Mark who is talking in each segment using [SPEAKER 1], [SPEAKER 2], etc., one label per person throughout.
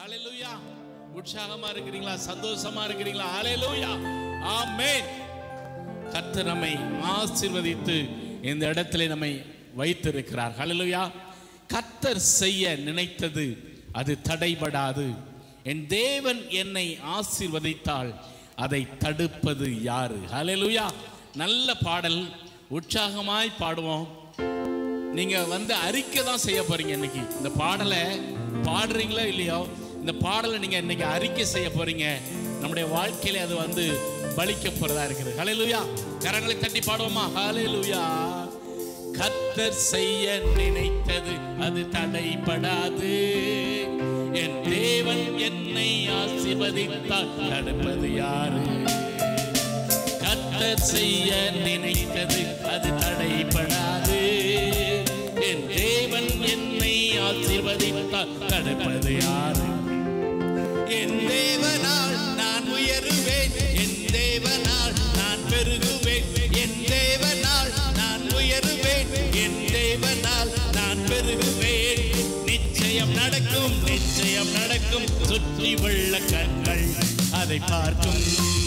[SPEAKER 1] ஹalleluya உற்சாகமா இருக்கிறீங்களா சந்தோஷமா இருக்கிறீங்களா ஹalleluya ஆமென் கர்த்தர் நம்மை ஆசீர்வதித்து இந்த இடத்திலே நம்மை வைத்திருக்கிறார் ஹalleluya கர்த்தர் செய்ய நினைத்தது அது தடைபடாது என் தேவன் என்னை ஆசீர்வதித்தால் அதை தடுப்பது யாரு ஹalleluya நல்ல பாடல் உற்சாகமாய் பாடுவோம் நீங்க வந்து அறிக்கை தான் செய்ய போறீங்க இன்னைக்கு இந்த பாடலை பாடுறீங்களோ இல்லையோ இந்த பாடலை நீங்க இன்னைக்கு அறிக்கை செய்ய போறீங்க நம்முடைய வாழ்க்கையில அது வந்து பலிக்க போறதா இருக்குது ஹalleluya கரங்களை தட்டி பாடுவோமா ஹalleluya கத்தர் செய்ய நினைத்தது அது தடைபடாது என் தேவன் என்னை ஆசீர்வதித்தால் தடுப்பது யாரு கத்தர் செய்ய நினைத்தது அது தடைபடாது என் தேவன் என்னை ஆசீர்வதித்தால் தடுப்பது யாரு என் தேவனால் நான் உயருவேன் என் தேவனால் நான் பெருகுவேன் என் தேவனால் நான் உயருவேன் என் தேவனால் நான் பெருகுவேன் நிச்சயம் நடக்கும் நிச்சயம் நடக்கும் சுற்றி உள்ள கண்கள் அதை பார்க்கும்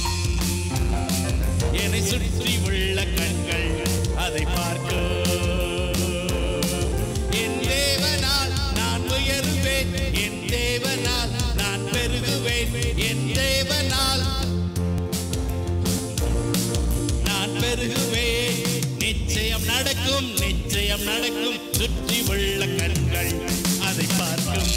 [SPEAKER 1] என்னை சுற்றி உள்ள கண்கள் அதை பார்க்கும் என் தேவனால் நான் உயருவேன் என் தேவனால் நான் பெருகுவேன் என் தேவனால் நான் பெருகுவேன் நிச்சயம் நடக்கும் நிச்சயம் நடக்கும் சுற்றி உள்ள கண்கள் அதை பார்க்கும்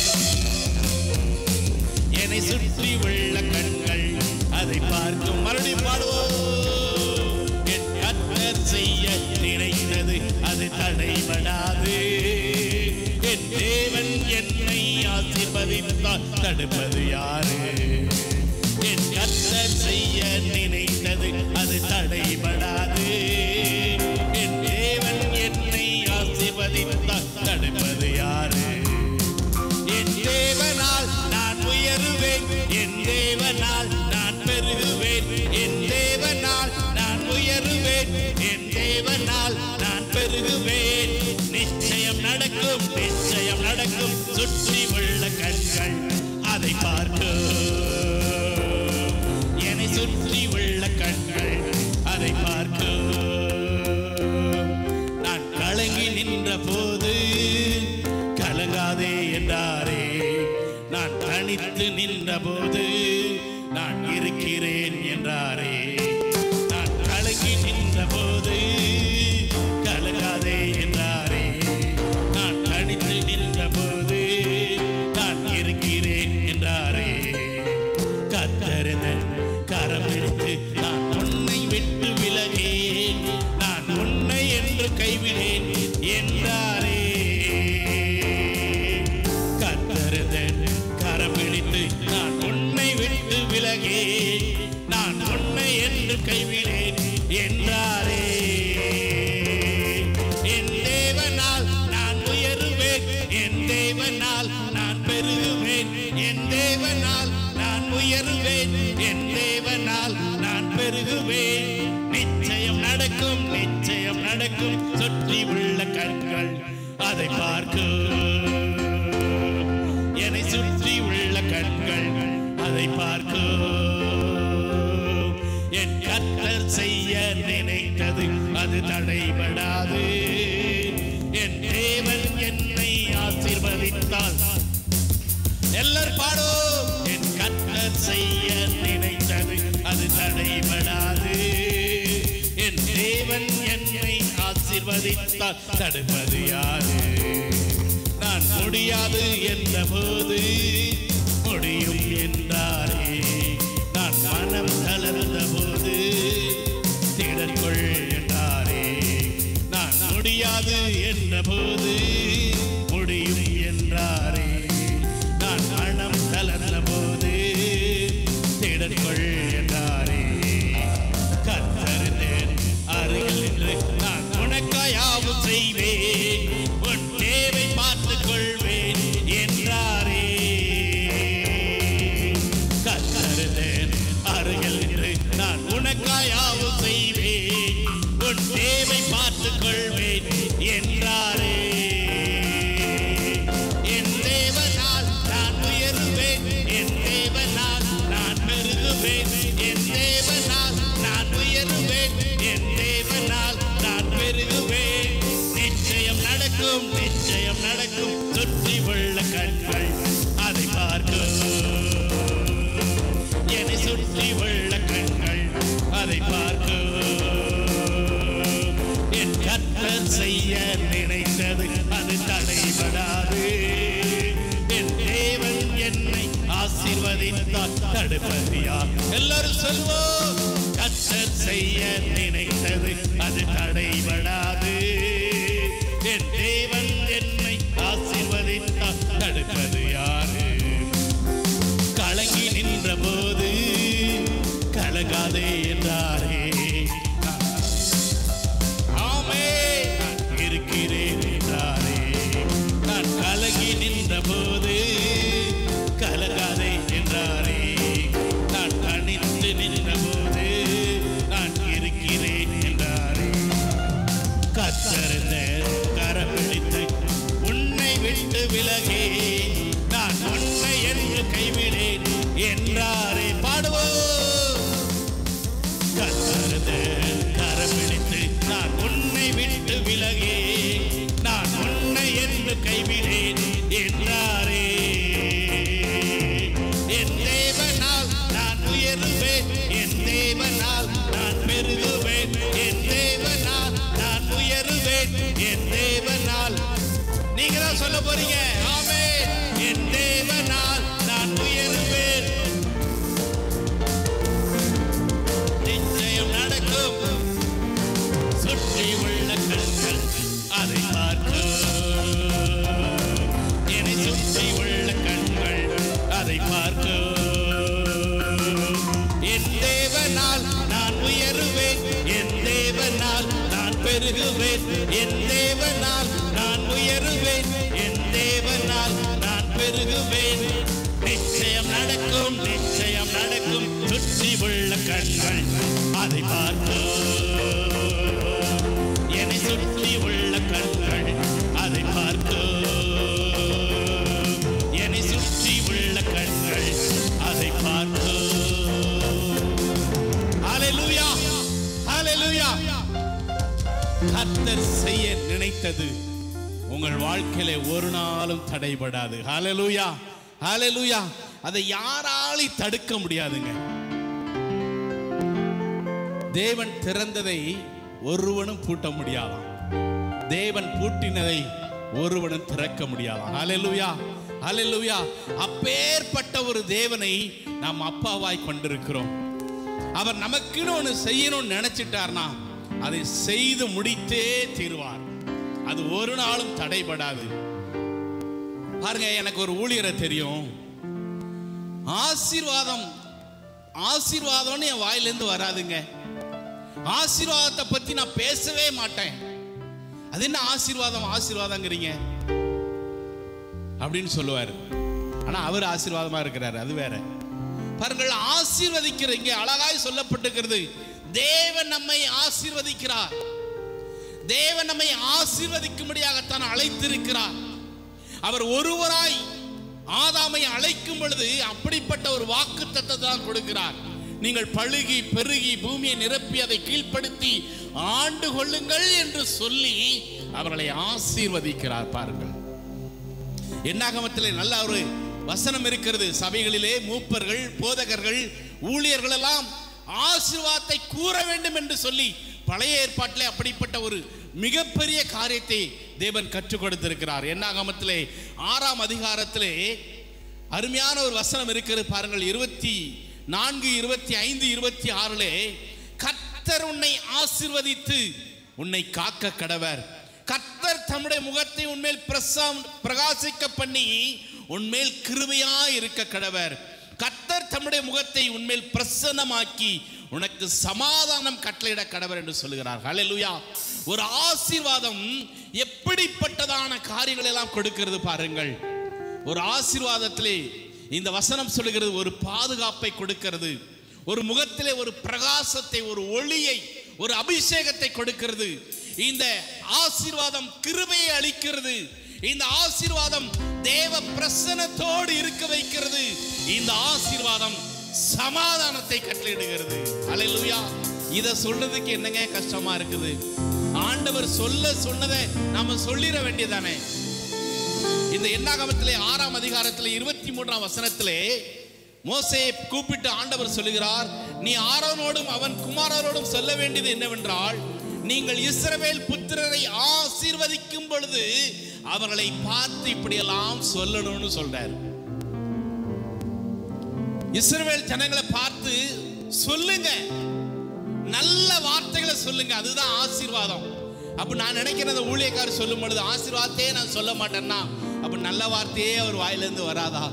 [SPEAKER 1] என்னை சுற்றி உள்ள கண்கள் அதை பார்க்கும் மறுபடியும் பாடுவோம் என் கத்தர் செய்ய நினைத்தது அது தடைபடாது என் தேவன் என்னை ஆசீர்வதித்தால் தடுப்பது யாரு என் கத்தர் செய்ய நினைத்தது அது தடைபடாது என் தேவன் என்னை ஆசீர்வதித்தால் தடுப்பது யாரு என் தேவனால் நான் உயருவேன் என் தேவனால் நான் பெருகுவேன் என் தேவனால் நான் உயருவேன் என் தேவனால் நான் பெருகுவேன் நிச்சயம் நடக்கும் நிச்சயம் நடக்கும் சுற்றி உள்ள கண்கள் அதை பார்க்கும் என்னை சுற்றி உள்ள கண்கள் அதை பார்க்கும் நான் கலங்கி நின்ற போது கலங்காதே என்றாரே நான் தனித்து நின்ற போது நான் இருக்கிறேன் என்றாரே நான் கலங்கி நின்ற போது கலங்காதே என்றாரே நான் தனித்து நின்ற போது நான் இருக்கிறேன் என்றாரே கத்தரதன் கரம் எடுத்து நான் உன்னை விட்டு விலகேன் நான் உன்னை என்று கைவிடேன் என்றாரே கத்தரதன் கரம் பிடித்து நான் உன்னை விட்டு விலகேன் நான் உன்னை என்று கைவிடேன் என்றாரே என் தேவனால் நான் உயருவேன் என் தேவனால் நான் பெருகுவேன் என் தேவனால் நான் உயருவேன் என் தேவனால் நான் பெருகுவேன் நிச்சயம் நடக்கும் நிச்சயம் நடக்கும் சுற்றி உள்ள கண்கள் அதை பார்க்கும் என்னை சுற்றி உள்ள கண்கள் அதை பார்க்கும் என் கத்தர் செய்ய நினைத்தது அது தடைபடாது என் தேவன் என்னை ஆசீர்வதித்தால் எல்லாரும் பாடும் என் கத்தர் செய்ய நினைத்தது அது தடைபடாது என் தேவன் என்னை ஆசீர்வதித்தால் தடுப்பது யாரு நான் முடியாது என்ற போது முடியும் என்றாரே நான் மனம் தளர்ந்த போது திடற்கொள் என்றாரே நான் முடியாது என்ற போது முடியும் என்றாரே நான் மனம் தளர்ந்த போது திடற்கொள் என்றாரே கத்தருந்தேன் அருகில் நின்று நான் உனக்காயாவும் செய்வேன் உன் தேவை பார்த்துக் கொள்வேன் என்றாரே கண்கள் அதை பார்க்கும் என்னை சுற்றி உள்ள கண்கள் அதை பார்க்கும் என் கர்த்தர் செய்ய நினைத்தது அது தடைபடாது என் தேவன் என்னை ஆசீர்வதித்தால் தடுப்பது யார் எல்லாரும் சொல்வோம் கர்த்தர் செய்ய நினைத்தது அது தடைபடாது என் தேவன் என்னை ஆசீர்வதித்தால் தடுப்பது யாரு கலங்கி நின்ற போது கலங்காதே என்றாரே ஆமே நான் இருக்கிறேன் என்றாரே நான் கலங்கி நின்ற போது கலங்காதே என்றாரே நான் தனித்து நின்ற போது நான் இருக்கிறேன் என்றாரே கத்தருந்த கரம் பிடித்து உன்னை விட்டு விலகே நான் உன்னை என்று கைவிடேன் என்றாரே பாடுவோம் கத்தருந்த கரம் பிடித்து நான் உன்னை விட்டு விலகே நான் உன்னை என்று கைவிடேன் என்றாரே என் தேவனால் நான் உயருவேன் என் தேவனால் நான் பெருகுவேன் என் தேவனால் நான் உயருவேன் என் தேவனால் நீங்க தான் சொல்ல போறீங்க ஆமே என் தேவனால் நான் உயருவேன் நிச்சயம் நடக்கும் சுற்றி உள்ள கண்கள் அதை பார்க்கும் என்னை சுற்றி உள்ள கண்கள் அதை பார்க்கும் என் தேவனால் நான் உயருவேன் என் தேவனால் நான் பெருகுவேன் என் தேவனால் நான் உயருவேன் என் தேவனால் நான் பெருகுவேன் நிச்சயம் நடக்கும் நிச்சயம் நடக்கும் சுற்றி உள்ள கண்கள் அதை பார்க்கும் என்னை சுற்றி உள்ள கண்கள் அதை பார்க்கும் என்னை சுற்றி உள்ள கண்கள் அதை பார்க்கும் ஹalleluya ஹalleluya கர்த்தர் செய்ய நினைத்தது உங்கள் வாழ்க்கையில ஒரு நாளும் தடைபடாது ஹalleluya ஹalleluya அதை யாராலையும் தடுக்க முடியாதுங்க தேவன் திறந்ததை ஒருவனும் பூட்ட முடியாதாம் தேவன் பூட்டினதை ஒருவனும் திறக்க முடியாதாம் ஹalleluya ஹalleluya அப்பேற்பட்ட ஒரு தேவனை நாம் அப்பாவாய் கொண்டிருக்கிறோம் அவர் நமக்குன்னு ஒன்று செய்யணும்னு நினைச்சிட்டார்னா அதை செய்து முடித்தே தீர்வார் அது ஒரு நாளும் தடைபடாது பாருங்க எனக்கு ஒரு ஊழியரை தெரியும் ஆசீர்வாதம் ஆசீர்வாதம்னு என் வாயிலிருந்து வராதுங்க ஆசீர்வாதத்தை பத்தி நான் பேசவே மாட்டேன் அது என்ன ஆசீர்வாதம் ஆசீர்வாதங்கிறீங்க அப்படின்னு சொல்லுவாரு ஆனா அவர் ஆசீர்வாதமா இருக்கிறாரு அது வேற பாருங்கள் ஆசீர்வதிக்கிற இங்கே அழகாய் சொல்லப்பட்டிருக்கிறது தேவன் நம்மை ஆசீர்வதிக்கிறார் தேவன் நம்மை ஆசீர்வதிக்கும்படியாகத்தான் அழைத்திருக்கிறார் அவர் ஒருவராய் ஆதாமை அழைக்கும் பொழுது அப்படிப்பட்ட ஒரு வாக்கு தான் கொடுக்கிறார் நீங்கள் பழுகி பெருகி பூமியை நிரப்பி அதை கீழ்ப்படுத்தி ஆண்டு கொள்ளுங்கள் என்று சொல்லி அவர்களை ஆசீர்வதிக்கிறார் பாருங்கள் என்னாகமத்திலே நல்ல ஒரு வசனம் இருக்கிறது சபைகளிலே மூப்பர்கள் போதகர்கள் ஊழியர்கள் எல்லாம் ஆசீர்வாதத்தை கூற வேண்டும் என்று சொல்லி பழைய ஏற்பாட்டிலே அப்படிப்பட்ட ஒரு மிகப்பெரிய காரியத்தை தேவன் கற்றுக் கொடுத்திருக்கிறார் என்னாகமத்திலே ஆறாம் அதிகாரத்திலே அருமையான ஒரு வசனம் இருக்கிறது பாருங்கள் இருபத்தி நான்கு இருபத்தி ஐந்து இருபத்தி ஆறிலே கர்த்தர் உன்னை ஆசீர்வதித்து உன்னை காக்க கடவர் கர்த்தர் தம்முடைய முகத்தை உன்மேல் பிரசம் பிரகாசிக்க பண்ணி உன்மேல் கிருபையா இருக்க கடவர் கர்த்தர் தம்முடைய முகத்தை உன்மேல் பிரசன்னமாக்கி உனக்கு சமாதானம் கட்டளையிட கடவர் என்று சொல்லுகிறார் ஹalleluya ஒரு ஆசீர்வாதம் எப்படிப்பட்டதான காரியங்களை எல்லாம் கொடுக்கிறது பாருங்கள் ஒரு ஆசீர்வாதத்திலே இந்த வசனம் சொல்லுகிறது ஒரு பாதுகாப்பை கொடுக்கிறது ஒரு முகத்திலே ஒரு பிரகாசத்தை ஒரு ஒளியை ஒரு அபிஷேகத்தை கொடுக்கிறது இந்த ஆசீர்வாதம் கிருபையை அளிக்கிறது இந்த ஆசீர்வாதம் தேவ பிரசனத்தோடு இருக்க வைக்கிறது இந்த ஆசீர்வாதம் சமாதானத்தை கட்டளையிடுகிறது அல்லேலூயா இத சொல்றதுக்கு என்னங்க கஷ்டமா இருக்குது ஆண்டவர் சொல்ல சொன்னதை நாம சொல்லிட வேண்டியதானே இந்த எண்ணாகமத்திலே ஆறாம் அதிகாரத்திலே இருபத்தி மூன்றாம் வசனத்திலே மோசேயை கூப்பிட்டு ஆண்டவர் சொல்லுகிறார் நீ ஆரோனோடும் அவன் குமாரரோடும் சொல்ல வேண்டியது என்னவென்றால் நீங்கள் இஸ்ரவேல் புத்திரரை ஆசீர்வதிக்கும் பொழுது அவர்களை பார்த்து இப்படியெல்லாம் சொல்லணும்னு சொல்றாரு இஸ்ரவேல் ஜனங்களை பார்த்து சொல்லுங்க நல்ல வார்த்தைகளை சொல்லுங்க அதுதான் ஆசீர்வாதம் அப்ப நான் நினைக்கிறத ஊழியக்காரர் சொல்லும் பொழுது ஆசீர்வாதத்தையே நான் சொல்ல மாட்டேன்னா அப்ப நல்ல வார்த்தையே அவர் வாயிலிருந்து வராதா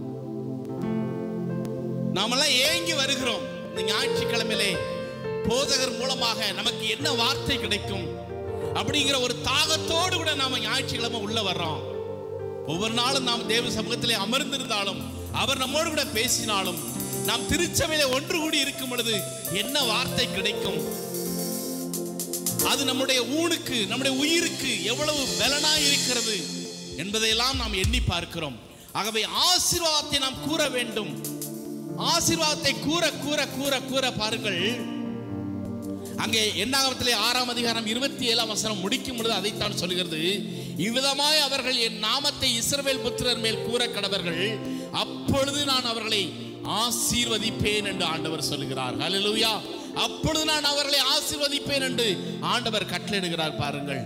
[SPEAKER 1] நாமெல்லாம் ஏங்கி வருகிறோம் இந்த ஞாயிற்றுக்கிழமையிலே போதகர் மூலமாக நமக்கு என்ன வார்த்தை கிடைக்கும் அப்படிங்கிற ஒரு தாகத்தோடு கூட நாம ஞாயிற்றுக்கிழமை உள்ள வர்றோம் ஒவ்வொரு நாளும் நாம் தேவ சமூகத்திலே அமர்ந்திருந்தாலும் அவர் நம்மோடு கூட பேசினாலும் நாம் திருச்சபையில ஒன்று கூடி இருக்கும் பொழுது என்ன வார்த்தை கிடைக்கும் அது நம்முடைய ஊனுக்கு நம்முடைய உயிருக்கு எவ்வளவு பலனா இருக்கிறது என்பதையெல்லாம் நாம் எண்ணி பார்க்கிறோம் ஆகவே ஆசீர்வாதத்தை நாம் கூற வேண்டும் ஆசீர்வாதத்தை கூற கூற கூற கூற பாருங்கள் அங்கே எண்ணாகமத்திலே ஆறாம் அதிகாரம் இருபத்தி ஏழாம் வசனம் முடிக்கும் பொழுது அதைத்தான் சொல்கிறது இவ்விதமாய் அவர்கள் என் நாமத்தை இஸ்ரவேல் புத்திரர் மேல் கூற கடவர்கள் அப்பொழுது நான் அவர்களை ஆசீர்வதிப்பேன் என்று ஆண்டவர் சொல்லுகிறார் ஹalleluya அப்பொழுது நான் அவர்களை ஆசீர்வதிப்பேன் என்று ஆண்டவர் கட்டளையிடுகிறார் பாருங்கள்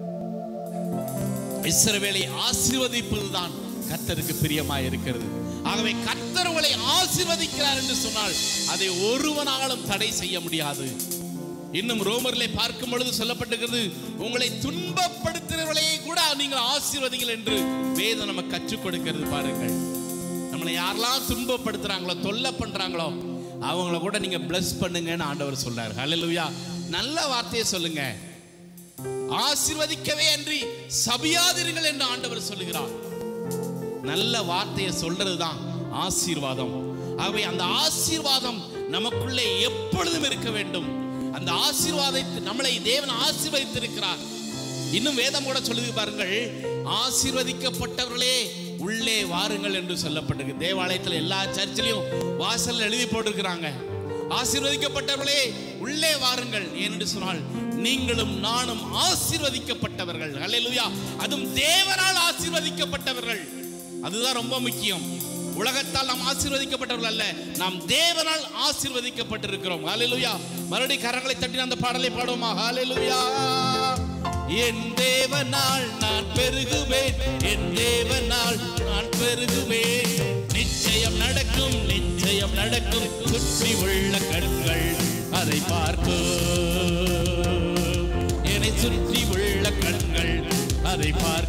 [SPEAKER 1] இஸ்ரவேலை ஆசீர்வதிப்பதுதான் கர்த்தருக்கு பிரியமாய் இருக்கிறது ஆகவே கர்த்தர் உங்களை ஆசீர்வதிக்கிறார் என்று சொன்னால் அதை ஒருவனாலும் தடை செய்ய முடியாது இன்னும் ரோமர்லே பார்க்கும் பொழுது சொல்லப்பட்டிருக்கிறது உங்களை துன்பப்படுத்துகிறவர்களையே கூட நீங்கள் ஆசீர்வதிங்கள் என்று வேதம் நமக்கு கற்றுக் கொடுக்கிறது பாருங்கள் நம்மளை யாரெல்லாம் துன்பப்படுத்துறாங்களோ தொல்லை பண்றாங்களோ அவங்கள கூட நீங்க bless பண்ணுங்கன்னு ஆண்டவர் சொல்றாரு ஹalleluya நல்ல வார்த்தையை சொல்லுங்க ஆசீர்வதிக்கவே அன்றி சபியாதிருங்கள் என்று ஆண்டவர் சொல்லுகிறார் நல்ல வார்த்தையை சொல்றதுதான் ஆசீர்வாதம் ஆகவே அந்த ஆசீர்வாதம் நமக்குள்ளே எப்பொழுதும் இருக்க வேண்டும் அந்த ஆசீர்வாதத்தை நம்மளை தேவன் ஆசீர்வதித்திருக்கிறார் இன்னும் வேதம் கூட சொல்லுது பாருங்கள் ஆசீர்வதிக்கப்பட்டவர்களே உள்ளே வாருங்கள் என்று சொல்லப்பட்டிருக்கு தேவாலயத்தில் எல்லா சர்ச்சிலையும் வாசல்ல எழுதி போட்டிருக்கிறாங்க ஆசீர்வதிக்கப்பட்டவர்களே உள்ளே வாருங்கள் ஏனென்று சொன்னால் நீங்களும் நானும் ஆசீர்வதிக்கப்பட்டவர்கள் அல்லேலூயா அதுவும் தேவனால் ஆசீர்வதிக்கப்பட்டவர்கள் அதுதான் ரொம்ப முக்கியம் உலகத்தால் நாம் ஆசீர்வதிக்கப்பட்டவர்கள் அல்ல நாம் தேவனால் ஆசீர்வதிக்கப்பட்டிருக்கிறோம் ஹalleluya மறுபடி கரங்களை தட்டி அந்த பாடலை பாடுவோமா ஹalleluya என் தேவனால் நான் பெருகுவேன் என் தேவனால் நான் பெருகுவேன் நிச்சயம் நடக்கும் நிச்சயம் நடக்கும் சுற்றி உள்ள கண்கள் அதை பார்க்கும் என்னை சுற்றி உள்ள கண்கள் அதை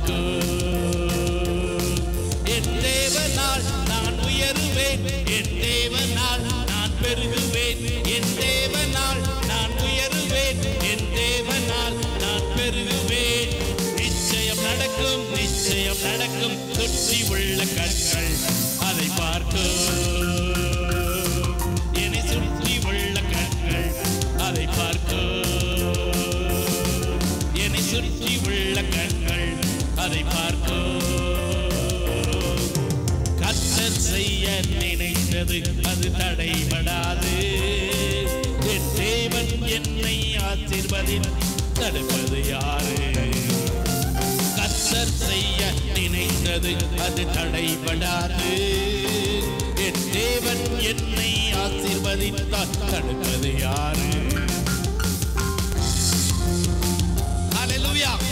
[SPEAKER 1] பார்க்கும் என் தேவனால் நான் உயருவேன் என் தேவனால் நான் பெருகுவேன் என் தேவனால் நான் உயருவேன் என் தேவனால் நான் பெருகுவேன் நிச்சயம் நடக்கும் நிச்சயம் நடக்கும் சுற்றி உள்ள கண்கள் அதை பார்க்கும் என்னை சுற்றி உள்ள கண்கள் அதை பார்க்கும் என்னை சுற்றி உள்ள கண்கள் அதை பார்க்கும் கத்தர் செய்ய நினைத்தது அது தடைபடாது என் தேவன் என்னை ஆசீர்வதி தடுப்பது யாரு கத்தர் செய்ய நினைத்தது அது தடைபடாது என் தேவன் என்னை ஆசீர்வதித்தால் தடுப்பது யாரு Hallelujah.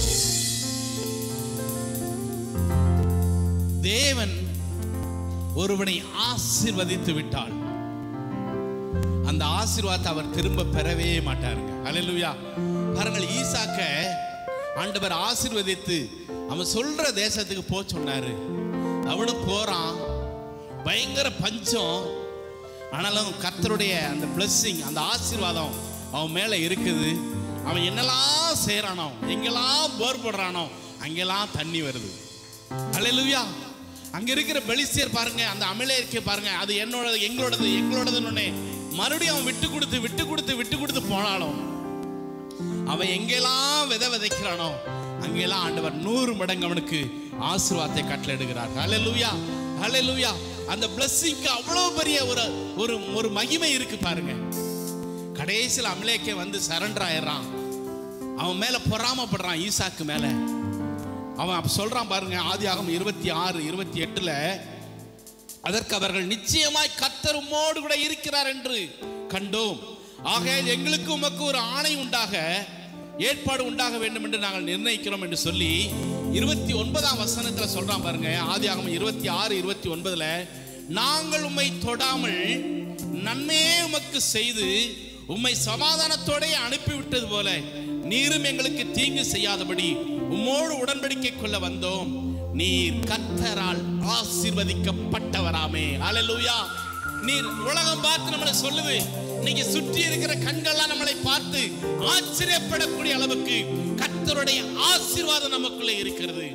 [SPEAKER 1] தேவன் ஒருவனை ஆசீர்வதித்து விட்டால் அந்த ஆசீர்வாதத்தை அவர் திரும்ப பெறவே மாட்டாருங்க ஹalleluya பாருங்கள் ஈசாக்க ஆண்டவர் ஆசீர்வதித்து அவன் சொல்ற தேசத்துக்கு போ சொன்னாரு அவனும் போறான் பயங்கர பஞ்சம் ஆனாலும் கர்த்தருடைய அந்த blessing அந்த ஆசீர்வாதம் அவன் மேல இருக்குது அவன் என்னெல்லாம் செய்றானோ எங்கெல்லாம் போர் போடுறானோ அங்கெல்லாம் தண்ணி வருது ஹalleluya அங்க இருக்கிற பெலிஸ்தியர் பாருங்க அந்த அமலேரிக்கை பாருங்க அது என்னோடது எங்களோடது எங்களோடதுன்னு மறுபடியும் அவன் விட்டு கொடுத்து விட்டு கொடுத்து விட்டு கொடுத்து போனாலும் அவன் எங்கெல்லாம் விதை விதைக்கிறானோ அங்கெல்லாம் ஆண்டவர் நூறு மடங்கு அவனுக்கு ஆசீர்வாதத்தை கட்டளையிடுகிறார் ஹalleluya ஹalleluya அந்த பிளஸ்ஸிங்க்கு அவ்வளவு பெரிய ஒரு ஒரு ஒரு மகிமை இருக்கு பாருங்க கடைசியில் அமலேக்கே வந்து சரண்டர் ஆயிடுறான் அவன் மேல பொறாமப்படுறான் ஈசாக்கு மேல அவன் அப்ப சொல்றான் பாருங்க ஆதியாகமம் இருபத்தி ஆறு இருபத்தி எட்டுல அதற்கு அவர்கள் நிச்சயமாய் கர்த்தர் உம்மோடு கூட இருக்கிறார் என்று கண்டோம் ஆகையால் எங்களுக்கு உமக்கு ஒரு ஆணை உண்டாக ஏற்பாடு உண்டாக வேண்டும் என்று நாங்கள் நிர்ணயிக்கிறோம் என்று சொல்லி இருபத்தி ஒன்பதாம் வசனத்துல சொல்றான் பாருங்க ஆதியாகமம் இருபத்தி ஆறு இருபத்தி ஒன்பதுல நாங்கள் உம்மை தொடாமல் நன்மையே உமக்கு செய்து உம்மை சமாதானத்தோட அனுப்பிவிட்டது போல நீரும் எங்களுக்கு தீங்கு செய்யாதபடி உம்மோடு உடன்படிக்கை கொள்ள வந்தோம் நீர் கத்தரால் ஆசீர்வதிக்கப்பட்டவராமே அல்லேலூயா நீர் உலகம் பார்த்து நம்மளை சொல்லுது இன்னைக்கு சுற்றி இருக்கிற கண்கள்லாம் நம்மளை பார்த்து ஆச்சரியப்படக்கூடிய அளவுக்கு கத்தருடைய ஆசீர்வாதம் நமக்குள்ளே இருக்கிறது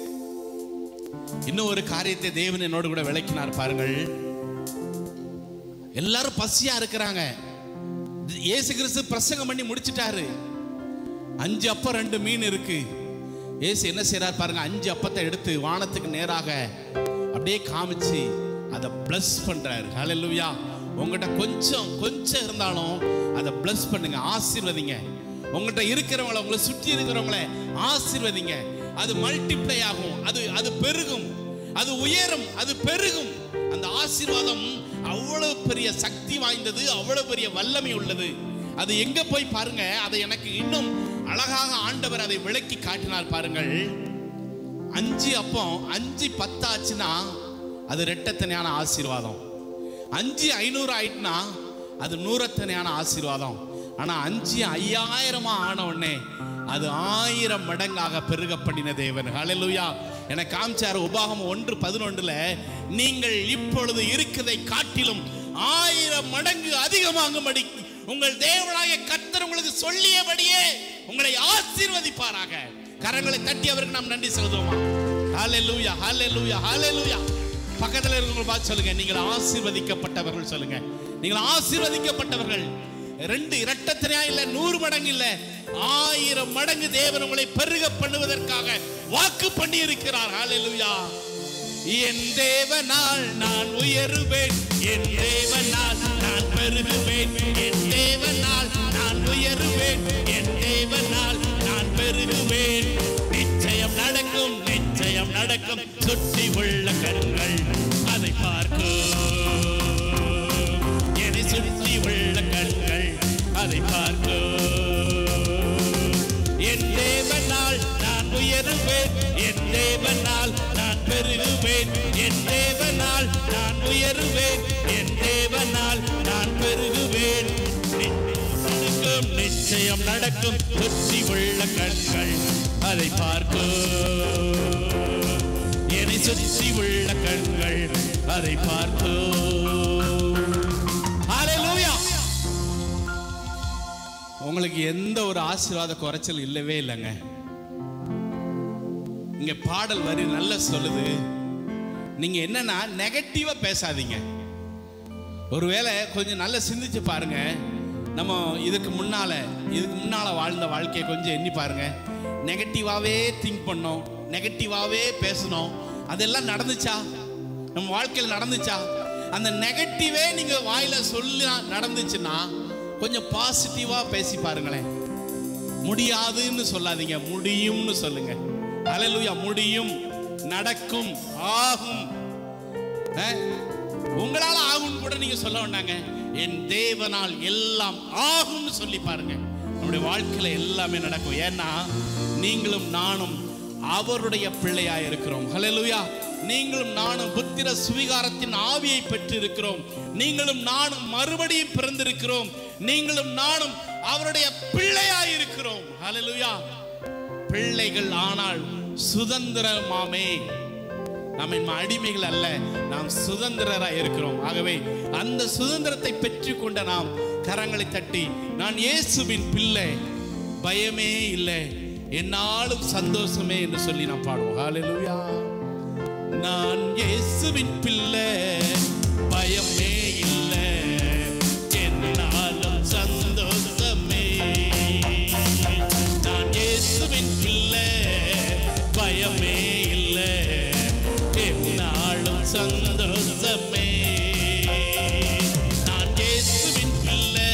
[SPEAKER 1] இன்னும் ஒரு காரியத்தை தேவன் என்னோடு கூட விளக்கினார் பாருங்கள் எல்லாரும் பசியா இருக்கிறாங்க இயேசு கிறிஸ்து பிரசங்கம் பண்ணி முடிச்சிட்டாரு அஞ்சு அப்பம் ரெண்டு மீன் இருக்கு இயேசு என்ன செய்றார் பாருங்க அஞ்சு அப்பத்தை எடுத்து வானத்துக்கு நேராக அப்படியே காமிச்சு அதை பிளஸ் பண்றாரு ஹalleluya உங்ககிட்ட கொஞ்சம் கொஞ்சம் இருந்தாலும் அதை பிளஸ் பண்ணுங்க ஆசீர்வதிங்க உங்ககிட்ட இருக்கிறவங்கள உங்களை சுற்றி இருக்கிறவங்கள ஆசீர்வதிங்க அது மல்டிப்ளை ஆகும் அது அது பெருகும் அது உயரும் அது பெருகும் அந்த ஆசீர்வாதம் அவ்வளவு பெரிய சக்தி வாய்ந்தது அவ்வளவு பெரிய வல்லமை உள்ளது அது எங்க போய் பாருங்க அதை எனக்கு இன்னும் அழகாக ஆண்டவர் அதை விளக்கி காட்டினார் பாருங்கள் அஞ்சு அப்போ அஞ்சு பத்தாச்சுன்னா அது ரெட்டத்தனையான ஆசீர்வாதம் அஞ்சு ஐநூறு ஆயிட்டுனா அது நூறத்தனையான ஆசீர்வாதம் ஆனா அஞ்சு ஐயாயிரமா ஆன உடனே அது ஆயிரம் மடங்காக பெருக பண்ணின தேவன் ஹalleluya எனக்கு காமிச்சார் உபாகம் ஒன்று பதினொன்றுல நீங்கள் இப்பொழுது இருக்கிறதை காட்டிலும் ஆயிரம் மடங்கு அதிகமாகும்படி உங்கள் தேவனாய கர்த்தர் உங்களுக்கு சொல்லியபடியே உங்களை ஆசீர்வதிப்பாராக கரங்களை தட்டி அவருக்கு நாம் நன்றி செலுத்துவோமா ஹalleluya ஹalleluya ஹalleluya பக்கத்துல இருக்கவங்க பார்த்து சொல்லுங்க நீங்கள் ஆசீர்வதிக்கப்பட்டவர்கள் சொல்லுங்க நீங்கள் ஆசீர்வதிக்கப்பட்டவர்கள் ரெண்டு இரட்டத்தினா இல்ல நூறு மடங்கு இல்ல ஆயிரம் மடங்கு தேவன் உங்களை பெருக பண்ணுவதற்காக வாக்கு பண்ணி இருக்கிறார் ஹalleluya என் தேவனால் நான் உயருவேன் என் தேவனால் நான் பெருகுவேன் என் தேவனால் நான் உயருவேன் என் தேவனால் நான் பெருகுவேன் நிச்சயம் நடக்கும் நிச்சயம் நடக்கும் சுற்றி உள்ள கண்கள் அதை பார்க்கும் என்னை சுற்றி உள்ள கண்கள் அதை பார்க்கும் என் தேவனால் நான் உயருவேன் என் தேவனால் நான் பெருகுவேன் என் தேவனால் நான் உயருவேன் என் தேவனால் நான் பெருகுவேன் நடக்கும் நிச்சயம் நடக்கும் சுற்றி உள்ள கண்கள் அதை பார்க்கும் என்னை சுற்றி உள்ள கண்கள் அதை பார்க்கும் ஹalleluya உங்களுக்கு எந்த ஒரு ஆசீர்வாத குறைச்சல் இல்லவே இல்லைங்க இங்க பாடல் வரி நல்லா சொல்லுது நீங்க என்னன்னா நெகட்டிவா பேசாதீங்க ஒருவேளை கொஞ்சம் நல்லா சிந்திச்சு பாருங்க நம்ம இதுக்கு முன்னால இதுக்கு முன்னால வாழ்ந்த வாழ்க்கையை கொஞ்சம் எண்ணி பாருங்க நெகட்டிவாவே திங்க் பண்ணோம் நெகட்டிவாவே பேசணும் அதெல்லாம் நடந்துச்சா நம்ம வாழ்க்கையில் நடந்துச்சா அந்த நெகட்டிவே நீங்க வாயில சொல்லி நடந்துச்சுன்னா கொஞ்சம் பாசிட்டிவா பேசி பாருங்களேன் முடியாதுன்னு சொல்லாதீங்க முடியும்னு சொல்லுங்க ஹalleluya முடியும் நடக்கும் ஆகும் அஹ், உங்களால ஆகும்னு கூட நீங்க சொல்ல வேண்டாங்க என் தேவனால் எல்லாம் ஆகும்னு சொல்லி பாருங்க நம்முடைய வாழ்க்கையில எல்லாமே நடக்கும் ஏன்னா நீங்களும் நானும் அவருடைய பிள்ளையா இருக்கிறோம் ஹalleluya நீங்களும் நானும் புத்திர சுவிகாரத்தின் ஆவியை பெற்று இருக்கிறோம் நீங்களும் நானும் மறுபடியும் பிறந்திருக்கிறோம் நீங்களும் நானும் அவருடைய பிள்ளையா இருக்கிறோம் ஹalleluya பிள்ளைகள் ஆனால் சுதந்திரமாமே நாம் இன்ம அடிமைகள் அல்ல நாம் சுதந்திரராய் இருக்கிறோம் ஆகவே அந்த சுதந்திரத்தை பெற்றுக்கொண்ட நாம் கரங்களை தட்டி நான் இயேசுவின் பிள்ளை பயமே இல்லை என்னாலும் சந்தோஷமே என்று சொல்லி நாம் பாடுவோம் ஹalleluya நான் இயேசுவின் பிள்ளை பயமே இல்லை என்னாலும் சந்தோஷமே நான் இயேசுவின் பிள்ளை பயமே இல்லை என்னாலும் சந்தோஷமே நான் இயேசுவின் பிள்ளை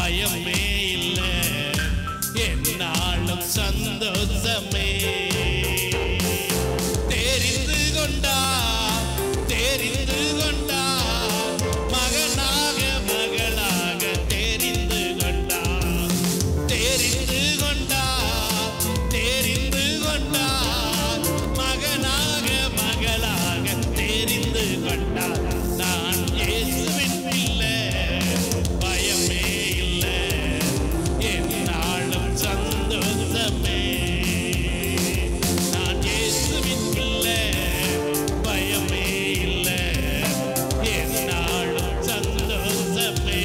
[SPEAKER 1] பயமே இல்லை என்னாலும் சந்தோஷமே கண்டால் நான் இயேசுவின் பிள்ளை பயமே இல்லை என்னாலும் சந்தோஷமே நான் இயேசுவின் பிள்ளை பயமே இல்லை என்னாலும் சந்தோஷமே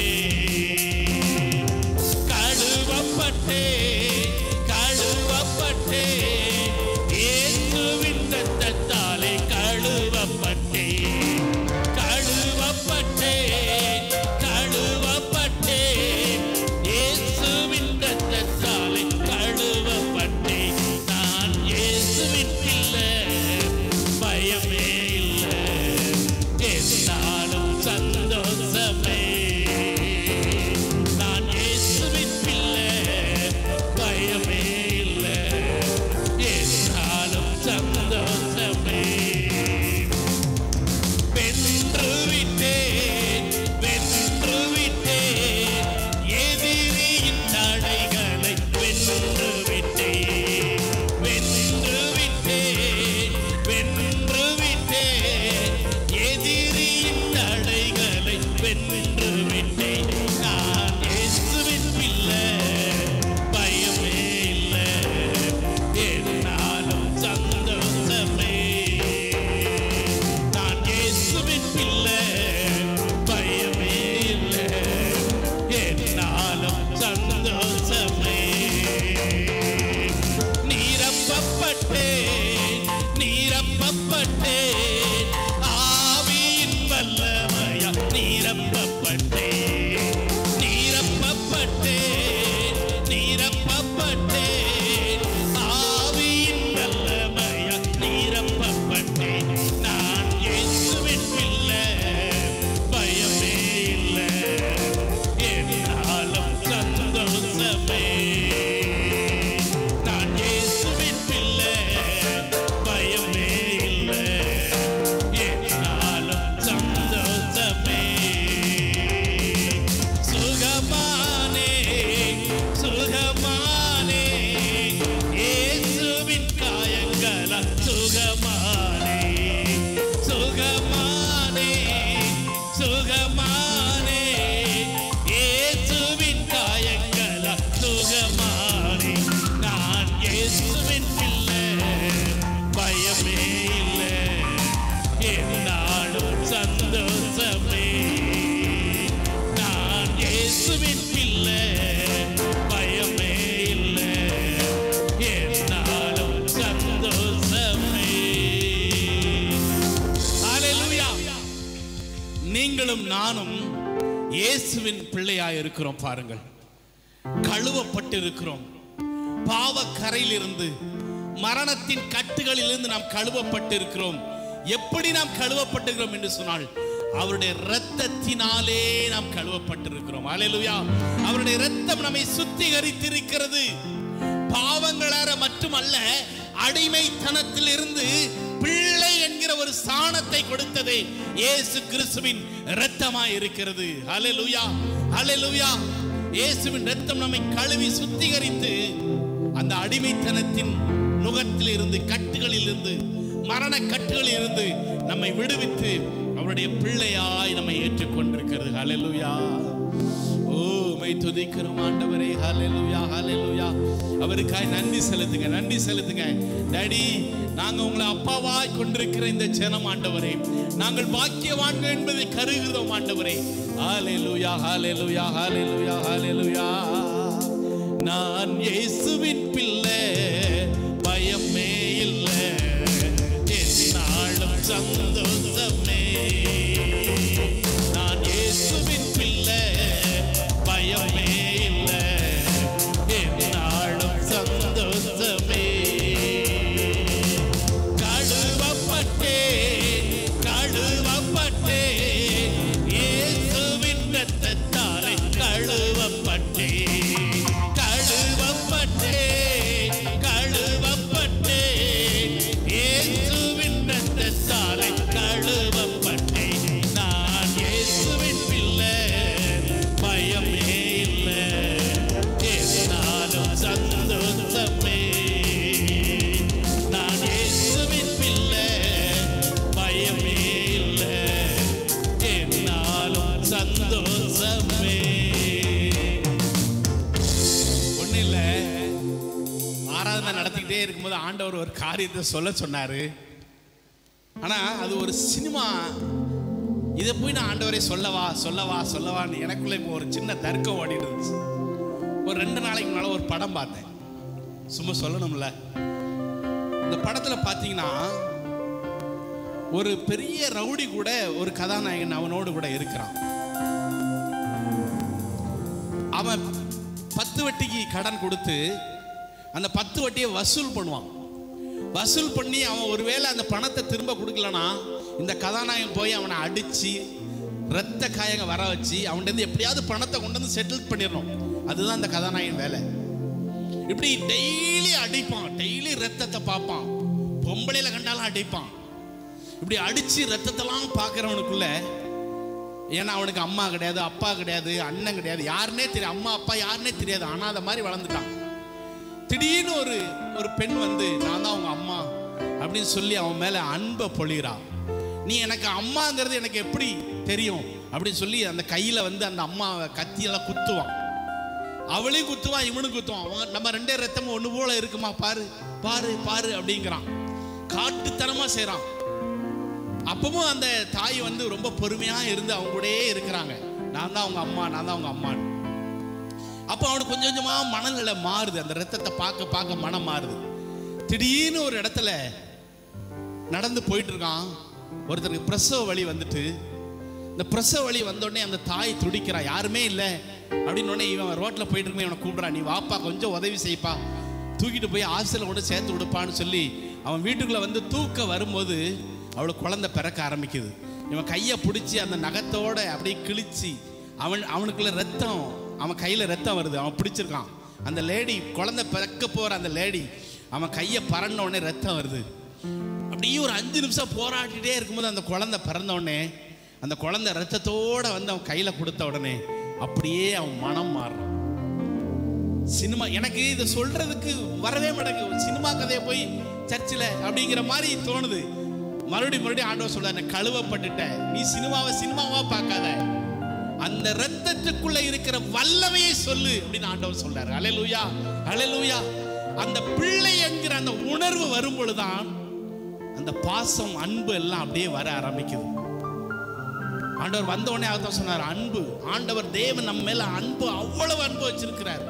[SPEAKER 1] கழுவப்பட்டே கழுவப்பட்டே இயேசுவின் ரத்தத்தாலே கழுவப்பட்டே கழுவப்பட்டே கழுவப்பட்டே இயேசுவின் ரத்தத்தாலே கழுவப்பட்டே நான் இயேசுவின் பிள்ளை பயமே இல்லை என்னாலும் சந்தோஷமே நான் இயேசுவின் பிள்ளை பயமே இல்லை என்னாலும் சந்தோஷமே வென்று விட்டேன் வென்று விட்டேன் எதிரியின் தடைகளை வென்று விட்டேன் வென்று விட்டேன் வென்று விட்டேன் எதிரியின் தடைகளை வென்று விட்டேன் நான் இயேசுவின் பிள்ளை பயமே இல்லை என்னாலும் சந்தோஷமே நான் இயேசுவின் பிள்ளை பயமே இல்லை என்னாலும் சந்தோஷமே நீரப்பப்பட்டேன் நீரப்பப்பட்டேன் ஆவியின் வல்லமையா நீரப்பப்பட்டேன் நீரப்பப்பட்டேன் நீரப்பப்பட்டேன் ஆவியின் வல்லமையா நீரப்பப்பட்டேன் நான் இயேசுவின் பிள்ளை பயமே இல்லை என்னாலும் சந்தோஷமே நான் இயேசுவின் பிள்ளை பயமே இல்லை என்னாலும் சந்தோஷமே சுகமானே சுகமானே இயேசுவின் காயங்கள சுகமானே சுகமானே சுகமானே இயேசுவின் காயங்கள சுகமானே நான் இயேசுவின் பிள்ளை பயமே இல்லை என்னாலும் சந்தோஷமே நான் இயேசுவின் பிள்ளை பயமே இல்லை என்னாலும் சந்தோஷமே ஹalleluya நீங்களும் நானும் இயேசுவின் பிள்ளையாய் இருக்கிறோம் பாருங்கள் கழுவப்பட்டு இருக்கிறோம் பாவ கரையிலிருந்து மரணத்தின் கட்டுகளிலிருந்து நாம் கழுவப்பட்டு இருக்கிறோம் எப்படி நாம் கழுவப்பட்டிருக்கிறோம் என்று சொன்னால் அவருடைய இரத்தத்தினாலே நாம் கழுவப்பட்டிருக்கிறோம் அல்லேலூயா அவருடைய இரத்தம் நம்மை சுத்திகரித்திருக்கிறது பாவங்களார மட்டுமல்ல அடிமைத்தனத்தில் இருந்து பிள்ளை என்கிற ஒரு ஸ்தானத்தை கொடுத்ததே இயேசு கிறிஸ்துவின் இரத்தமாய் இருக்கிறது ஹalleluya ஹalleluya இயேசுவின் இரத்தம் நம்மை கழுவி சுத்திகரித்து அந்த அடிமைத்தனத்தின் நுகத்தில் இருந்து கட்டுகளில் இருந்து மரண கட்டுகளில் இருந்து நம்மை விடுவித்து அவருடைய பிள்ளையாய் நம்மை ஏற்றுக்கொண்டிருக்கிறது ஹalleluya ஓ மை துதிக்கிறோம் ஆண்டவரே ஹalleluya ஹalleluya அவருக்காய் நன்றி செலுத்துங்க நன்றி செலுத்துங்க டாடி நாங்க உங்களை அப்பாவாய் கொண்டிருக்கிற இந்த ஜனம் ஆண்டவரே நாங்கள் பாக்கியவான்கள் என்பதை கருகிறோம் ஆண்டவரே ஹalleluya ஹalleluya ஹalleluya ஹalleluya நான் இயேசுவின் பிள்ளை பயமே இல்லை என்னாலும் சந்தோஷமே நான் இயேசுவின் பிள்ளை பயமே இல்லை என்னாலும் சந்தோஷமே கழுவப்பட்டே கழுவப்பட்டே இயேசுவின் ரத்தத்தாலே கழுவப்பட்டே கழுவப்பட்டே இருக்கும்போது ஆண்டவர் ஒரு காரியத்தை சொல்ல சொன்னாரு ஆனா அது ஒரு சினிமா இதை போய் நான் ஆண்டவரை சொல்லவா சொல்லவா சொல்லவான்னு எனக்குள்ள இப்போ ஒரு சின்ன தர்க்கம் ஓடி இருந்துச்சு ஒரு ரெண்டு நாளைக்கு முன்னால ஒரு படம் பார்த்தேன் சும்மா சொல்லணும்ல இந்த படத்துல பார்த்தீங்கன்னா ஒரு பெரிய ரவுடி கூட ஒரு கதாநாயகன் அவனோடு கூட இருக்கிறான் அவன் பத்து வட்டிக்கு கடன் கொடுத்து அந்த பத்து வட்டியை வசூல் பண்ணுவான் வசூல் பண்ணி அவன் ஒருவேளை அந்த பணத்தை திரும்ப கொடுக்கலனா இந்த கதாநாயகன் போய் அவனை அடிச்சு ரத்த காயங்க வர வச்சு அவன்கிட்ட எப்படியாவது பணத்தை கொண்டு வந்து செட்டில் பண்ணிடணும் அதுதான் அந்த கதாநாயகன் வேலை இப்படி டெய்லி அடிப்பான் டெய்லி ரத்தத்தை பார்ப்பான் பொம்பளையில கண்டாலும் அடிப்பான் இப்படி அடிச்சு ரத்தத்தெல்லாம் பார்க்கறவனுக்குள்ள ஏன்னா அவனுக்கு அம்மா கிடையாது அப்பா கிடையாது அண்ணன் கிடையாது யாருன்னே தெரியாது அம்மா அப்பா யாருன்னே தெரியாது அனாதை மாதிரி வளர்ந்துட்டான் திடீர்னு ஒரு ஒரு பெண் வந்து நான் தான் அவங்க அம்மா அப்படின்னு சொல்லி அவன் மேல அன்பை பொழிகிறா நீ எனக்கு அம்மாங்கிறது எனக்கு எப்படி தெரியும் அப்படின்னு சொல்லி அந்த கையில வந்து அந்த அம்மாவை கத்தியெல்லாம் குத்துவான் அவளையும் குத்துவான் இவனும் குத்துவான் அவன் நம்ம ரெண்டே ரத்தமும் ஒண்ணு போல இருக்குமா பாரு பாரு பாரு அப்படிங்கிறான் காட்டுத்தனமா செய்றான் அப்பவும் அந்த தாய் வந்து ரொம்ப பொறுமையா இருந்து அவங்க கூடயே இருக்கிறாங்க நான் தான் அவங்க அம்மா நான் தான் அவங்க அம்மான்னு அப்போ அவனுக்கு கொஞ்சம் கொஞ்சமா மனநிலை மாறுது அந்த ரத்தத்தை பார்க்க பார்க்க மனம் மாறுது திடீர்னு ஒரு இடத்துல நடந்து போயிட்டு இருக்கான் ஒருத்தருக்கு பிரசவ வலி வந்துட்டு இந்த பிரசவ வலி வந்தோடனே அந்த தாய் துடிக்கிறா யாருமே இல்லை அப்படின்னு உடனே இவன் ரோட்ல போயிட்டு இருக்குமே இவனை கூப்பிடுறான் நீ வாப்பா கொஞ்சம் உதவி செய்ப்பா தூக்கிட்டு போய் ஹாஸ்டலில் கொண்டு சேர்த்து விடுப்பான்னு சொல்லி அவன் வீட்டுக்குள்ள வந்து தூக்க வரும்போது அவளுக்கு குழந்தை பிறக்க ஆரம்பிக்குது இவன் கையை பிடிச்சி அந்த நகத்தோட அப்படியே கிழிச்சு அவன் அவனுக்குள்ள ரத்தம் அவன் கையில ரத்தம் வருது அவன் பிடிச்சிருக்கான் அந்த லேடி குழந்தை பிறக்க போற அந்த லேடி அவன் கையை பறந்த உடனே ரத்தம் வருது அப்படியே ஒரு அஞ்சு நிமிஷம் போராடிட்டே இருக்கும்போது அந்த குழந்தை பிறந்த உடனே அந்த குழந்தை ரத்தத்தோட வந்து அவன் கையில கொடுத்த உடனே அப்படியே அவன் மனம் மாறுறான் சினிமா எனக்கு இதை சொல்றதுக்கு வரவே மாட்டேங்குது சினிமா கதையை போய் சர்ச்சில் அப்படிங்கிற மாதிரி தோணுது மறுபடியும் மறுபடியும் ஆண்டவர் சொல்றாரு "நான் கழுவப்பட்டுட்ட நீ சினிமாவை சினிமாவா பார்க்காத அந்த ரத்தத்துக்குள்ள இருக்கிற வல்லமையை சொல்லு அப்படின்னு ஆண்டவர் சொல்றாரு அலையலூயா அலையலூயா அந்த பிள்ளை என்கிற அந்த உணர்வு வரும் பொழுதுதான் அந்த பாசம் அன்பு எல்லாம் அப்படியே வர ஆரம்பிக்குது ஆண்டவர் வந்த உடனே அவர் சொன்னார் அன்பு ஆண்டவர் தேவன் நம்ம மேல அன்பு அவ்வளவு அன்பு வச்சிருக்கிறார்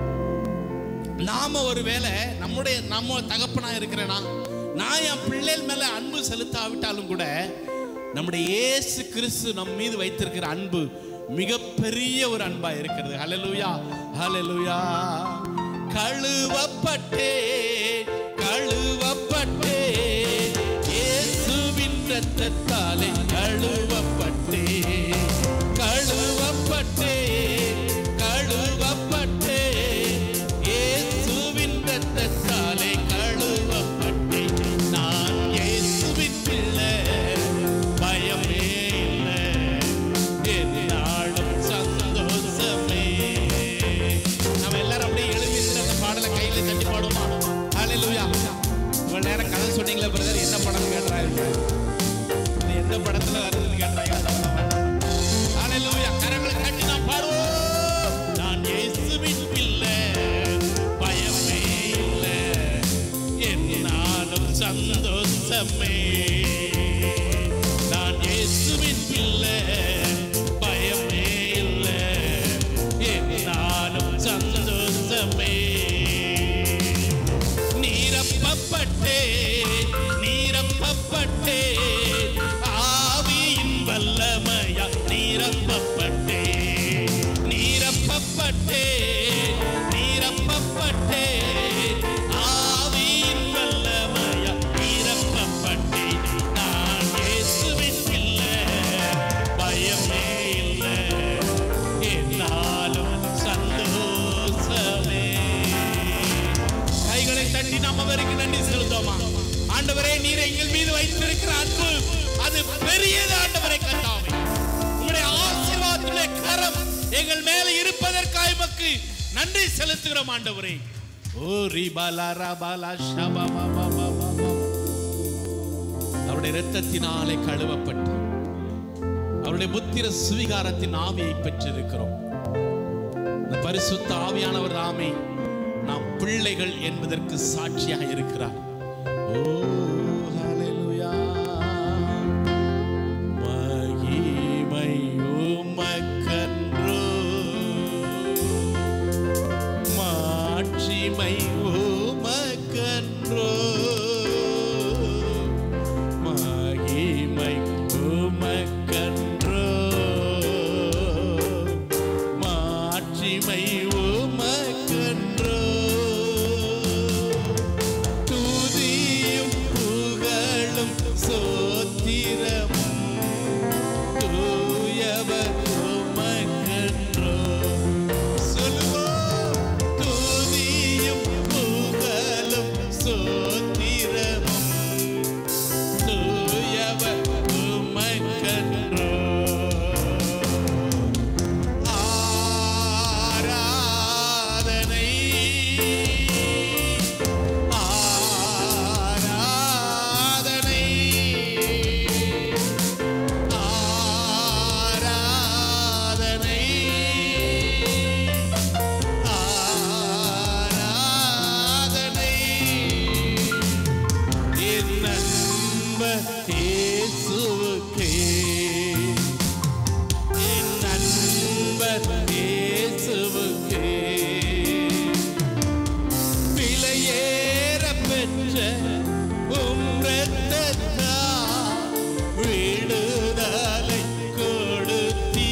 [SPEAKER 1] நாம ஒருவேளை நம்முடைய நம்ம தகப்பனா இருக்கிறேனா நான் என் பிள்ளைகள் மேல அன்பு செலுத்தாவிட்டாலும் கூட நம்முடைய இயேசு கிறிஸ்து நம் மீது வைத்திருக்கிற அன்பு மிகப்பெரிய ஒரு அன்பா இருக்கிறது ஹalleluya ஹalleluya கழுவப்பட்டே கழுவப்பட்டே இயேசுவின் இரத்தத்தாலே கழுவப்பட்டே கழுவப்பட்டே கழுவப்பட்டே இயேசுவின் இரத்தத்தாலே கழுவப்பட்டே நான் இயேசுவின் பிள்ளை பயமே இல்லை என்னாலும் சந்தோஷமே நம்ம எல்லாரும் அப்படியே எழுப்பி நின்று அந்த பாடலை கையில தட்டி பாடுவோமா ஹalleluya இவ்வளவு நேரம் கதை சொன்னீங்களே பிரதர் என்ன படம் கேட்டுறாங்க இது எந்த படத்துல வருதுன்னு கேட்டுறாங்க ஹalleluya கரங்களை தட்டி நாம் பாடுவோம் நான் இயேசுவின் பிள்ளை பயமே இல்லை என்னாலும் சந்தோஷமே நான் இயேசுவின் பிள்ளை பயமே இல்லை என்னாலும் சந்தோஷமே நீரப்பப்பட்டே நீரப்பப்பட்டே ஆவியின் வல்லமையா நீரப்பப்பட்டே நீரப்பப்பட்டே நீரப்பப்பட்டே ஆவியின் வல்லமையா நீரப்பப்பட்டே நான் இயேசுவின் பிள்ளை பயமே இல்லை என்னாலும் சந்தோஷமே கைகளை தட்டி நாம் அவருக்கு நன்றி செலுத்தோமா ஆண்டவரே நீர் எங்கள் மீது வைத்திருக்கிற அன்பு அது பெரியது ஆண்டவரை கண்டாவே உங்களுடைய ஆசீர்வாதத்திலே கரம் எங்கள் மேல இருப்பதற்காக மக்கு நன்றி செலுத்துகிறோம் ஆண்டவரே ஓ ரிபாலா ரபாலா ஷபா பாபா பாபா அவருடைய இரத்தத்தினாலே கழுவப்பட்டு அவருடைய புத்திர சுவிகாரத்தின் ஆவியை பெற்றிருக்கிறோம் இந்த பரிசுத்த ஆவியானவர் தாமே நாம் பிள்ளைகள் என்பதற்கு சாட்சியாக இருக்கிறார் ஓ ஹalleluya மகிமை உமக்கன்றோ மாட்சிமை உமக்கன்றோ மகிமை உமக்கன்றோ மாட்சிமை உமக்கன்றோ துதியும் புகழும் சோத்திரமும் தூயவர் உமக்கன்றோ சொல்லுவோம் துதியும் புகழும் சோத்திரமும் தூயவர் உமக்கன்றோ ஆராதனை ஆராதனை ஆராதனை ஆராதனை என் நண்பர் இயேசுவுக்கே என் நண்பர் இயேசுவுக்கே விலையேற பெற்ற உம் இரத்தத்தால் விடுதலை கொடுத்தீ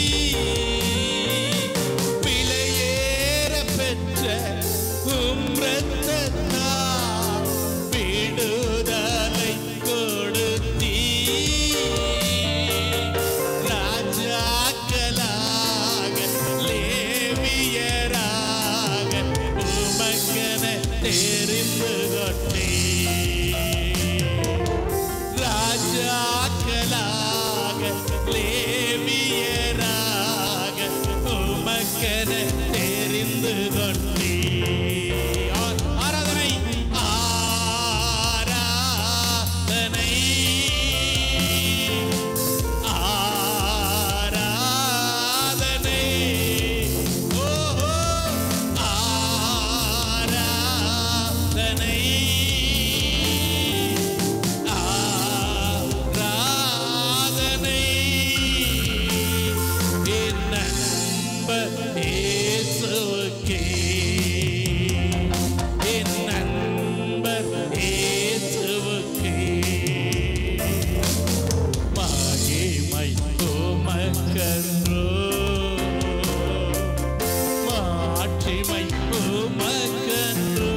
[SPEAKER 1] விலையேற பெற்ற உம் இரத்தத்தால் விடுதலை கொடுத்தீ ராஜாக்களாக லேவியராக உமக்கென தெரிந்து கொண்டே ராஜாக்களாக லேவியராக உமக்கென தெரிந்து கொண்டே ஆராதனை ஆராதனை ஆராதனை ஓஹோ ஆராதனை ஆராதனை என் நண்பர் இயேசுவுக்கே என் நண்பர் இயேசுவுக்கே மகிமை உமக்கன்றோ மாட்சிமை உமக்கன்றோ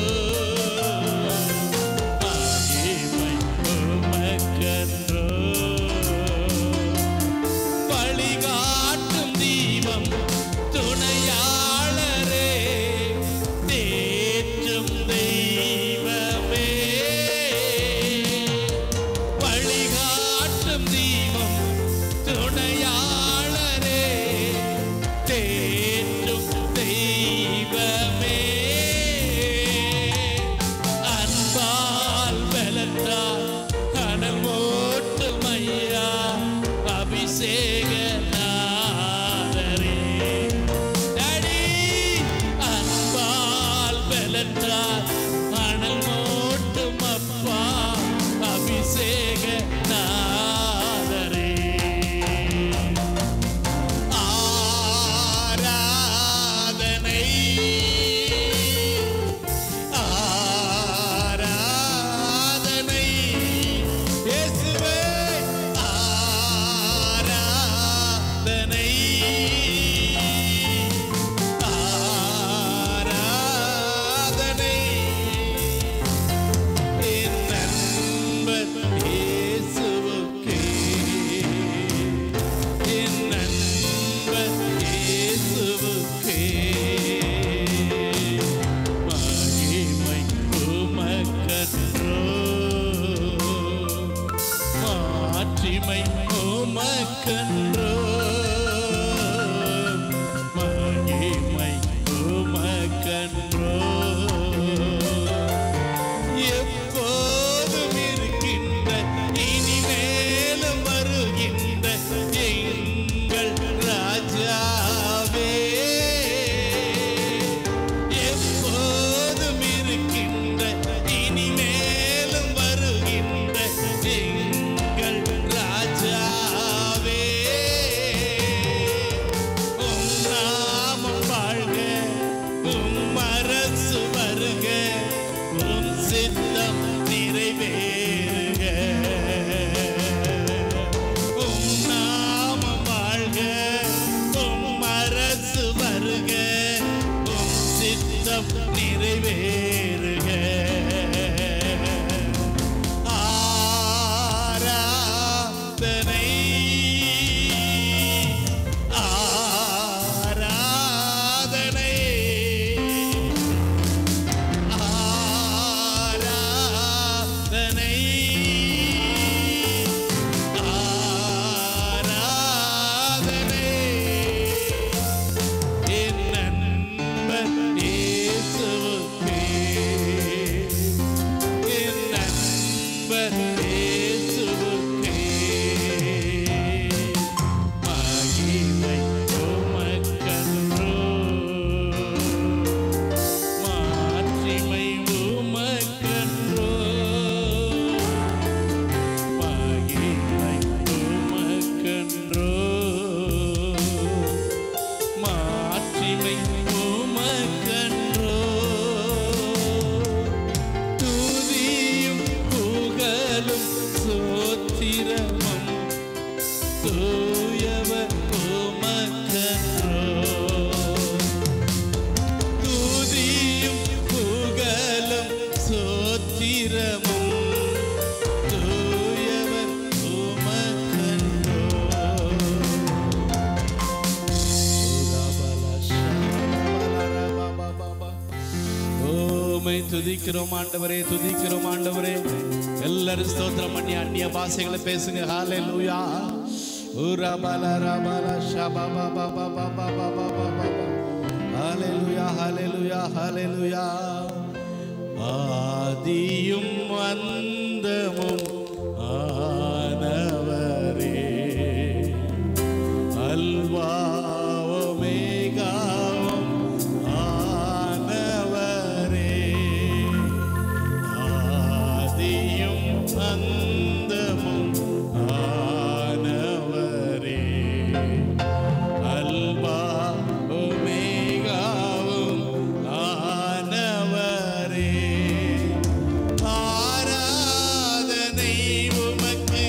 [SPEAKER 1] மகிமை உமக்கன்றோ வழிகாட்டும் தீபம் துணையாளரே தேற்றும் தெய்வமே வழிகாட்டும் தீபம் துணையாளரே தேற்றும் தெய்வமே அன்பால் பலத்தால் கனல் ஓட்டும் ஐயா அபிஷேக நாதரே அடி அன்பால் பலத்தால் அனல் மூட்டும் அப்பா அபிஷேக நாதரே ஆராதனை ஆராதனை இயேசுவே ஆராதனை ஆராதனை என் நண்பர் இயேசுவுக்கே என் நண்பர் இயேசுவுக்கே மகிமை உமக்கன்றோ மாட்சிமை உமக்கன்றோ மகிமை உமக்கன்றோ எப்போதும் இருக்கின்ற இனிமேலும் வருகின்ற எங்கள் ராஜாவே எப்போ ஆராதனை ஆராதனை ஆராதனை என் நண்பர் இயேசுவுக்கே என் நண்பர் இயேசுவுக்கே மகிமை உமக்கன்றோ மாட்சிமை உமக்கன்றோ மகிமை உமக்கன்றோ மாட்சிமை உமக்கன்றோ துதியும் புகழும் சோத்திரமும் தூயவர் உமக்கன்றோ துதியும் புகழும் சோத்திரமும் தூயவர் உமக்கன்றோ ஓமை துதிக்கிறோம் ஆண்டவரே துதிக்கிறோம் ஆண்டவரே எல்லாரும் ஸ்தோத்திரம் பண்ணி அந்நிய பாஷைகளை பேசுங்க ஹாலே லூயா ஊரா பாலா ரா பாலா ஷபா பா பா பா பா பா பா பா பா பா ஹாலே லூயா ஹாலே லூயா ஹாலே லூயா ஆதியும் அந்தமும் ஆனவரே அல்வாவோமேகாவும் ஆனவரே ஆதியும் அந்தமும் ஆனவரே அல்வா ஒமேகாவும் ஆனவரே ஆராதனை உமக்கு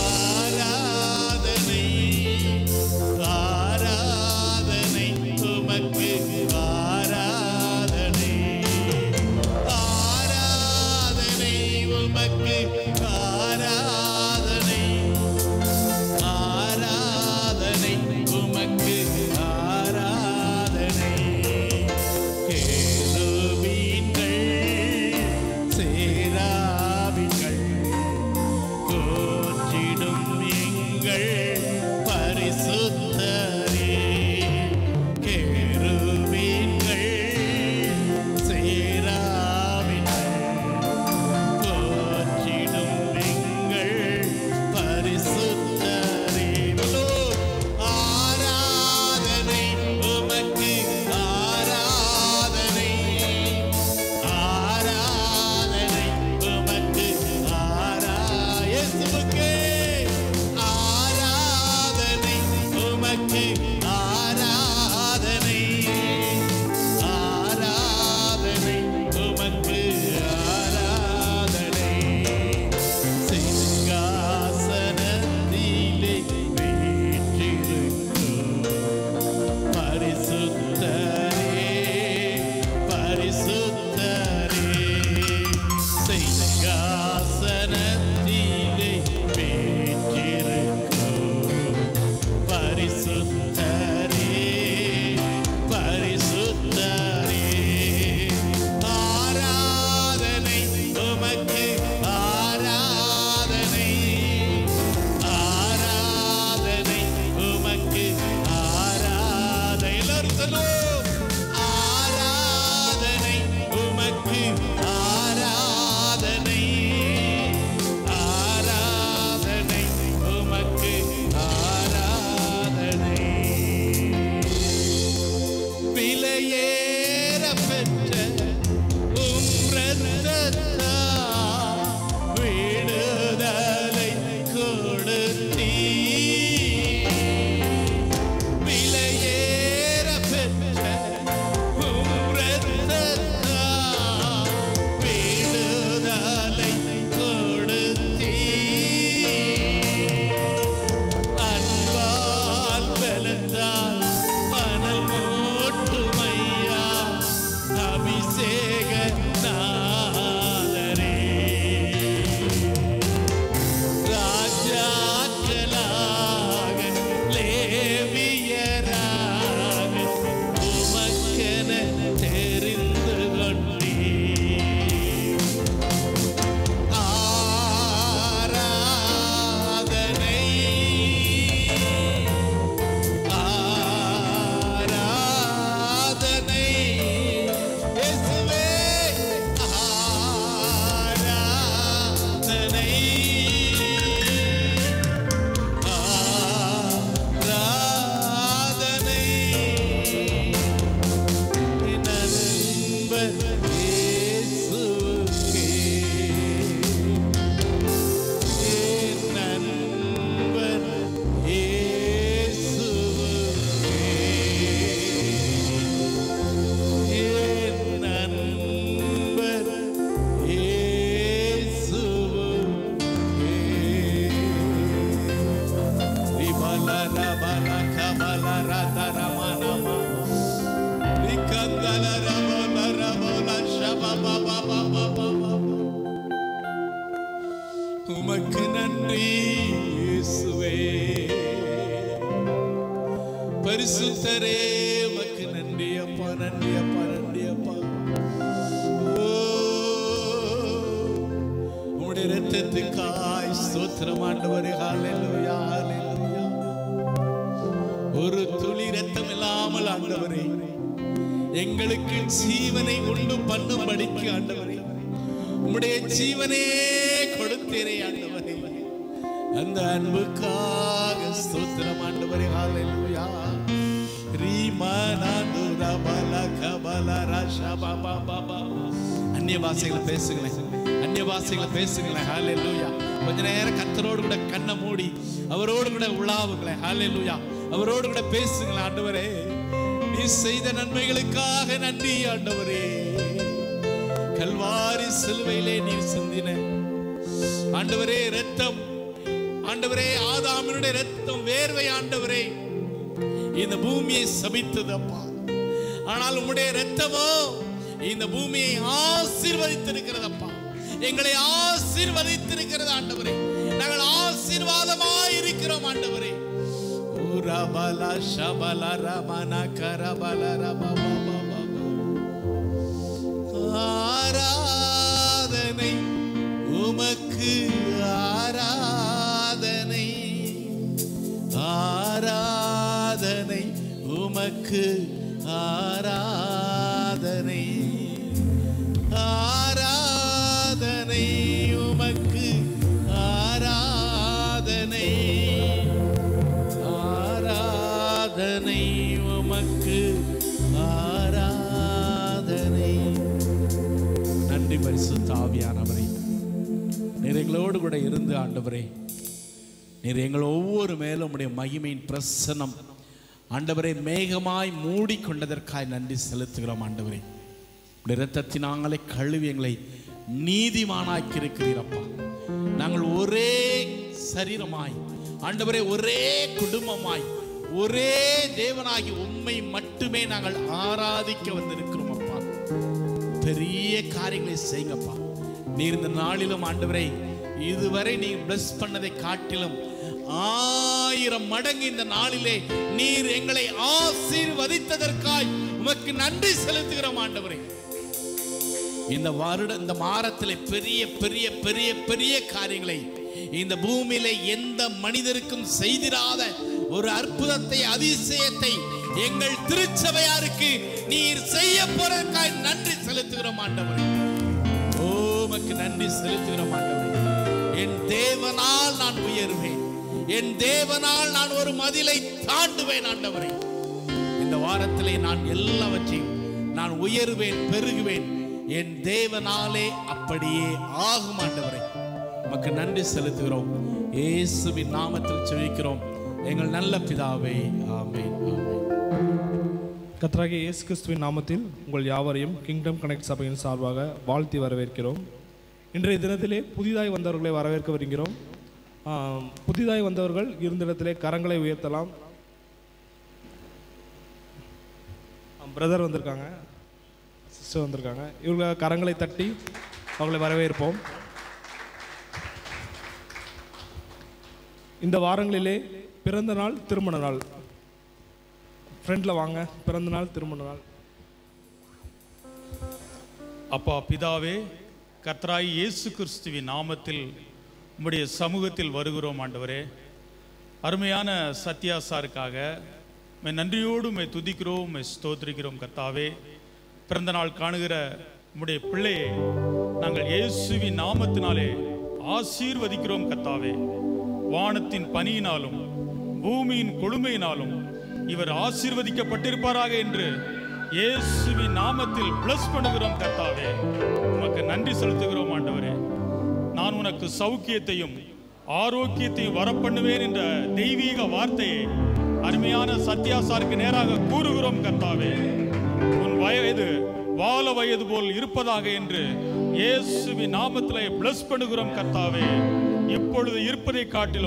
[SPEAKER 1] ஆராதனை ஆராதனை உமக்கு ஆராதனை ஆராதனை உமக்கு ஆராதனை ஆராதனை உமக்கு ஆராதனை கேருபீன்கள் சேராபிகள் போற்றிடும் எங்கள் பரிசுத்தரே கேருபீன்கள் சேராபிகள் போற்றிடும் எங்கள் பரிசுத்தரே பலோ ஆராதனை உமக்கு ஆராதனை ஆராதனை உமக்கு ஆரா இயேசுவுக்கே ஆராதனை ரபல கபல ரதரமனம. ரிகந்தல ரபல ரபல ஷபபபபபபப. உமக்கு நன்றி இயேசுவே பரிசுத்தரே உமக்கு நன்றி அப்பா நன்றி அப்பா நன்றி அப்பா ஓ, உம்முடைய இரத்தத்துக்காய் ஸ்தோத்திரம் ஆண்டவரே ஹalleluya ஹalleluya ஒரு துளி இரத்தம் இல்லாமல் ஆண்டவரே எங்களுக்கு ஜீவனை உண்டு பண்ணும்படிக்கு ஆண்டவரே உம்முடைய ஜீவனே கொடுத்தீரே ஆண்டவரே அந்த அன்புக்காக ஸ்தோத்திரம் ஆண்டவரே ஹalleluya ரீமனாதுர பல கபல ரஷபபபப அந்நிய பாஷைகளை பேசுங்களேன் அந்நிய பாஷைகளை பேசுங்களேன் ஹalleluya கொஞ்ச நேரம் கத்தரோடு கூட கண்ணை மூடி அவரோடு கூட உலாவுங்களேன் ஹalleluya அவரோடு கூட பேசுங்களேன் ஆண்டவரே நீ செய்த நன்மைகளுக்காக நன்றி ஆண்டவரே கல்வாரி சிலுவையிலே நீர் சிந்தின ஆண்டவரே ரத்தம் ஆண்டவரே ஆதாமினுடைய ரத்தம் வேர்வை ஆண்டவரே இந்த பூமியை சபித்தது அப்பா ஆனால் உம்முடைய ரத்தமோ இந்த பூமியை ஆசீர்வதித்திருக்கிறதப்பா எங்களை ஆசீர்வதித்திருக்கிறது ஆண்டவரே நாங்கள் ஆசீர்வாதமாய் இருக்கிறோம் ஆண்டவரே ஊரபல ஷபல ரமண கரபல ரபபபபப. ஆராதனை உமக்கு ஆராதனை ஆராதனை உமக்கு ஆராதனை ஆராதனை உமக்கு ஆராதனை ஆராதனை உமக்கு ஆராதனை நன்றி பரிசுத்த ஆவியானவரே நீர் எங்களோடு கூட இருந்து ஆண்டவரே நீர் எங்கள் ஒவ்வொரு மேலும் உடைய மகிமையின் பிரசனம் ஆண்டவரை மேகமாய் மூடிக்கொண்டதற்காய் நன்றி செலுத்துகிறோம் ஆண்டவரே உடைய இரத்தத்தினாலே கழுவி எங்களை நீதிமானாக்கி இருக்கிறீரப்பா நாங்கள் ஒரே சரீரமாய் ஆண்டவரே ஒரே குடும்பமாய் ஒரே தேவனாகி உண்மை மட்டுமே நாங்கள் ஆராதிக்க வந்திருக்கிறோம் அப்பா பெரிய காரியங்களை செய்யுங்கப்பா நீர் இந்த நாளிலும் ஆண்டவரை இதுவரை நீர் பிளஸ் பண்ணதை காட்டிலும் ஆயிரம் மடங்கு இந்த நாளிலே நீர் எங்களை ஆசீர்வதித்ததற்காய் உமக்கு நன்றி செலுத்துகிறோம் ஆண்டவரே இந்த வருட இந்த மாரத்திலே பெரிய பெரிய பெரிய பெரிய காரியங்களை இந்த பூமியில எந்த மனிதருக்கும் செய்திராத ஒரு அற்புதத்தை அதிசயத்தை எங்கள் திருச்சபையாருக்கு நீர் செய்ய போறதுக்காய் நன்றி செலுத்துகிறோம் ஆண்டவரே ஓ, உமக்கு நன்றி செலுத்துகிறோம் ஆண்டவரே என் தேவனால் நான் உயர்வேன் என் தேவனால் நான் ஒரு மதிலை தாண்டுவேன் ஆண்டவரே இந்த வாரத்திலே நான் எல்லாவற்றையும் நான் உயர்வேன் பெருகுவேன் என் தேவனாலே அப்படியே ஆகும் ஆண்டவரே உமக்கு நன்றி செலுத்துகிறோம் இயேசுவின் நாமத்தில் செவிக்கிறோம் எங்கள் நல்ல பிதாவே ஆமென் ஆமென்
[SPEAKER 2] கர்த்தராகிய இயேசு கிறிஸ்துவின் நாமத்தில் உங்கள் யாவரையும் கிங்டம் கனெக்ட் சபையின் சார்பாக வாழ்த்தி வரவேற்கிறோம் இன்றைய தினத்திலே புதிதாய் வந்தவர்களை வரவேற்க வருகிறோம் ஆம், புதிதாய் வந்தவர்கள் இருந்த இடத்திலே கரங்களை உயர்த்தலாம் பிரதர் வந்திருக்காங்க சிஸ்டர் வந்திருக்காங்க இவங்க கரங்களை தட்டி அவங்களை வரவேற்போம் இந்த வாரங்களிலே பிறந்த நாள் திருமண நாள் ஃப்ரெண்டில் வாங்க பிறந்த நாள் திருமண நாள்
[SPEAKER 3] அப்பா பிதாவே கர்த்தராய் இயேசு கிறிஸ்துவின் நாமத்தில் உம்முடைய சமூகத்தில் வருகிறோம் ஆண்டவரே அருமையான சத்யா சாருக்காக உம்மை நன்றியோடு உம்மை துதிக்கிறோம் உம்மை ஸ்தோத்திரிக்கிறோம் கர்த்தாவே பிறந்த நாள் காணுகிற உம்முடைய பிள்ளையை நாங்கள் இயேசுவின் நாமத்தினாலே ஆசீர்வதிக்கிறோம் கர்த்தாவே வானத்தின் பனியினாலும் பூமியின் கொழுமையினாலும் இவர் ஆசீர்வதிக்கப்பட்டிருப்பாராக என்று இயேசுவின் நாமத்தில் பிளஸ் பண்ணுகிறோம் கர்த்தாவே உமக்கு நன்றி செலுத்துகிறோம் ஆண்டவரே நான் உனக்கு சௌக்கியத்தையும் ஆரோக்கியத்தையும் வரப்பண்ணுவேன் என்ற தெய்வீக வார்த்தையை அருமையான சத்யாசாருக்கு நேராக கூறுகிறோம் கர்த்தாவே உன் வயது வால வயது போல் இருப்பதாக என்று இயேசுவின் நாமத்திலே பிளஸ் பண்ணுகிறோம் கர்த்தாவே இப்பொழுது இருப்பதை காட்டிலும்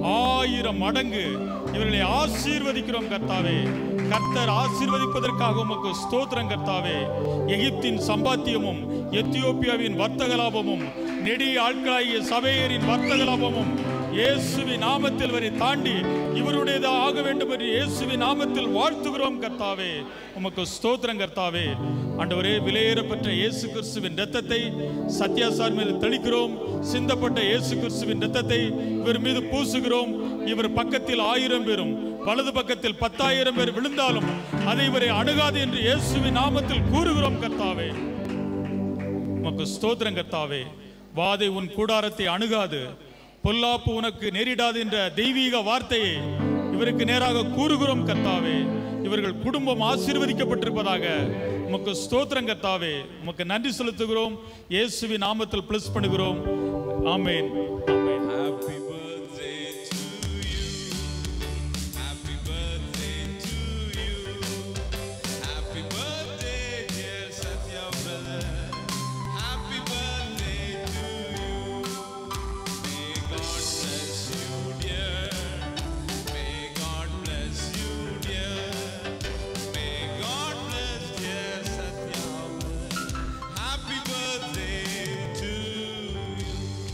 [SPEAKER 3] ஆயிரம் மடங்கு இவர்களை ஆசீர்வதிக்கிறோம் கர்த்தாவே கர்த்தர் ஆசீர்வதிப்பதற்காக உமக்கு ஸ்தோத்திரம் கர்த்தாவே எகிப்தின் சம்பாத்தியமும் எத்தியோப்பியாவின் வர்த்தக லாபமும் நெடிய ஆட்களாகிய சபையரின் வர்த்தக லாபமும் இயேசுவின் நாமத்தில் வரை தாண்டி இவருடையதா ஆக வேண்டும் என்று இயேசுவின் நாமத்தில் வாழ்த்துகிறோம் கர்த்தாவே உமக்கு ஸ்தோத்திரம் கர்த்தாவே ஆண்டவரே விலையேறப்பட்ட இயேசு கிறிஸ்துவின் இரத்தத்தை சத்யாசார் மீது தெளிக்கிறோம் சிந்தப்பட்ட இயேசு கிறிஸ்துவின் இரத்தத்தை இவர் மீது பூசுகிறோம் இவர் பக்கத்தில் ஆயிரம் பேரும் வலது பக்கத்தில் பத்தாயிரம் பேர் விழுந்தாலும் அதை இவரை அணுகாது என்று இயேசுவின் நாமத்தில் கூறுகிறோம் கர்த்தாவே உமக்கு ஸ்தோத்திரம் கர்த்தாவே வாதை உன் கூடாரத்தை அணுகாது பொல்லாப்பு உனக்கு நேரிடாது என்ற தெய்வீக வார்த்தையை இவருக்கு நேராக கூறுகிறோம் கர்த்தாவே இவர்கள் குடும்பம் ஆசீர்வதிக்கப்பட்டிருப்பதாக உமக்கு ஸ்தோத்திரம் கர்த்தாவே உமக்கு நன்றி செலுத்துகிறோம் இயேசுவின் நாமத்தில் பிளஸ் பண்ணுகிறோம் ஆமென் ஆமென்
[SPEAKER 4] Happy birthday to you. Happy birthday to you. Happy birthday, dear Satya brother. Happy birthday to you. May God bless you, dear. May God bless you, dear. May God bless dear Satya brother. Happy birthday to you.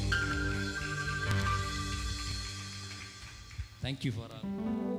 [SPEAKER 5] Thank you for all.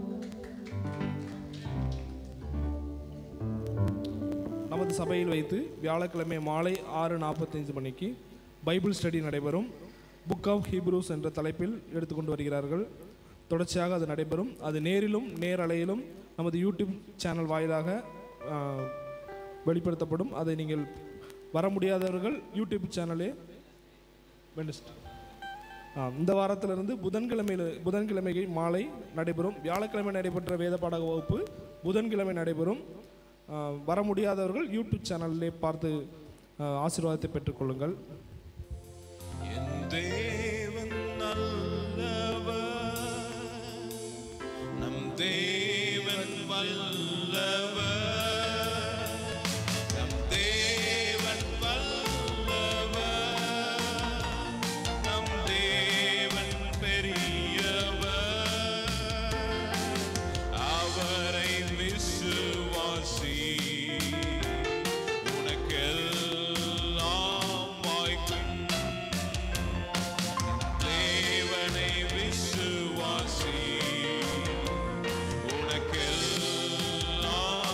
[SPEAKER 2] நமது சபையில் வைத்து வியாழக்கிழமை மாலை ஆறு நாற்பத்தைந்து மணிக்கு Bible study நடைபெறும் book of Hebrews என்ற தலைப்பில் எடுத்துக்கொண்டு வருகிறார்கள் தொடர்ச்சியாக அது நடைபெறும் அது நேரிலும் நேரலையிலும் நமது யூடியூப் சேனல் வாயிலாக ஆ, வெளிப்படுத்தப்படும் அதை நீங்கள் வர முடியாதவர்கள் யூடியூப் சேனலே வெண்டஸ்டே ஆ, இந்த வாரத்திலிருந்து புதன்கிழமையில் புதன்கிழமை மாலை நடைபெறும் வியாழக்கிழமை நடைபெற்ற வேத பாடக வகுப்பு புதன்கிழமை நடைபெறும் ஆ, வர முடியாதவர்கள் யூடியூப் சேனலிலே பார்த்து ஆ, ஆசீர்வாதத்தை பெற்றுக்கொள்ளுங்கள்
[SPEAKER 4] என் தேவன் நல்லவர் நம் தேவன் வல்லவர் நம் தேவன் வல்லவர் நம் தேவன் பெரியவர் அவரை விசுவாசி உனக்கெல்லாம் வாய்க்கும் தேவனை விசுவாசி உனக்கெல்லாம்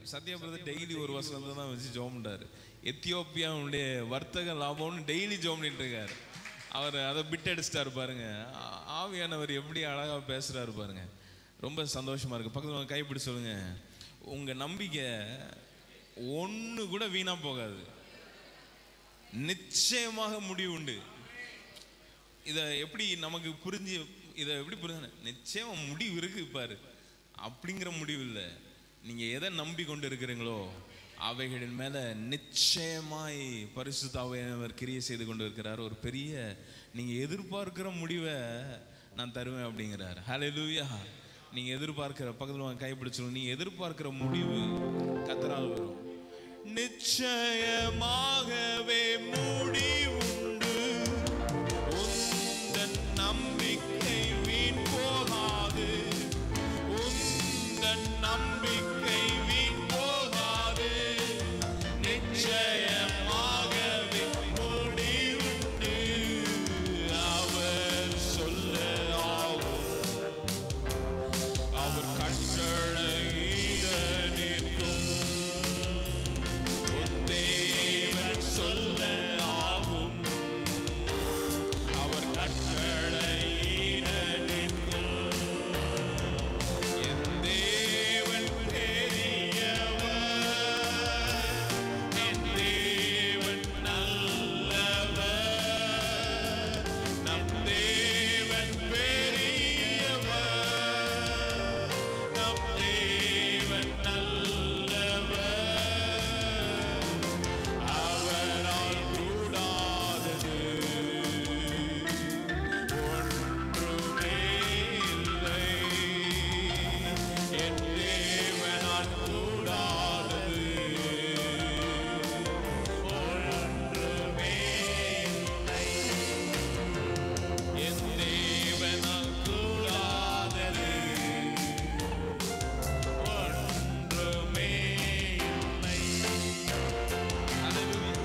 [SPEAKER 5] சத்யா பிரதர் டெய்லி ஒரு வசனத்தை தான் வச்சு ஜோம் பண்றாரு எத்தியோப்பியாவுடைய வர்த்தக லாபம்னு டெய்லி ஜோம் பண்ணிட்டு இருக்காரு அவர் அதை பிட் அடிச்சிட்டாரு பாருங்க ஆ- ஆவியானவர் எப்படி அழகா பேசுறாரு பாருங்க ரொம்ப சந்தோஷமா இருக்கு பக்கத்துல வந்து கைப்பிடி சொல்லுங்க உங்க நம்பிக்கை ஒண்ணு கூட வீணா போகாது நிச்சயமாக முடிவு உண்டு இதை எப்படி நமக்கு புரிஞ்சு இதை எப்படி புரிஞ்சு நிச்சயம் முடிவு இருக்கு பாரு அப்படிங்கிற முடிவு இல்லை நீங்க எதை நம்பி கொண்டு இருக்கிறீங்களோ அவைகளின் மேல நிச்சயமாய் பரிசுத்தாவையவர் கிரியை செய்து கொண்டு இருக்கிறார் ஒரு பெரிய நீங்க எதிர்பார்க்கிற முடிவை நான் தருவேன் அப்படிங்கிறார் ஹalleluya நீங்க எதிர்பார்க்கிற பக்கத்துல வாங்க கைப்பிடிச்சிடும் நீங்க எதிர்பார்க்கிற முடிவு கத்தரால் வரும் நிச்சயமாகவே முடிவுண்டு உந்தன் நம்பிக்கை வீண் போகாது உந்தன் நம்பிக்கை வீண் போகாது நிச்சயமாகவே முடிவுண்டு அவர் சொல்ல ஆகும் அவர் கட்டளையிட நிற்கும் உன் தேவன் சொல்ல ஆகும் அவர் கட்டளையிட நிற்கும் என் தேவன் பெரியவர் என் தேவன் நல்லவர் நம் தேவன் பெரியவர் நம் தேவன் நல்லவர் அவரால் கூடாதது ஒன்றுமே இல்லை என் தேவனால் கூடாதது ஒன்றுமே இல்லை என் தேவனால் கூடாதது ஒன்றுமே இல்லை Hallelujah.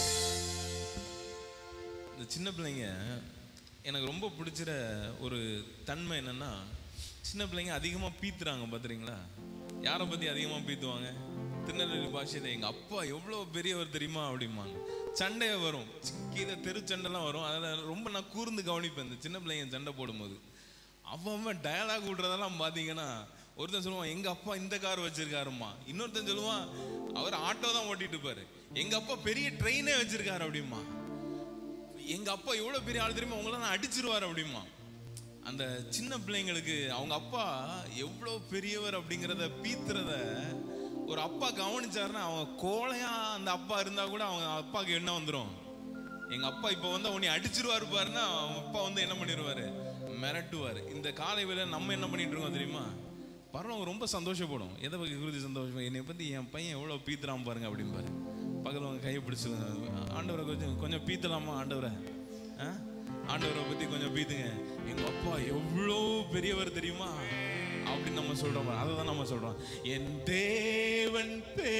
[SPEAKER 5] இந்த சின்ன பிள்ளைங்க எனக்கு ரொம்ப பிடிச்சிற ஒரு தன்மை என்னன்னா சின்ன பிள்ளைங்க அதிகமாக பீத்துறாங்க பார்த்துறீங்களா யாரை பற்றி அதிகமாக பீத்துவாங்க திருநெல்வேலி பாஷையில் எங்கள் அப்பா எவ்வளோ பெரியவர் தெரியுமா அப்படிம்பாங்க சண்டையே வரும் கீழே தெரு சண்டைலாம் வரும் அதில் ரொம்ப நான் கூர்ந்து கவனிப்பேன் இந்த சின்ன பிள்ளைங்க சண்டை போடும்போது அவன் அவன் டயலாக் விடுறதெல்லாம் பார்த்தீங்கன்னா ஒருத்தன் சொல்லுவான் எங்க அப்பா இந்த கார் வச்சிருக்காருமா இன்னொருத்தன் சொல்லுவான் அவர் ஆட்டோ தான் ஓட்டிட்டு இருப்பாரு எங்க அப்பா பெரிய ட்ரெயினே வச்சிருக்காரு அப்படிமா எங்க அப்பா எவ்வளவு பெரிய ஆள் தெரியுமா உங்களை நான் அடிச்சிருவார் அப்படிமா அந்த சின்ன பிள்ளைங்களுக்கு அவங்க அப்பா எவ்வளோ பெரியவர் அப்படிங்கிறத பீத்துறத ஒரு அப்பா கவனிச்சாருன்னா அவன் கோழையா அந்த அப்பா இருந்தா கூட அவங்க அப்பாவுக்கு என்ன வந்துடும் எங்க அப்பா இப்போ வந்து உன்னை அடிச்சிருவாரு பாருன்னா அவன் அப்பா வந்து என்ன பண்ணிடுவாரு மிரட்டுவார் இந்த காலை வேலை நம்ம என்ன பண்ணிட்டு இருக்கோம் தெரியுமா பரவாயில்ல ரொம்ப சந்தோஷப்படும் எதை பற்றி குருதி சந்தோஷம் என்னை பற்றி என் பையன் எவ்வளோ பீத்துறான் பாருங்க அப்படிம்பாரு பக்கத்தில் அவங்க கையை பிடிச்சு ஆண்டவரை கொஞ்சம் கொஞ்சம் பீத்தலாமா ஆண்டவரை ஆ ஆண்டவரை பற்றி கொஞ்சம் பீத்துங்க எங்கள் அப்பா எவ்வளோ பெரியவர் தெரியுமா அப்படின்னு நம்ம சொல்றோம் அதை தான் நம்ம சொல்றோம் என் தேவன்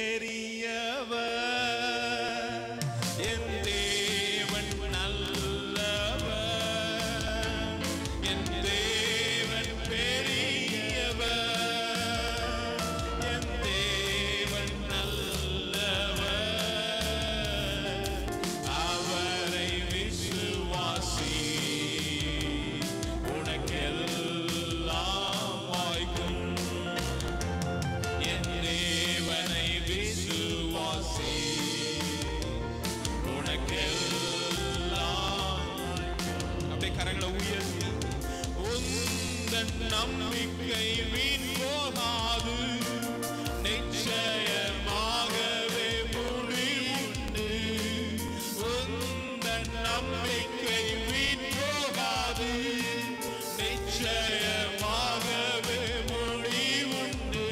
[SPEAKER 5] பெரியவர் என் தேவன் நல்லவர் என் தேவன் பெரியவர் என் தேவன் நல்லவர் அவரை விசுவாசி உனக்கெல்லாம் வாய்க்கும் என் தேவனை விசுவாசி உனக்கெல்லாம் அப்படியே கரங்களை உயர்த்தி உந்தன் நம்பிக்கை வீண் போகாது நிச்சயமாகவே முடிவுண்டு உந்தன் நம்பிக்கை வீண் போகாது நிச்சயமாகவே முடிவுண்டு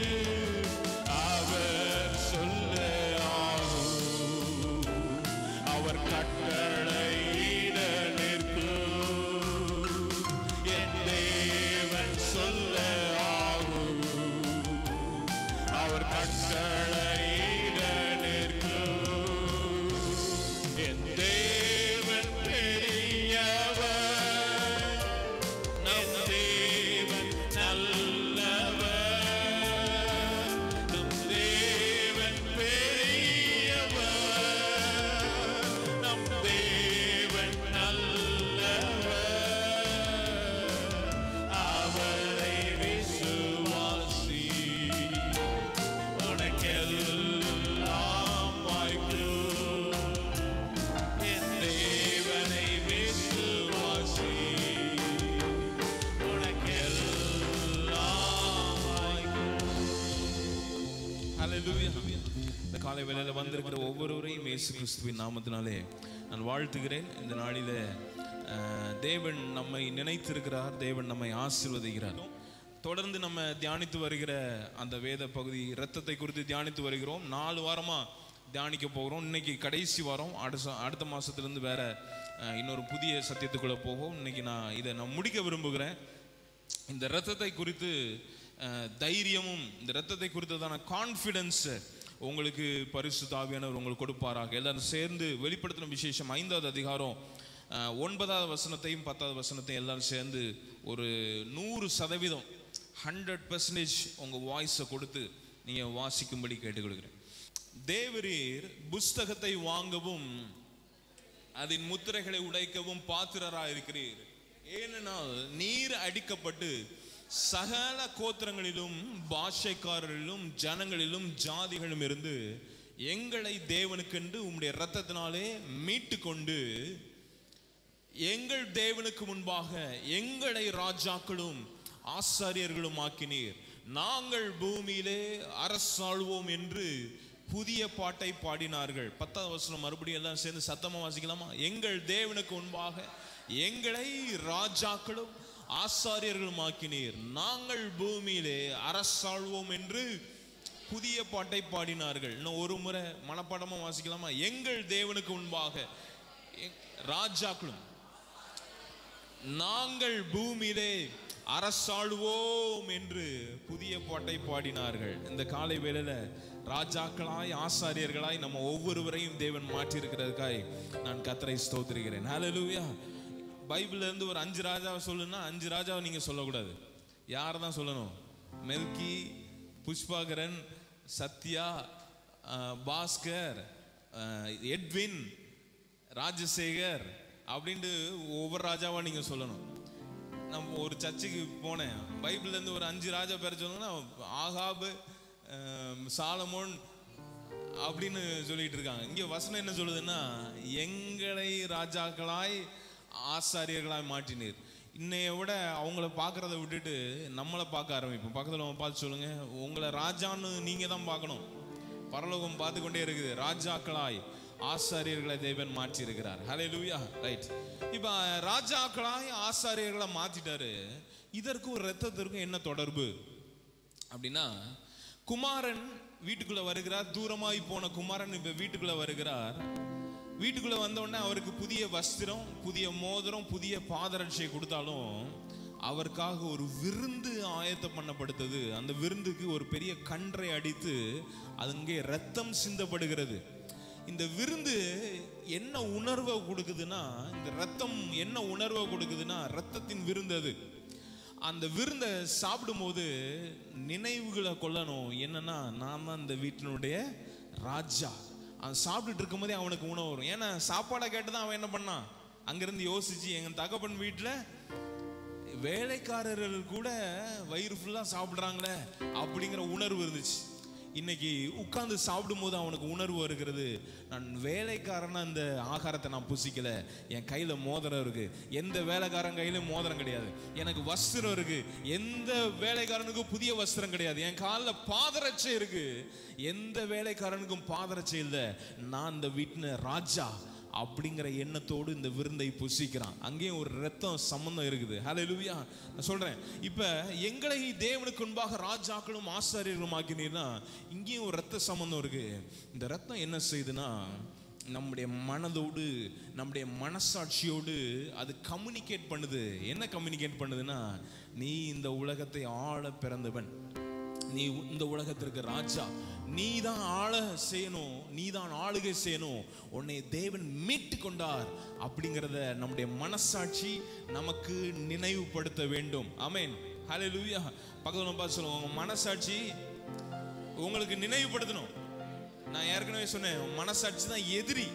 [SPEAKER 5] அவர் சொல்ல ஆகும் அவர் கட்டளையிட நிற்கும் என் தேவன் சொல்ல ஆகும் ஹalleluya இந்த காலை வேளையில வந்திருக்கிற ஒவ்வொருவரையும் இயேசு கிறிஸ்துவின் நாமத்தினாலே நான் வாழ்த்துகிறேன் இந்த நாளிலே அஹ், தேவன் நம்மை நினைத்திருக்கிறார் தேவன் நம்மை ஆசீர்வதிக்கிறார் தொடர்ந்து நம்ம தியானித்து வருகிற அந்த வேத பகுதி இரத்தத்தை குறித்து தியானித்து வருகிறோம் நாலு வாரமா தியானிக்க போகிறோம் இன்னைக்கு கடைசி வாரம் அடுத்த அடுத்த மாசத்திலிருந்து வேற அஹ், இன்னொரு புதிய சத்தியத்துக்குள்ள போகும் இன்னைக்கு நான் இதை நான் முடிக்க விரும்புகிறேன் இந்த இரத்தத்தை குறித்து அஹ், தைரியமும் இந்த இரத்தத்தை குறித்ததான கான்ஃபிடன்ஸ் உங்களுக்கு பரிசு தாவியானவர் உங்களுக்கு கொடுப்பாராக எல்லாரும் சேர்ந்து வெளிப்படுத்தின விசேஷம் ஐந்தாவது அதிகாரம் அஹ், ஒன்பதாவது வசனத்தையும் பத்தாவது வசனத்தையும் எல்லாரும் சேர்ந்து ஒரு நூறு சதவீதம் ஹண்ட்ரட் பர்சன்டேஜ் உங்கள் வாய்ஸை கொடுத்து நீங்கள் வாசிக்கும்படி கேட்டுக்கொள்கிறேன் தேவரீர் புஸ்தகத்தை வாங்கவும் அதன் முத்திரைகளை உடைக்கவும் பாத்திரராயிருக்கிறீர் ஏனென்றால் நீர் அடிக்கப்பட்டு சகல கோத்திரங்களிலும் பாஷைக்காரரிலும் ஜனங்களிலும் ஜாதிகளும் இருந்து எங்களை தேவனுக்கென்று உம்முடைய இரத்தத்தினாலே மீட்டு கொண்டு எங்கள் தேவனுக்கு முன்பாக எங்களை ராஜாக்களும் ஆசாரியர்களும் ஆக்கினீர் நாங்கள் பூமியிலே அரசாள்வோம் என்று புதிய பாட்டை பாடினார்கள் பத்தாவது வசனம் மறுபடியும் எல்லாம் சேர்ந்து சத்தமா வாசிக்கலாமா எங்கள் தேவனுக்கு முன்பாக எங்களை ராஜாக்களும் ஆசாரியர்களும் ஆக்கினீர் நாங்கள் பூமியிலே அரசாள்வோம் என்று புதிய பாட்டை பாடினார்கள் இன்னும் ஒரு முறை மனப்பாடமா வாசிக்கலாமா எங்கள் தேவனுக்கு முன்பாக எங்- ராஜாக்களும் நாங்கள் பூமியிலே அரசாளுவோம் என்று புதிய பாட்டை பாடினார்கள் இந்த காலை வேளையில ராஜாக்களாய் ஆசாரியர்களாய் நம்ம ஒவ்வொருவரையும் தேவன் மாற்றியிருக்கிறதுக்காய் நான் கத்தரை ஸ்தோத்திரிக்கிறேன் ஹalleluya பைபிள்ல இருந்து ஒரு அஞ்சு ராஜாவை சொல்லுன்னா அஞ்சு ராஜாவை நீங்க சொல்லக்கூடாது யாரை தான் சொல்லணும் மெல்கி புஷ்பாகரன் சத்யா அஹ், பாஸ்கர் அஹ், எட்வின் ராஜசேகர் அப்படின்ட்டு ஒவ்வொரு ராஜாவா நீங்க சொல்லணும் நான் ஒரு சர்ச்சுக்கு போனேன் பைபிள்ல இருந்து ஒரு அஞ்சு ராஜா பேர் சொல்லணும்னா ஆகாபு அஹ், சாலமோன் அப்படின்னு சொல்லிட்டு இருக்காங்க இங்க வசனம் என்ன சொல்லுதுன்னா எங்களை ராஜாக்களாய் ஆசாரியர்களாய் மாற்றினீர் இன்னைய விட அவங்கள பார்க்கறத விட்டுட்டு நம்மளை பார்க்க ஆரம்பிப்போம் பக்கத்துல நம்ம பார்த்து சொல்லுங்க உங்களை ராஜான்னு நீங்க தான் பார்க்கணும் பரலோகம் பார்த்து கொண்டே இருக்குது ராஜாக்களாய் ஆசாரியர்களை தேவன் மாற்றி இருக்கிறார் ஹலே லூயா ரைட் இப்ப ராஜாக்களாய் ஆசாரியர்களை மாத்திட்டாரு இதற்கும் ரத்தத்திற்கும் என்ன தொடர்பு அப்படின்னா குமாரன் வீட்டுக்குள்ள வருகிறார் தூரமாய் போன குமாரன் இப்ப வீட்டுக்குள்ள வருகிறார் வீட்டுக்குள்ள வந்த உடனே அவருக்கு புதிய வஸ்திரம் புதிய மோதிரம் புதிய பாதரட்சை கொடுத்தாலும் அவருக்காக ஒரு விருந்து ஆயத்தம் பண்ணப்படுத்தது அந்த விருந்துக்கு ஒரு பெரிய கன்றை அடித்து அங்கே ரத்தம் சிந்தப்படுகிறது இந்த விருந்து என்ன உணர்வை கொடுக்குதுன்னா இந்த ரத்தம் என்ன உணர்வை கொடுக்குதுன்னா ரத்தத்தின் விருந்து அது அந்த விருந்தை சாப்பிடும்போது நினைவுகளை கொள்ளணும் என்னன்னா நான் தான் இந்த வீட்டினுடைய ராஜா அவன் சாப்பிட்டுட்டு இருக்கும்போதே அவனுக்கு உணவு வரும் ஏன்னா சாப்பாடை கேட்டு தான் அவன் என்ன பண்ணான் அங்கிருந்து யோசிச்சு எங்க தகப்பன் வீட்டில் வேலைக்காரர்கள் கூட வயிறு ஃபுல்லா சாப்பிடுறாங்களே அப்படிங்கிற உணர்வு இருந்துச்சு இன்னைக்கு உட்கார்ந்து சாப்பிடும்போது அவனுக்கு உணர்வு வருகிறது நான் வேலைக்காரனா இந்த ஆகாரத்தை நான் புசிக்கல என் கையில மோதிரம் இருக்கு எந்த வேலைக்காரன் கையிலும் மோதிரம் கிடையாது எனக்கு வஸ்திரம் இருக்கு எந்த வேலைக்காரனுக்கும் புதிய வஸ்திரம் கிடையாது என் காலில் பாதரட்சை இருக்கு எந்த வேலைக்காரனுக்கும் பாதரட்சை இல்லை நான் இந்த வீட்டின ராஜா அப்படிங்கிற எண்ணத்தோடு இந்த விருந்தை புசிக்கிறான் அங்கேயும் ஒரு ரத்தம் சம்பந்தம் இருக்குது ஹalleluya நான் சொல்றேன் இப்ப எங்களை தேவனுக்கு முன்பாக ராஜாக்களும் ஆசாரியர்களும் ஆக்கினீர்னா இங்கேயும் ஒரு ரத்த சம்பந்தம் இருக்கு இந்த ரத்தம் என்ன செய்யுதுன்னா நம்முடைய மனதோடு நம்முடைய மனசாட்சியோடு அது கம்யூனிகேட் பண்ணுது என்ன கம்யூனிகேட் பண்ணுதுன்னா நீ இந்த உலகத்தை ஆள பிறந்தவன் நீ இந்த உலகத்திற்கு ராஜா நீ தான் ஆள செய்யணும் நீ தான் ஆளுகை செய்யணும் உன்னை தேவன் மீட்டு கொண்டார் அப்படிங்கிறத நம்முடைய மனசாட்சி நமக்கு நினைவுபடுத்த வேண்டும் ஆமென் ஹalleluya பக்கத்துல பார்த்து சொல்லுங்க உங்க மனசாட்சி உங்களுக்கு நினைவுபடுத்தணும் நான் ஏற்கனவே சொன்னேன் உன் மனசாட்சி தான் எதிரி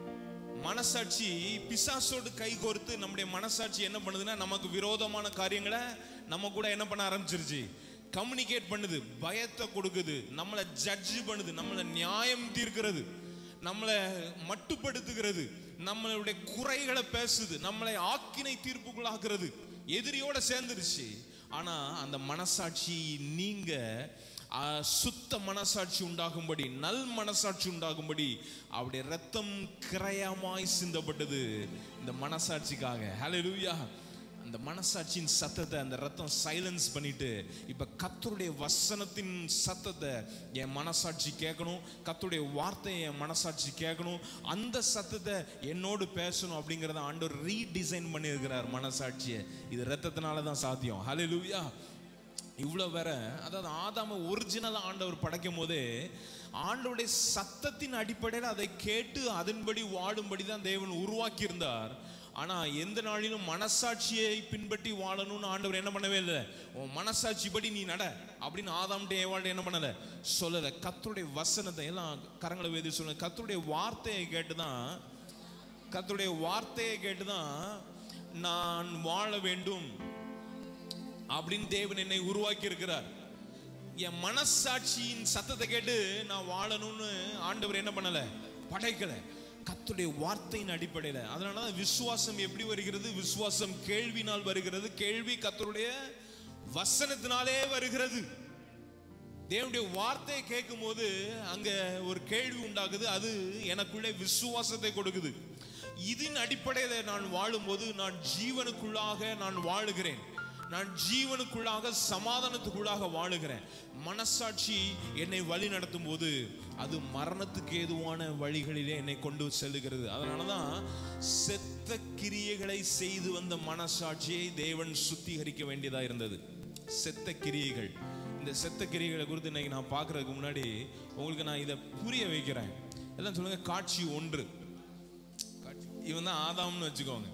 [SPEAKER 5] மனசாட்சி பிசாசோடு கை கோர்த்து நம்முடைய மனசாட்சி என்ன பண்ணுதுன்னா நமக்கு விரோதமான காரியங்களை நம்ம கூட என்ன பண்ண ஆரம்பிச்சிருச்சு கம்யூனிகேட் பண்ணுது பயத்தை கொடுக்குது நம்மளை ஜட்ஜ் பண்ணுது நம்மளை நியாயம் தீர்க்கிறது நம்மளை மட்டுப்படுத்துகிறது நம்மளுடைய குறைகளை பேசுது நம்மளை ஆக்கினை தீர்ப்புக்குள்ளாக்குறது எதிரியோட சேர்ந்துருச்சு ஆனா அந்த மனசாட்சி நீங்க ஆ, சுத்த மனசாட்சி உண்டாகும்படி நல் மனசாட்சி உண்டாகும்படி அவருடைய ரத்தம் கிரயமாய் சிந்தப்பட்டது இந்த மனசாட்சிக்காக ஹalleluya அந்த மனசாட்சியின் சத்தத்தை அந்த ரத்தம் சைலன்ஸ் பண்ணிட்டு இப்ப கத்தருடைய வசனத்தின் சத்தத்தை என் மனசாட்சி கேட்கணும் கத்தருடைய வார்த்தையை என் மனசாட்சி கேட்கணும் அந்த சத்தத்தை என்னோடு பேசணும் அப்படிங்கறத ஆண்டவர் ரீடிசைன் பண்ணியிருக்கிறார் மனசாட்சியை இது ரத்தத்தினால தான் சாத்தியம் ஹalleluya இவ்வளோ வேற அதாவது ஆதாம ஒரிஜினல் ஆண்டவர் படைக்கும் போதே ஆண்டவருடைய சத்தத்தின் அடிப்படையில் அதை கேட்டு அதன்படி வாழும்படி தான் தேவன் உருவாக்கி இருந்தார் ஆனா எந்த நாளிலும் மனசாட்சியை பின்பற்றி வாழணும்னு ஆண்டவர் என்ன பண்ணவே இல்லை உன் மனசாட்சி படி நீ நட அப்படின்னு ஆதாம்கிட்ட ஏவாள்கிட்ட என்ன பண்ணல சொல்லல கத்தருடைய வசனத்தை எல்லாம் கரங்களை வேதி சொல்லுங்க கத்தருடைய வார்த்தையை கேட்டுதான் கத்தருடைய வார்த்தையை கேட்டுதான் நான் வாழ வேண்டும் அப்படின்னு தேவன் என்னை உருவாக்கி இருக்கிறார் என் மனசாட்சியின் சத்தத்தை கேட்டு நான் வாழணும்னு ஆண்டவர் என்ன பண்ணல படைக்கல கத்துடைய வார்த்தையின் அடிப்படையில அதனால தான் விசுவாசம் எப்படி வருகிறது விசுவாசம் கேள்வினால் வருகிறது கேள்வி கத்தருடைய வசனத்தினாலே வருகிறது தேவனுடைய வார்த்தையை கேட்கும் போது அங்க ஒரு கேள்வி உண்டாகுது அது எனக்குள்ளே விசுவாசத்தை கொடுக்குது இதன் அடிப்படையில நான் வாழும்போது நான் ஜீவனுக்குள்ளாக நான் வாழுகிறேன் நான் ஜீவனுக்குள்ளாக சமாதானத்துக்குள்ளாக வாழுகிறேன் மனசாட்சி என்னை வழி நடத்தும் போது அது மரணத்துக்கு ஏதுவான வழிகளிலே என்னை கொண்டு செல்லுகிறது அதனாலதான் செத்த கிரியைகளை செய்து வந்த மனசாட்சியை தேவன் சுத்திகரிக்க வேண்டியதா இருந்தது செத்த கிரியைகள் இந்த செத்த கிரியைகளை குறித்து இன்னைக்கு நான் பார்க்கறதுக்கு முன்னாடி உங்களுக்கு நான் இதை புரிய வைக்கிறேன் எல்லாம் சொல்லுங்க காட்சி ஒன்று காட்சி- இவன் தான் ஆதாம்னு வச்சுக்கோங்க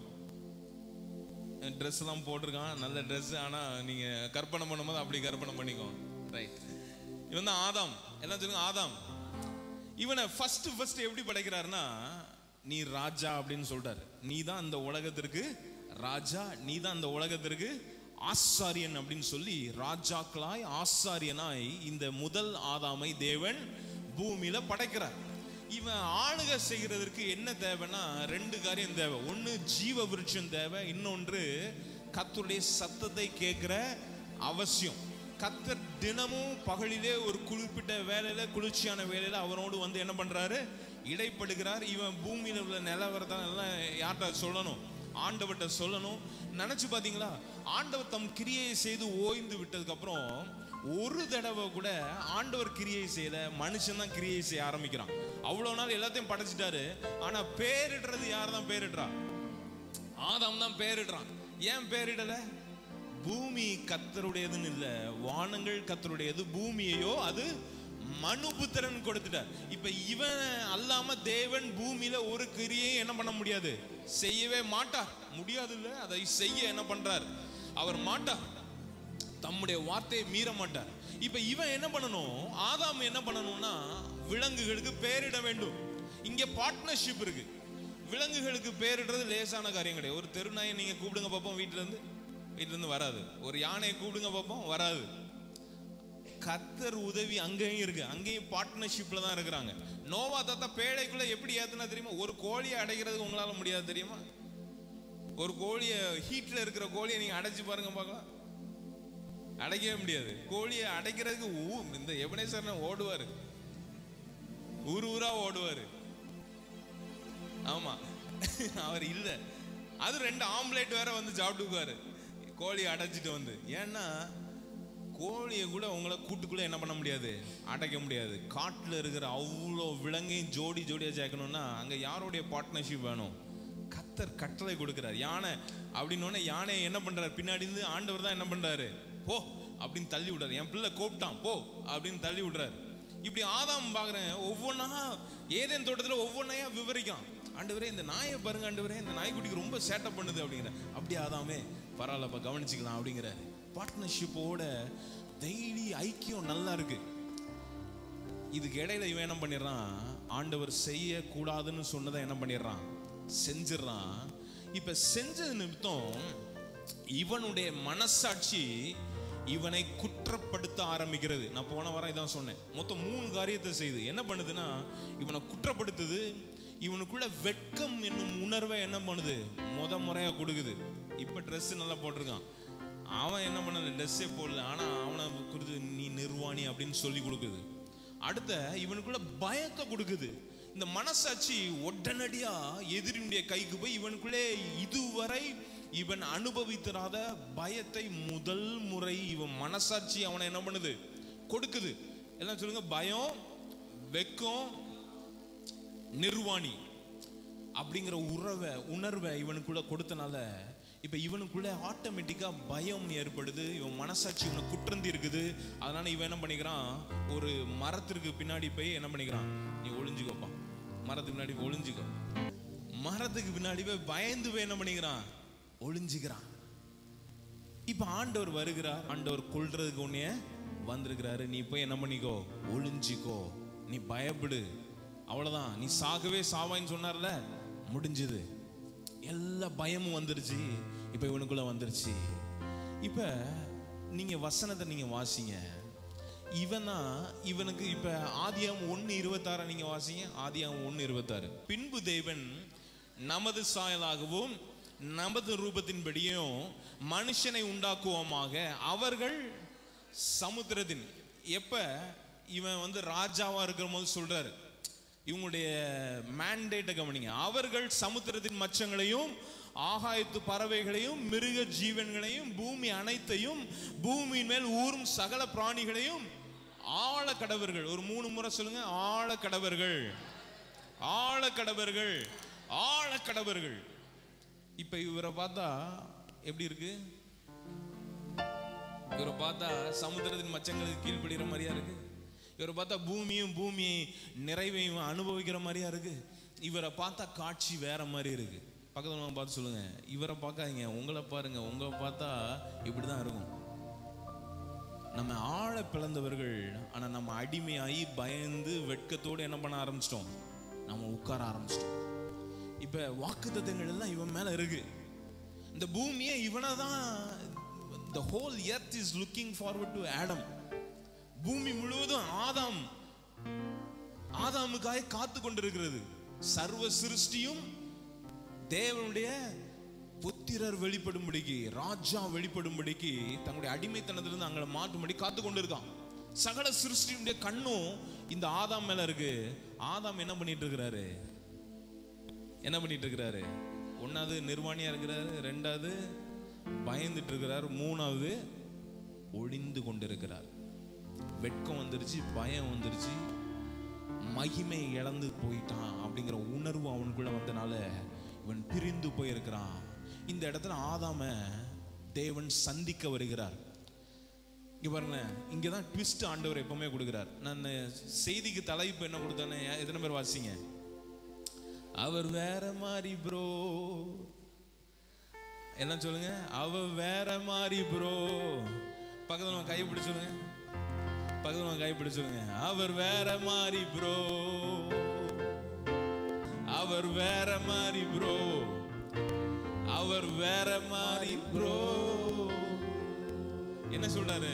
[SPEAKER 5] ட்ரெஸ் எல்லாம் போட்டிருக்கான் நல்ல ட்ரெஸ் ஆனா நீங்க கற்பனை பண்ணும்போது அப்படி கற்பனை பண்ணிக்கோங்க ரைட் இவன் தான் ஆதாம் எல்லாம் சொல்லுங்க ஆதாம் இவனை ஃபர்ஸ்ட் ஃபர்ஸ்ட் எப்படி படைக்கிறாருன்னா நீ ராஜா அப்படின்னு சொல்றாரு நீ தான் இந்த உலகத்திற்கு ராஜா நீ தான் இந்த உலகத்திற்கு ஆசாரியன் அப்படின்னு சொல்லி ராஜாக்களாய் ஆசாரியனாய் இந்த முதல் ஆதாமை தேவன் பூமியில படைக்கிறார் இவன் ஆளுகை செய்கிறதற்கு என்ன தேவைன்னா ரெண்டு காரியம் தேவை ஒன்று ஜீவ விருட்சம் தேவை இன்னொன்று கத்தருடைய சத்தத்தை கேட்கிற அவசியம் கத்தர் தினமும் பகலிலே ஒரு குறிப்பிட்ட வேலையில குளிர்ச்சியான வேலையில அவனோடு வந்து என்ன பண்றாரு இடைப்படுகிறார் இவன் பூமியில உள்ள நிலவரத்தை எல்லாம் யார்கிட்ட சொல்லணும் ஆண்டவர்கிட்ட சொல்லணும் நினைச்சு பாத்தீங்களா ஆண்டவர் தம் கிரியையை செய்து ஓய்ந்து விட்டதுக்கு அப்புறம் ஒரு தடவை கூட ஆண்டவர் கிரியை செய்யல மனுஷன் தான் கிரியை செய்ய ஆரம்பிக்கிறான் அவ்வளவு நாள் எல்லாத்தையும் படைச்சிட்டாரு ஆனா பேரிடுறது யார் தான் பேரிடுறா ஆதாம் தான் பேரிடுறான் ஏன் பேரிடல பூமி கத்தருடையதுன்னு இல்ல வானங்கள் கத்தருடையது பூமியையோ அது மனுபுத்திரன் கொடுத்துட்டார் இப்ப இவன் அல்லாம தேவன் பூமியில ஒரு கிரியை என்ன பண்ண முடியாது செய்யவே மாட்டார் முடியாது இல்ல அதை செய்ய என்ன பண்றார் அவர் மாட்டார் தம்முடைய வார்த்தையை மீற மாட்டார் இப்ப இவன் என்ன பண்ணணும் ஆதாம் என்ன பண்ணணும்னா விலங்குகளுக்கு பேரிட வேண்டும் இங்க பார்ட்னர்ஷிப் இருக்கு விலங்குகளுக்கு பேரிடுறது லேசான காரியம் கிடையாது ஒரு தெருநாயை நீங்க கூப்பிடுங்க பார்ப்போம் வீட்டுல இருந்து வீட்டுல இருந்து வராது ஒரு யானையை கூப்பிடுங்க பார்ப்போம் வராது கத்தர் உதவி அங்கேயும் இருக்கு அங்கேயும் பார்ட்னர்ஷிப்ல தான் இருக்கிறாங்க நோவா தாத்தா பேழைக்குள்ள எப்படி ஏத்துனா தெரியுமா ஒரு கோழியை அடைக்கிறதுக்கு உங்களால முடியாது தெரியுமா ஒரு கோழியை ஹீட்ல இருக்கிற கோழியை நீங்க அடைச்சு பாருங்க பார்க்கலாம் அடைக்கவே முடியாது கோழியை அடைக்கிறதுக்கு ஊ- இந்த எபனேஸ்வரன் ஓடுவாரு ஊர் ஊரா ஓடுவாரு ஆமா அவர் இல்ல அது ரெண்டு ஆம்லேட் வேற வந்து சாப்பிட்டுக்குவாரு கோழி அடைச்சிட்டு வந்து ஏன்னா கோழியை கூட உங்களை கூட்டுக்குள்ள என்ன பண்ண முடியாது அடைக்க முடியாது காட்டுல இருக்கிற அவ்வளோ விலங்கையும் ஜோடி ஜோடியா சேர்க்கணும்னா அங்க யாருடைய பார்ட்னர்ஷிப் வேணும் கத்தர் கட்டளை கொடுக்கிறார் யானை அப்படின்னு உடனே யானையை என்ன பண்றாரு பின்னாடி இருந்து ஆண்டவர் தான் என்ன பண்றாரு போ அப்படின்னு தள்ளி விடுறாரு என் பிள்ளை கூப்பிட்டான் போ அப்படின்னு தள்ளி விடுறாரு இப்படி ஆதாம் பார்க்குறேன் ஒவ்வொன்றா ஏதேன் தோட்டத்துல ஒவ்வொன்றையா விவரிக்கான் ஆண்டவரே இந்த நாயை பாருங்க ஆண்டவரே இந்த நாய்க்குட்டிக்கு ரொம்ப சேட்டை பண்ணுது அப்படிங்கிற அப்படி ஆதாமே பரவாயில்லப்பா கவனிச்சுக்கலாம் அப்படிங்கிறாரு பார்ட்னர்ஷிப்போட டெய்லி ஐக்கியம் நல்லா இருக்கு இதுக்கு இடையில இவன் என்ன பண்ணிடுறான் ஆண்டவர் செய்யக்கூடாதுன்னு சொன்னதை என்ன பண்ணிடுறான் செஞ்சிடறான் இப்ப செஞ்சது நிமித்தம் இவனுடைய மனசாட்சி இவனை குற்றப்படுத்த ஆரம்பிக்கிறது நான் போன வாரம் இதான் சொன்னேன் மொத்தம் மூணு காரியத்தை செய்து என்ன பண்ணுதுன்னா இவனை குற்றப்படுத்துது இவனுக்குள்ள வெட்கம் என்னும் உணர்வை என்ன பண்ணுது முத முறையா கொடுக்குது இப்ப Dress நல்லா போட்டிருக்கான் அவன் என்ன பண்ணல ட்ரெஸ்ஸே போடல ஆனா அவனை குறித்து நீ நிர்வாணி அப்படின்னு சொல்லி கொடுக்குது அடுத்த இவனுக்குள்ள பயத்தை கொடுக்குது இந்த மனசாட்சி உடனடியா எதிரினுடைய கைக்கு போய் இவனுக்குள்ளே இதுவரை இவன் அனுபவித்திராத பயத்தை முதல் முறை இவன் மனசாட்சி அவனை என்ன பண்ணுது கொடுக்குது எல்லாம் சொல்லுங்க பயம் வெக்கம் நிர்வாணி அப்படிங்கிற உறவை உணர்வை இவனுக்குள்ள கொடுத்தனால இப்ப இவனுக்குள்ள ஆட்டோமேட்டிக்கா பயம் ஏற்படுது இவன் மனசாட்சி இவனை குற்றந்தி இருக்குது அதனால இவன் என்ன பண்ணிக்கிறான் ஒரு மரத்திற்கு பின்னாடி போய் என்ன பண்ணிக்கிறான் நீ ஒளிஞ்சுக்கோப்பா மரத்துக்கு பின்னாடி போய் ஒளிஞ்சுக்கோ மரத்துக்கு பின்னாடி போய் பயந்து போய் என்ன பண்ணிக்கிறான் ஒளிஞ்சுக்கிறான் இப்ப ஆண்டவர் வருகிறார் ஆண்டவர் கொல்றதுக்கு உன்னைய வந்திருக்கிறாரு நீ போய் என்ன பண்ணிக்கோ ஒளிஞ்சிக்கோ நீ பயப்படு அவ்வளவுதான் நீ சாகவே சாவான்னு சொன்னார்ல முடிஞ்சது எல்லா பயமும் வந்துருச்சு இப்ப இவனுக்குள்ள வந்துருச்சு இப்ப நீங்க வசனத்தை நீங்க வாசிங்க இவனா இவனுக்கு இப்ப ஆதியாம் ஒன்னு இருபத்தாறு நீங்க வாசிங்க ஆதியாம் ஒன்னு இருபத்தாறு பின்பு தேவன் நமது சாயலாகவும் நமது ரூபத்தின்படியும் மனுஷனை உண்டாக்குவோமாக அவர்கள் சமுத்திரத்தின் எப்ப இவன் வந்து ராஜாவா இருக்கிற போது சொல்றாரு இவங்களுடைய மேண்டேட்டை கவனிங்க அவர்கள் சமுத்திரத்தின் மச்சங்களையும் ஆகாயத்து பறவைகளையும் மிருக ஜீவன்களையும் பூமி அனைத்தையும் பூமியின் மேல் ஊறும் சகல பிராணிகளையும் ஆழ கடவர்கள் ஒரு மூணு முறை சொல்லுங்க ஆழ கடவர்கள் ஆழ கடவர்கள் ஆழ கடவர்கள் இப்ப இவரை பார்த்தா எப்படி இருக்கு இவரை பார்த்தா சமுத்திரத்தின் மச்சங்களுக்கு கீழ்ப்படுகிற மாதிரியா இருக்கு இவரை பார்த்தா பூமியும் பூமி நிறைவையும் அனுபவிக்கிற மாதிரியா இருக்கு இவரை பார்த்தா காட்சி வேற மாதிரி இருக்கு பக்கத்துல உள்ளவங்க பார்த்து சொல்லுங்க இவரை பார்க்காதீங்க உங்களை பாருங்க உங்களை பார்த்தா இப்படிதான் இருக்கும் நம்ம ஆழ பிளந்தவர்கள் ஆனா நம்ம அடிமையாகி பயந்து வெட்கத்தோடு என்ன பண்ண ஆரம்பிச்சிட்டோம் நம்ம உட்கார ஆரம்பிச்சிட்டோம் இப்ப வாக்குத்தத்தங்கள் எல்லாம் இவன் மேல இருக்கு இந்த பூமியே இவனை தான் the whole earth is looking forward to Adam பூமி முழுவதும் ஆதாம் ஆதாமுக்காக காத்து கொண்டிருக்கிறது சர்வ சிருஷ்டியும் தேவனுடைய புத்திரர் வெளிப்படும்படிக்கு ராஜா வெளிப்படும்படிக்கு தங்களுடைய அடிமைத்தனத்திலிருந்து அங்களை மாற்றும்படி காத்து கொண்டிருக்கான் சகல சிருஷ்டியுடைய கண்ணும் இந்த ஆதாம் மேல இருக்கு ஆதாம் என்ன பண்ணிட்டு இருக்கிறாரு என்ன பண்ணிட்டு இருக்கிறாரு ஒன்னாவது நிர்வாணியா இருக்கிறாரு ரெண்டாவது பயந்துட்டு இருக்கிறார் மூணாவது ஒளிந்து கொண்டிருக்கிறார் வெட்கம் வந்துருச்சு பயம் வந்துருச்சு மகிமை இழந்து போயிட்டான் அப்படிங்கிற உணர்வு அவனுக்குள்ள வந்தனால இவன் பிரிந்து போயிருக்கிறான் இந்த இடத்துல ஆதாம தேவன் சந்திக்க வருகிறார் இங்க பாருங்க இங்க தான் ட்விஸ்ட் ஆண்டவர் எப்பவுமே கொடுக்கிறார் நான் செய்திக்கு தலைப்பு என்ன கொடுத்தேன்னு எத்தனை பேர் வாசிங்க அவர் வேற மாதிரி ப்ரோ என்ன சொல்லுங்க அவ வேற மாதிரி ப்ரோ பக்கத்துல உங்க கையை பிடிச்சு சொல்லுங்க பக்கத்துல உங்க கையை பிடிச்சு சொல்லுங்க அவர் வேற மாதிரி ப்ரோ அவர் வேற மாதிரி ப்ரோ அவர் வேற மாதிரி ப்ரோ என்ன சொல்றாரு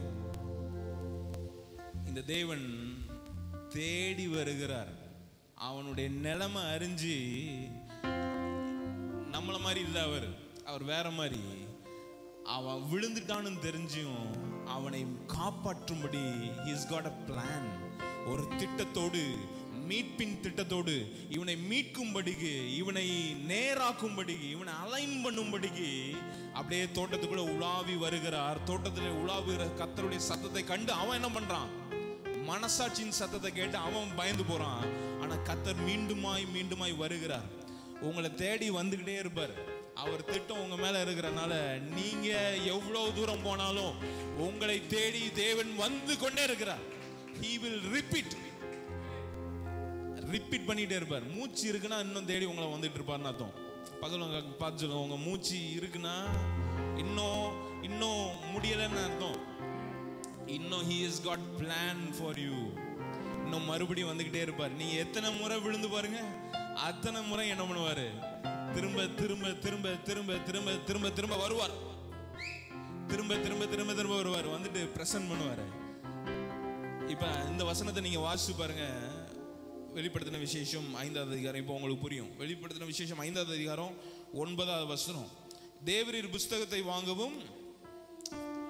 [SPEAKER 5] இந்த தேவன் தேடி வருகிறார் அவனுடைய நிலைமை அறிஞ்சு நம்மள மாதிரி இல்லை அவர் அவர் வேற மாதிரி அவன் விழுந்துட்டான்னு தெரிஞ்சும் அவனை காப்பாற்றும்படி ஹிஸ் காட் அ பிளான் ஒரு திட்டத்தோடு மீட்பின் திட்டத்தோடு இவனை மீட்கும்படிக்கு இவனை நேராக்கும்படிக்கு இவனை அலைன் பண்ணும்படிக்கு அப்படியே தோட்டத்துக்குள்ள உலாவி வருகிறார் தோட்டத்தில் உலாவுகிற கத்தருடைய சத்தத்தை கண்டு அவன் என்ன பண்றான் மனசாட்சியின் சத்தத்தை கேட்டு அவன் பயந்து போறான் ஆனா கத்தர் மீண்டுமாய் மீண்டுமாய் வருகிறார் உங்களை தேடி வந்துகிட்டே இருப்பார் அவர் திட்டம் உங்க மேல இருக்கிறனால நீங்க எவ்வளவு தூரம் போனாலும் உங்களை தேடி தேவன் வந்து கொண்டே இருக்கிறார் he will repeat ரிப்பீட் பண்ணிட்டே இருப்பார் மூச்சு இருக்குன்னா இன்னும் தேடி உங்களை வந்துட்டு இருப்பார்னு அர்த்தம் பகல் உங்க பார்த்து சொல்லுங்க உங்க மூச்சு இருக்குன்னா இன்னும் இன்னும் முடியலைன்னு அர்த்தம் இன்னும் he is God plan for you இன்னும் மறுபடியும் வந்துகிட்டே இருப்பார் நீங்க எத்தனை முறை விழுந்து பாருங்க அத்தனை முறை என்ன பண்ணுவாரு திரும்ப திரும்ப திரும்ப திரும்ப திரும்ப திரும்ப திரும்ப வருவார் திரும்ப திரும்ப திரும்ப திரும்ப வருவார் வந்துட்டு பிரசன்ட் பண்ணுவாரு இப்ப இந்த வசனத்தை நீங்க வாசிச்சு பாருங்க வெளிப்படுத்தின விசேஷம் ஐந்தாவது அதிகாரம் இப்போ உங்களுக்கு புரியும் வெளிப்படுத்தின விசேஷம் ஐந்தாவது அதிகாரம் ஒன்பதாவது வசனம் தேவரீர் புஸ்தகத்தை வாங்கவும்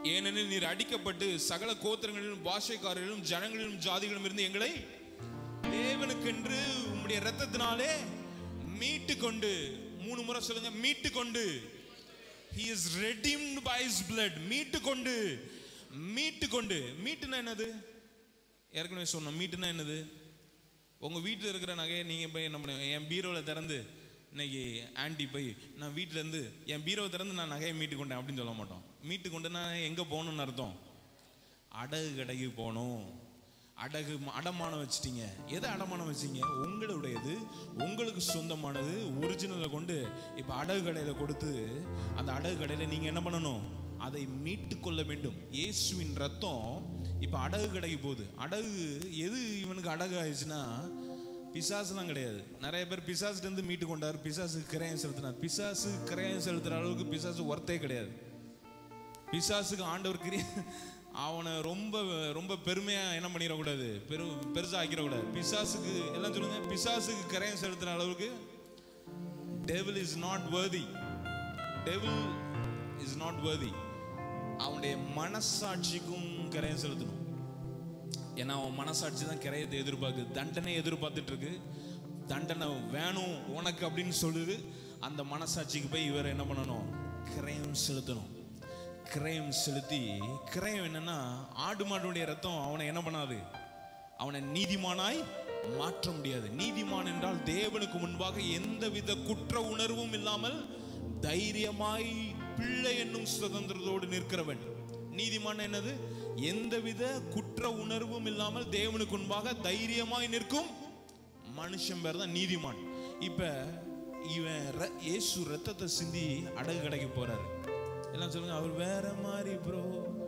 [SPEAKER 5] ஏனெனில் நீர் அடிக்கப்பட்டு சகல கோத்திரங்களிலும் பாஷைக்காரர்களும் ஜனங்களிலும் ஜாதிகளிலும் இருந்து எங்களை தேவனுக்கென்று உம்முடைய இரத்தத்தினாலே மீட்டு கொண்டு மூணு முறை சொல்லுங்க மீட்டு கொண்டு he is redeemed by his blood மீட்டு கொண்டு மீட்டு கொண்டு மீட்டுனா என்னது ஏற்கனவே சொன்னோம் மீட்டுனா என்னது உங்க வீட்டில் இருக்கிற நகையை நீங்க போய் என்ன பண்ணுங்க என் பீரோவில் திறந்து இன்னைக்கு ஆன்ட்டி போய் நான் வீட்ல இருந்து என் பீரோவை திறந்து நான் நகையை மீட்டு கொண்டேன் அப்படின்னு சொல்ல மாட்டோம் மீட்டு கொண்டு நான் எங்க போகணும்னு அர்த்தம் அடகு கடைக்கு போகணும் அடகு அடமானம் வச்சிட்டீங்க எதை அடமானம் வச்சீங்க உங்களுடையது உங்களுக்கு சொந்தமானது ஒரிஜினலை கொண்டு இப்போ அடகு கடையில் கொடுத்து அந்த அடகு கடையில் நீங்கள் என்ன பண்ணணும் அதை மீட்டு கொள்ள வேண்டும் இயேசுவின் ரத்தம் இப்போ அடகு கடைக்கு போகுது அடகு எது இவனுக்கு அடகு ஆயிடுச்சுன்னா பிசாசுலாம் கிடையாது நிறைய பேர் பிசாசுல இருந்து மீட்டு கொண்டார் பிசாசுக்கு கிரயம் செலுத்தினார் பிசாசு கிரயம் செலுத்துற அளவுக்கு பிசாசு ஒர்த்தே கிடையாது பிசாசுக்கு ஆண்டவர் கிரிய அவனை ரொம்ப ரொம்ப பெருமையா என்ன பண்ணிடக்கூடாது பெரு பெருசா ஆக்கிடக்கூடாது பிசாசுக்கு எல்லாம் சொல்லுங்க பிசாசுக்கு கரையம் செலுத்துற அளவுக்கு devil is not worthy devil is not worthy அவனுடைய மனசாட்சிக்கும் கரையம் செலுத்தணும் ஏன்னா அவன் மனசாட்சி தான் கிரயத்தை எதிர்பார்க்குது தண்டனை எதிர்பார்த்துட்டு இருக்கு தண்டனை வேணும் உனக்கு அப்படின்னு சொல்லுது அந்த மனசாட்சிக்கு போய் இவர் என்ன பண்ணணும் கிரயம் செலுத்தணும் கிரயம் செலுத்தி கிரயம் என்னன்னா ஆடு மாடுடைய ரத்தம் அவனை என்ன பண்ணாது அவனை நீதிமானாய் மாற்ற முடியாது நீதிமான் என்றால் தேவனுக்கு முன்பாக எந்தவித குற்ற உணர்வும் இல்லாமல் தைரியமாய் பிள்ளை என்னும் சுதந்திரத்தோடு நிற்கிறவன் நீதிமான் என்னது எந்தவித குற்ற உணர்வும் இல்லாமல் தேவனுக்கு முன்பாக தைரியமாய் நிற்கும் மனுஷன் பேர் தான் நீதிமான் இப்ப இவன் ர- இயேசு ரத்தத்தை சிந்தி அடகு கடைக்கு போறாரு எல்லாம் சொல்லுங்க அவர் வேற மாதிரி ப்ரோ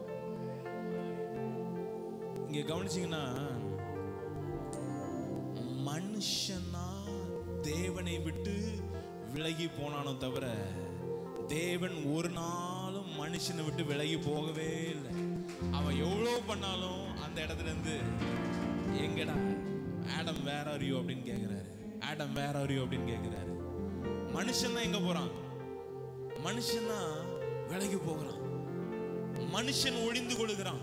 [SPEAKER 5] இங்க கவனிச்சீங்கன்னா மனுஷனா தேவனை விட்டு விலகி போனானோ தவிர தேவன் ஒரு நாளும் மனுஷனை விட்டு விலகி போகவே இல்லை அவன் எவ்வளோ பண்ணாலும் அந்த இடத்துல இருந்து எங்கடா ஆடம் வேற அறியோ அப்படின்னு கேட்குறாரு ஆடம் வேற அறியோ அப்படின்னு கேட்குறாரு மனுஷன் தான் எங்க போறான் மனுஷன் தான் விலகி போகிறான் மனுஷன் ஒளிந்து கொள்கிறான்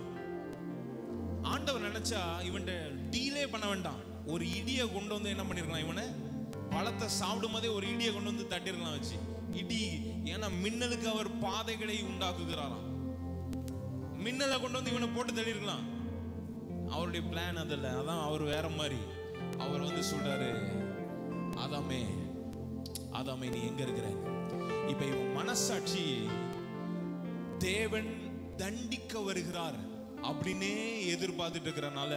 [SPEAKER 5] ஆண்டவர் நினைச்சா இவன் டீலே பண்ண வேண்டாம் ஒரு இடியை கொண்டு வந்து என்ன பண்ணிருக்கலாம் இவனை பழத்தை சாப்பிடும் போதே ஒரு இடியை கொண்டு வந்து தட்டிருக்கலாம் வச்சு இடி ஏன்னா மின்னலுக்கு அவர் பாதைகளை உண்டாக்குகிறாராம் மின்னலை கொண்டு வந்து இவனை போட்டு தள்ளிருக்கலாம் அவருடைய பிளான் அதில் அதான் அவர் வேற மாதிரி அவர் வந்து சொல்றாரு ஆதாமே ஆதாமே நீ எங்க இருக்கிற இப்ப இவன் மனசாட்சி தேவன் தண்டிக்க வருகிறார் அப்படின்னே எதிர்பார்த்துட்டு இருக்கிறனால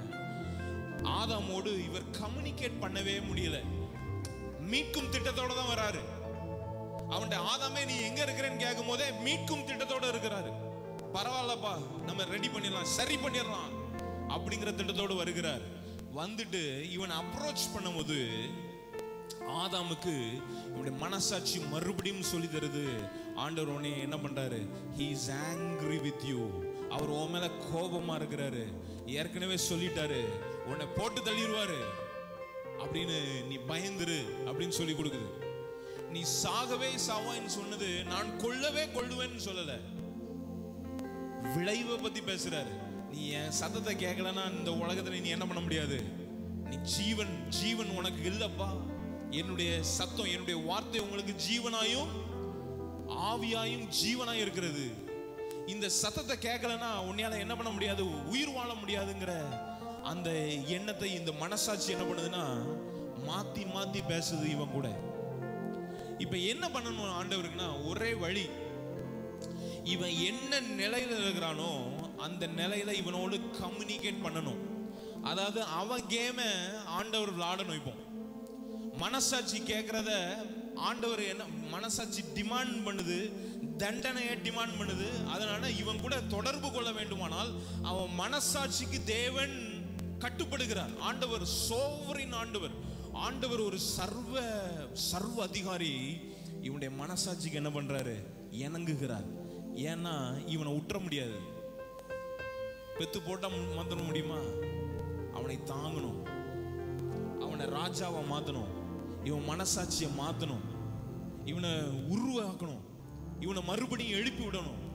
[SPEAKER 5] ஆதாமோடு இவர் கம்யூனிகேட் பண்ணவே முடியல மீட்கும் திட்டத்தோட தான் வராரு அவன்கிட்ட ஆதாமே நீ எங்க இருக்கிறேன்னு கேட்கும் போதே மீட்கும் திட்டத்தோட இருக்கிறாரு பரவாயில்லப்பா நம்ம ரெடி பண்ணிடலாம் சரி பண்ணிடலாம் அப்படிங்கிற திட்டத்தோடு வருகிறார் வந்துட்டு இவன் அப்ரோச் பண்ணும்போது ஆதாமுக்கு இவனுடைய மனசாட்சி மறுபடியும் சொல்லி தருது ஆண்டவர் உன்னை என்ன பண்றாரு he is angry with you அவர் உன் மேல கோபமா இருக்கிறாரு ஏற்கனவே சொல்லிட்டாரு உன்னை போட்டு தள்ளிடுவாரு அப்படின்னு நீ பயந்துரு அப்படின்னு சொல்லி கொடுக்குது நீ சாகவே சாவான்னு சொன்னது நான் கொல்லவே கொள்ளுவேன்னு சொல்லல விளைவை பத்தி பேசுறாரு நீ என் சத்தத்தை கேட்கலன்னா இந்த உலகத்துல நீ என்ன பண்ண முடியாது நீ ஜீவன் ஜீவன் உனக்கு இல்லப்பா என்னுடைய சத்தம் என்னுடைய வார்த்தை உங்களுக்கு ஜீவனாயும் ஆவியாயும் ஜீவனாயும் இருக்கிறது இந்த சத்தத்தை கேட்கலன்னா உன்னையால என்ன பண்ண முடியாது உயிர் வாழ முடியாதுங்கிற அந்த எண்ணத்தை இந்த மனசாட்சி என்ன பண்ணுதுன்னா மாத்தி மாத்தி பேசுது இவன் கூட இப்ப என்ன பண்ணணும் ஆண்டவருக்குன்னா ஒரே வழி இவன் என்ன நிலையில இருக்கிறானோ அந்த நிலையில இவனோடு கம்யூனிகேட் பண்ணணும் அதாவது அவன் கேம ஆண்டவர் விளையாடணும் இப்போ மனசாட்சி கேட்கறத ஆண்டவர் என்ன மனசாட்சி டிமாண்ட் பண்ணுது தண்டனையை டிமாண்ட் பண்ணுது அதனால இவன் கூட தொடர்பு கொள்ள வேண்டுமானால் அவன் மனசாட்சிக்கு தேவன் கட்டுப்படுகிறார் ஆண்டவர் சோவரின் ஆண்டவர் ஆண்டவர் ஒரு சர்வ சர்வ அதிகாரி இவனுடைய மனசாட்சிக்கு என்ன பண்றாரு இணங்குகிறார் ஏன்னா இவனை உற்ற முடியாது பெத்து போட்டா மாத்தற முடியுமா அவனை தாங்கணும் அவனை ராஜாவை மாத்தணும் இவன் மனசாட்சியை மாத்தணும் இவனை உருவாக்கணும் இவனை மறுபடியும் எழுப்பி விடணும்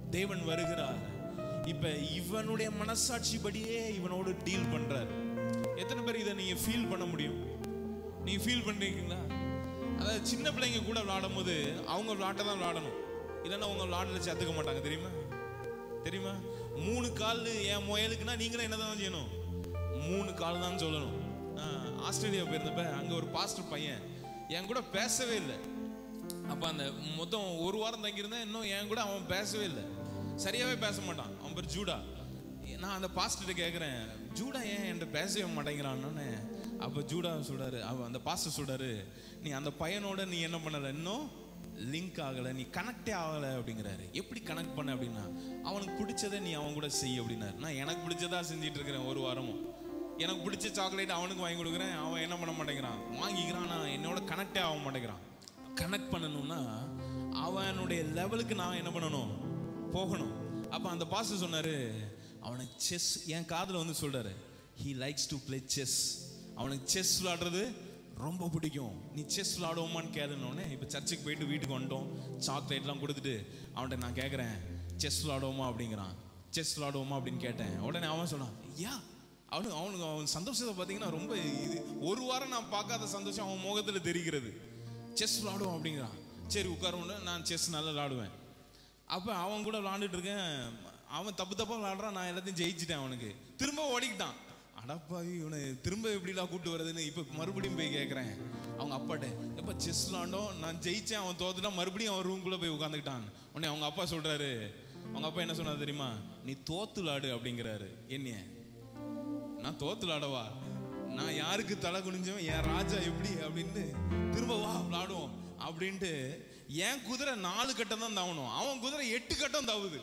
[SPEAKER 5] தேவன் வருகிறார் இப்ப இவனுடைய மனசாட்சிப்படியே இவனோடு டீல் பண்றார் எத்தனை பேர் இதை நீங்க ஃபீல் பண்ண முடியும் நீங்க ஃபீல் பண்றீங்களா அதாவது சின்ன பிள்ளைங்க கூட விளையாடும் போது அவங்க விளையாட்டை தான் விளையாடணும் இல்லைன்னா அவங்க விளையாடல சேர்த்துக்க மாட்டாங்க தெரியுமா தெரியுமா மூணு கால் என் முயலுக்குன்னா நீங்களும் என்னதான் செய்யணும் மூணு கால் தான் சொல்லணும் ஆஹ், ஆஸ்திரேலியா போயிருந்தப்ப அங்க ஒரு பாஸ்டர் பையன் என் கூட பேசவே இல்லை அப்ப அந்த மொத்தம் ஒரு வாரம் தங்கியிருந்தேன் இன்னும் என் கூட அவன் பேசவே இல்லை சரியாவே பேச மாட்டான் அவன் பேர் ஜூடா நான் அந்த பாஸ்டர்கிட்ட கேட்குறேன் ஜூடா ஏன் என்கிட்ட பேசவே மாட்டேங்கிறான்னு அப்போ ஜூடா சொல்றாரு அவ அந்த பாஸ்டர் சொல்றாரு நீ அந்த பையனோட நீ என்ன பண்ணல இன்னும் லிங்க் ஆகலை நீ கனெக்டே ஆகலை அப்படிங்கிறாரு எப்படி கனெக்ட் பண்ண அப்படின்னா அவனுக்கு பிடிச்சதை நீ அவன் கூட செய் அப்படின்னாரு நான் எனக்கு பிடிச்சதா செஞ்சுட்டு இருக்கிறேன் ஒரு வாரமும் எனக்கு பிடிச்ச சாக்லேட் அவனுக்கு வாங்கி கொடுக்குறேன் அவன் என்ன பண்ண மாட்டேங்கிறான் வாங்கிக்கிறான் நான் என்னோட கனெக்டே ஆக மாட்டேங்கிறான் கனெக்ட் பண்ணணும்னா அவனுடைய லெவலுக்கு நான் என்ன பண்ணணும் போகணும் அப்போ அந்த பாஸ்டர் சொன்னாரு அவனுக்கு செஸ் என் காதில் வந்து சொல்றாரு he likes to play chess அவனுக்கு செஸ் விளாடுறது ரொம்ப பிடிக்கும் நீ செஸ் விளாடுவோமான்னு கேளுனோடனே இப்போ சர்ச்சுக்கு போயிட்டு வீட்டுக்கு வந்துட்டோம் சாக்லேட்லாம் கொடுத்துட்டு அவன்கிட்ட நான் கேட்குறேன் செஸ் விளாடுவோமா அப்படிங்கிறான் செஸ் விளாடுவோமா அப்படின்னு கேட்டேன் உடனே அவன் சொன்னான் யா அவனுக்கு அவனுக்கு அவன் சந்தோஷத்தை பார்த்தீங்கன்னா ரொம்ப இது ஒரு வாரம் நான் பார்க்காத சந்தோஷம் அவன் முகத்தில் தெரிகிறது செஸ் விளாடுவோம் அப்படிங்கிறான் சரி உட்காருவோன்னு நான் செஸ் நல்லா விளாடுவேன் அப்போ அவன் கூட விளாண்டுட்டு இருக்கேன் அவன் தப்பு தப்பாக விளாடுறான் நான் எல்லாத்தையும் ஜெயிச்சிட்டேன் அவனுக்கு திரும்ப ஓடிக்கிட்டான் அடப்பாவி இவனை திரும்ப எப்படிலாம் கூட்டு வர்றதுன்னு இப்போ மறுபடியும் போய் கேட்குறேன் அவங்க அப்பாட்ட எப்போ செஸ் விளாண்டோம் நான் ஜெயிச்சேன் அவன் தோத்துட்டான் மறுபடியும் அவன் ரூம்குள்ளே போய் உட்காந்துக்கிட்டான் உடனே அவங்க அப்பா சொல்கிறாரு அவங்க அப்பா என்ன சொன்னார் தெரியுமா நீ தோத்து விளாடு அப்படிங்கிறாரு என்னைய நான் தோத்து விளாடவா நான் யாருக்கு தலை குனிஞ்சவன் என் ராஜா எப்படி அப்படின்னு திரும்ப வா விளாடுவோம் அப்படின்ட்டு என் குதிரை நாலு கட்டம் தான் தாவணும் அவன் குதிரை எட்டு கட்டம் தாவுது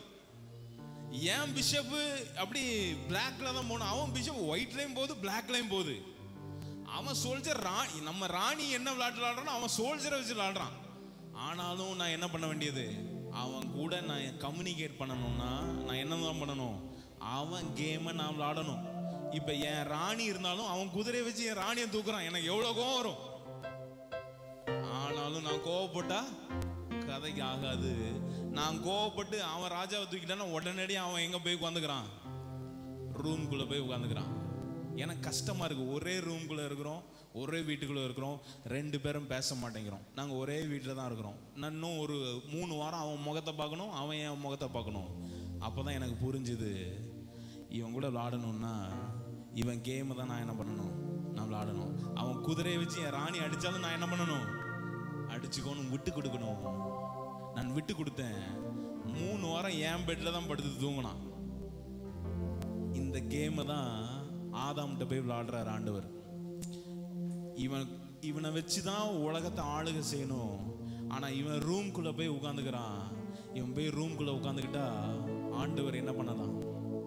[SPEAKER 5] என் பிஷப்பு அப்படி பிளாக்ல தான் போகணும் அவன் பிஷப் ஒயிட்லயும் போகுது பிளாக்லயும் போகுது அவன் சோல்ஜர் ராணி நம்ம ராணி என்ன விளையாட்டு விளையாடுறானோ அவன் சோல்ஜரை வச்சு விளையாடுறான் ஆனாலும் நான் என்ன பண்ண வேண்டியது அவன் கூட நான் கம்யூனிகேட் பண்ணணும்னா நான் என்ன தான் பண்ணணும் அவன் கேமை நான் விளையாடணும் இப்போ என் ராணி இருந்தாலும் அவன் குதிரையை வச்சு என் ராணியை தூக்குறான் எனக்கு எவ்வளோ கோவம் வரும் ஆனாலும் நான் கோவப்பட்டா கதைக்கு ஆகாது நான் கோவப்பட்டு அவன் ராஜாவை தூக்கிட்டான்னா உடனடியாக அவன் எங்க போய் உட்காந்துக்கிறான் ரூம்குள்ள போய் உட்காந்துக்கிறான் எனக்கு கஷ்டமா இருக்கு ஒரே ரூம்குள்ள இருக்கிறோம் ஒரே வீட்டுக்குள்ள இருக்கிறோம் ரெண்டு பேரும் பேச மாட்டேங்கிறோம் நாங்கள் ஒரே வீட்டில் தான் இருக்கிறோம் நான் இன்னும் ஒரு மூணு வாரம் அவன் முகத்தை பார்க்கணும் அவன் என் முகத்தை பார்க்கணும் அப்பதான் எனக்கு புரிஞ்சுது இவன் கூட விளாடணும்னா இவன் கேமை தான் நான் என்ன பண்ணணும் நான் விளாடணும் அவன் குதிரையை வச்சு என் ராணி அடிச்சாலும் நான் என்ன பண்ணணும் அடிச்சுக்கோன்னு விட்டு கொடுக்கணும் நான் விட்டு கொடுத்தேன் மூணு வாரம் என் பெட்ல தான் படுத்து தூங்கினான் இந்த கேமை தான் ஆதாம்கிட்ட போய் விளையாடுறாரு ஆண்டவர் இவன் இவனை வச்சு தான் உலகத்தை ஆளுக செய்யணும் ஆனா இவன் ரூம்குள்ள போய் உட்காந்துக்கிறான் இவன் போய் ரூம்குள்ள உட்காந்துக்கிட்டா ஆண்டவர் என்ன பண்ணலாம்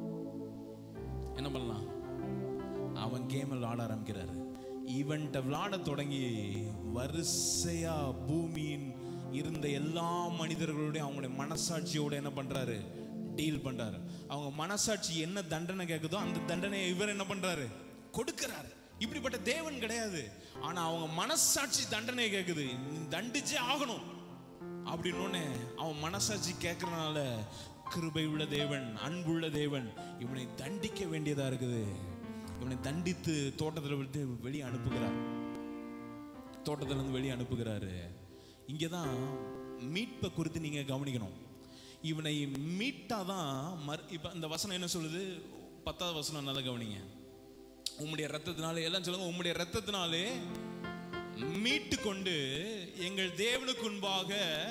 [SPEAKER 5] என்ன பண்ணலாம் அவன் கேம் விளையாட ஆரம்பிக்கிறாரு இவன்கிட்ட விளையாட தொடங்கி வரிசையா பூமியின் இருந்த எல்லா மனிதர்களுடைய அவங்களுடைய மனசாட்சியோட என்ன பண்றாரு டீல் பண்றாரு அவங்க மனசாட்சி என்ன தண்டனை கேட்குதோ அந்த தண்டனையை இவர் என்ன பண்றாரு கொடுக்கிறாரு இப்படிப்பட்ட தேவன் கிடையாது ஆனா அவங்க மனசாட்சி தண்டனை கேட்குது நீ தண்டிச்சே ஆகணும் அப்படின்னு அவன் மனசாட்சி கேட்கறனால கிருபை உள்ள தேவன் அன்புள்ள தேவன் இவனை தண்டிக்க வேண்டியதா இருக்குது இவனை தண்டித்து தோட்டத்தில் விட்டு வெளியே அனுப்புகிறார் தோட்டத்துல இருந்து வெளியே அனுப்புகிறாரு இங்கே தான் மீட்பை குறித்து நீங்க கவனிக்கணும் இவனை மீட்டாதான் மறு இப்போ இந்த வசனம் என்ன சொல்லுது பத்தாவது வசனம் நல்லா கவனிங்க உம்முடைய ரத்தத்தினாலே எல்லாம் சொல்லுங்க உம்முடைய ரத்தத்தினாலே மீட்டு கொண்டு எங்கள் தேவனுக்கு முன்பாக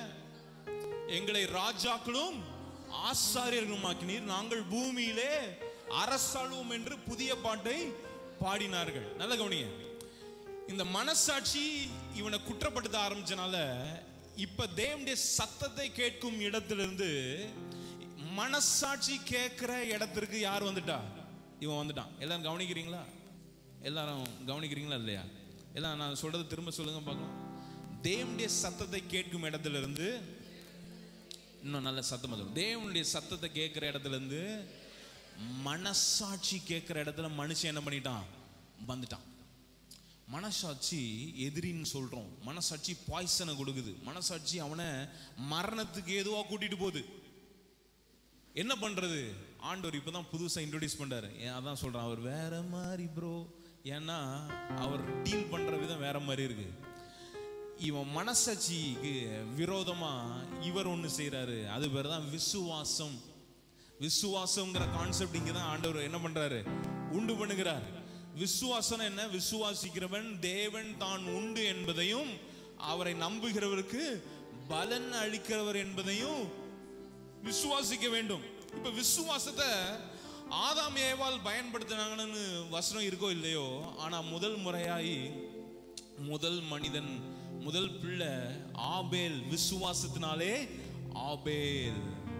[SPEAKER 5] எங்களை ராஜாக்களும் ஆசாரியர்களுமாக்கினீர் நாங்கள் பூமியிலே அரசாளுவோம் என்று புதிய பாட்டை பாடினார்கள் நல்ல கவனிங்க இந்த மனசாட்சி இவனை குற்றப்படுத்த ஆரம்பிச்சனால இப்ப தேவனுடைய சத்தத்தை கேட்கும் இடத்திலிருந்து மனசாட்சி கேட்கிற இடத்திற்கு யார் வந்துட்டா இவன் வந்துட்டான் எல்லாரும் கவனிக்கிறீங்களா எல்லாரும் கவனிக்கிறீங்களா இல்லையா எல்லாம் நான் சொல்றது திரும்ப சொல்லுங்க பார்க்கலாம் தேவனுடைய சத்தத்தை கேட்கும் இடத்துல இருந்து இன்னும் நல்ல சத்தமா சொல்லும் தேவனுடைய சத்தத்தை கேட்கிற இடத்துல இருந்து மனசாட்சி கேட்கிற இடத்துல மனுஷன் என்ன பண்ணிட்டான் வந்துட்டான் மனசாட்சி எதிரின்னு சொல்றோம் மனசாட்சி பாய்சனை கொடுக்குது மனசாட்சி அவனை மரணத்துக்கு ஏதுவா கூட்டிட்டு போகுது என்ன பண்றது ஆண்டவர் இப்பதான் புதுசா இன்ட்ரோடியூஸ் பண்றாரு ஏன் அதான் சொல்றான் அவர் வேற மாதிரி ப்ரோ ஏன்னா அவர் டீல் பண்ற விதம் வேற மாதிரி இருக்கு இவன் மனசாட்சிக்கு விரோதமா இவர் ஒண்ணு செய்றாரு அது பேர் தான் விசுவாசம் விசுவாசம்ங்கிற கான்செப்ட் இங்க தான் ஆண்டவர் என்ன பண்றாரு உண்டு பண்ணுகிறார் விசுவாசம் என்ன விசுவாசிக்கிறவன் தேவன் தான் உண்டு என்பதையும் அவரை நம்புகிறவருக்கு பலன் அளிக்கிறவர் என்பதையும் விசுவாசிக்க வேண்டும் இப்ப விசுவாசத்தை ஆதாம் ஏவால் பயன்படுத்தினாங்கன்னு வசனம் இருக்கோ இல்லையோ ஆனா முதல் முறையாய் முதல் மனிதன் முதல் பிள்ளை ஆபேல் விசுவாசத்தினாலே ஆபேல்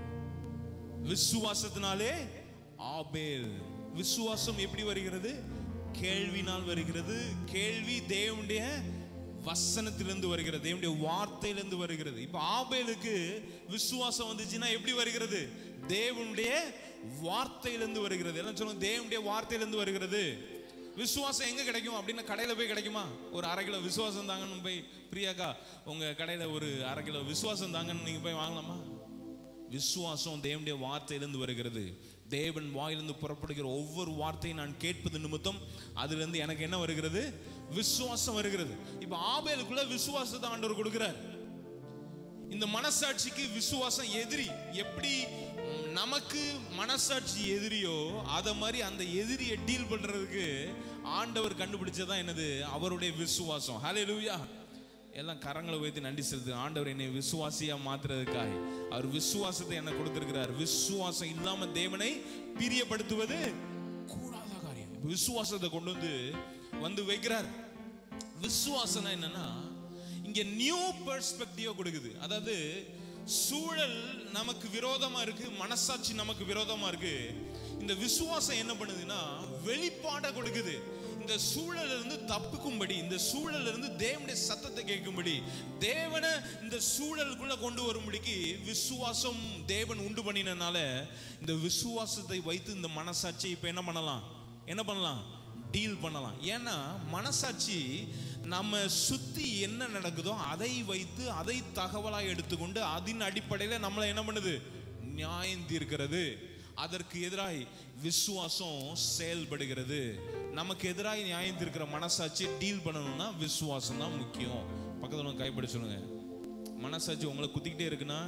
[SPEAKER 5] விசுவாசத்தினாலே ஆபேல் விசுவாசம் எப்படி வருகிறது கேள்வினால் வருகிறது கேள்வி தேவனுடைய வசனத்திலிருந்து வருகிறது தேவனுடைய வார்த்தையிலிருந்து வருகிறது இப்ப ஆபேலுக்கு விசுவாசம் வந்துச்சுன்னா எப்படி வருகிறது தேவனுடைய வார்த்தையிலிருந்து வருகிறது எல்லாம் சொல்லுங்க தேவனுடைய வார்த்தையிலிருந்து வருகிறது விசுவாசம் எங்க கிடைக்கும் அப்படின்னா கடையில போய் கிடைக்குமா ஒரு அரை கிலோ விசுவாசம் தாங்கன்னு போய் பிரியாக்கா உங்க கடையில ஒரு அரை கிலோ விசுவாசம் தாங்கன்னு நீங்க போய் வாங்கலாமா விசுவாசம் தேவனுடைய வார்த்தையிலிருந்து வருகிறது தேவன் வாயிலிருந்து புறப்படுகிற ஒவ்வொரு வார்த்தையும் நான் கேட்பது நிமித்தம் அதிலிருந்து எனக்கு என்ன வருகிறது விசுவாசம் வருகிறது இப்ப ஆபேலுக்குள்ள விசுவாசத்தை ஆண்டவர் கொடுக்கிறார் இந்த மனசாட்சிக்கு விசுவாசம் எதிரி எப்படி ம், நமக்கு மனசாட்சி எதிரியோ அத மாதிரி அந்த எதிரியை டீல் பண்றதுக்கு ஆண்டவர் கண்டுபிடிச்சதான் என்னது அவருடைய விசுவாசம் ஹalleluya எல்லாம் கரங்களை வைத்து நன்றி செலுத்து ஆண்டவர் என்னை விசுவாசியா மாத்துறதுக்காக அவர் விசுவாசத்தை என்ன கொடுத்திருக்கிறார் விசுவாசம் இல்லாம தேவனை பிரியப்படுத்துவது கூடாத காரியம் இப்ப விசுவாசத்தை கொண்டு வந்து வந்து வைக்கிறார் விசுவாசம் என்னன்னா இங்க நியூ பெர்ஸ்பெக்டிவ் கொடுக்குது அதாவது சூழல் நமக்கு விரோதமா இருக்கு மனசாட்சி நமக்கு விரோதமா இருக்கு இந்த விசுவாசம் என்ன பண்ணுதுன்னா வெளிப்பாட கொடுக்குது இந்த சூழல்ல இருந்து தப்புக்கும்படி இந்த சூழல்ல இருந்து தேவனுடைய சத்தத்தை கேட்கும்படி தேவனை இந்த சூழலுக்குள்ள கொண்டு வரும்படிக்கு விசுவாசம் தேவன் உண்டு பண்ணினனால இந்த விசுவாசத்தை வைத்து இந்த மனசாட்சி இப்ப என்ன பண்ணலாம் என்ன பண்ணலாம் டீல் பண்ணலாம் ஏன்னா மனசாட்சி நம்ம சுத்தி என்ன நடக்குதோ அதை வைத்து அதை தகவலாக எடுத்துக்கொண்டு அதன் அடிப்படையில் நம்மளை என்ன பண்ணுது நியாயம் தீர்க்கிறது அதற்கு எதிராய் விசுவாசம் செயல்படுகிறது நமக்கு எதிராக நியாயம் தீர்க்கிற மனசாட்சி டீல் பண்ணணும்னா விசுவாசம் தான் முக்கியம் பக்கத்துல வந்து கைப்பிடி சொல்லுங்க மனசாட்சி உங்களை குத்திக்கிட்டே இருக்குன்னா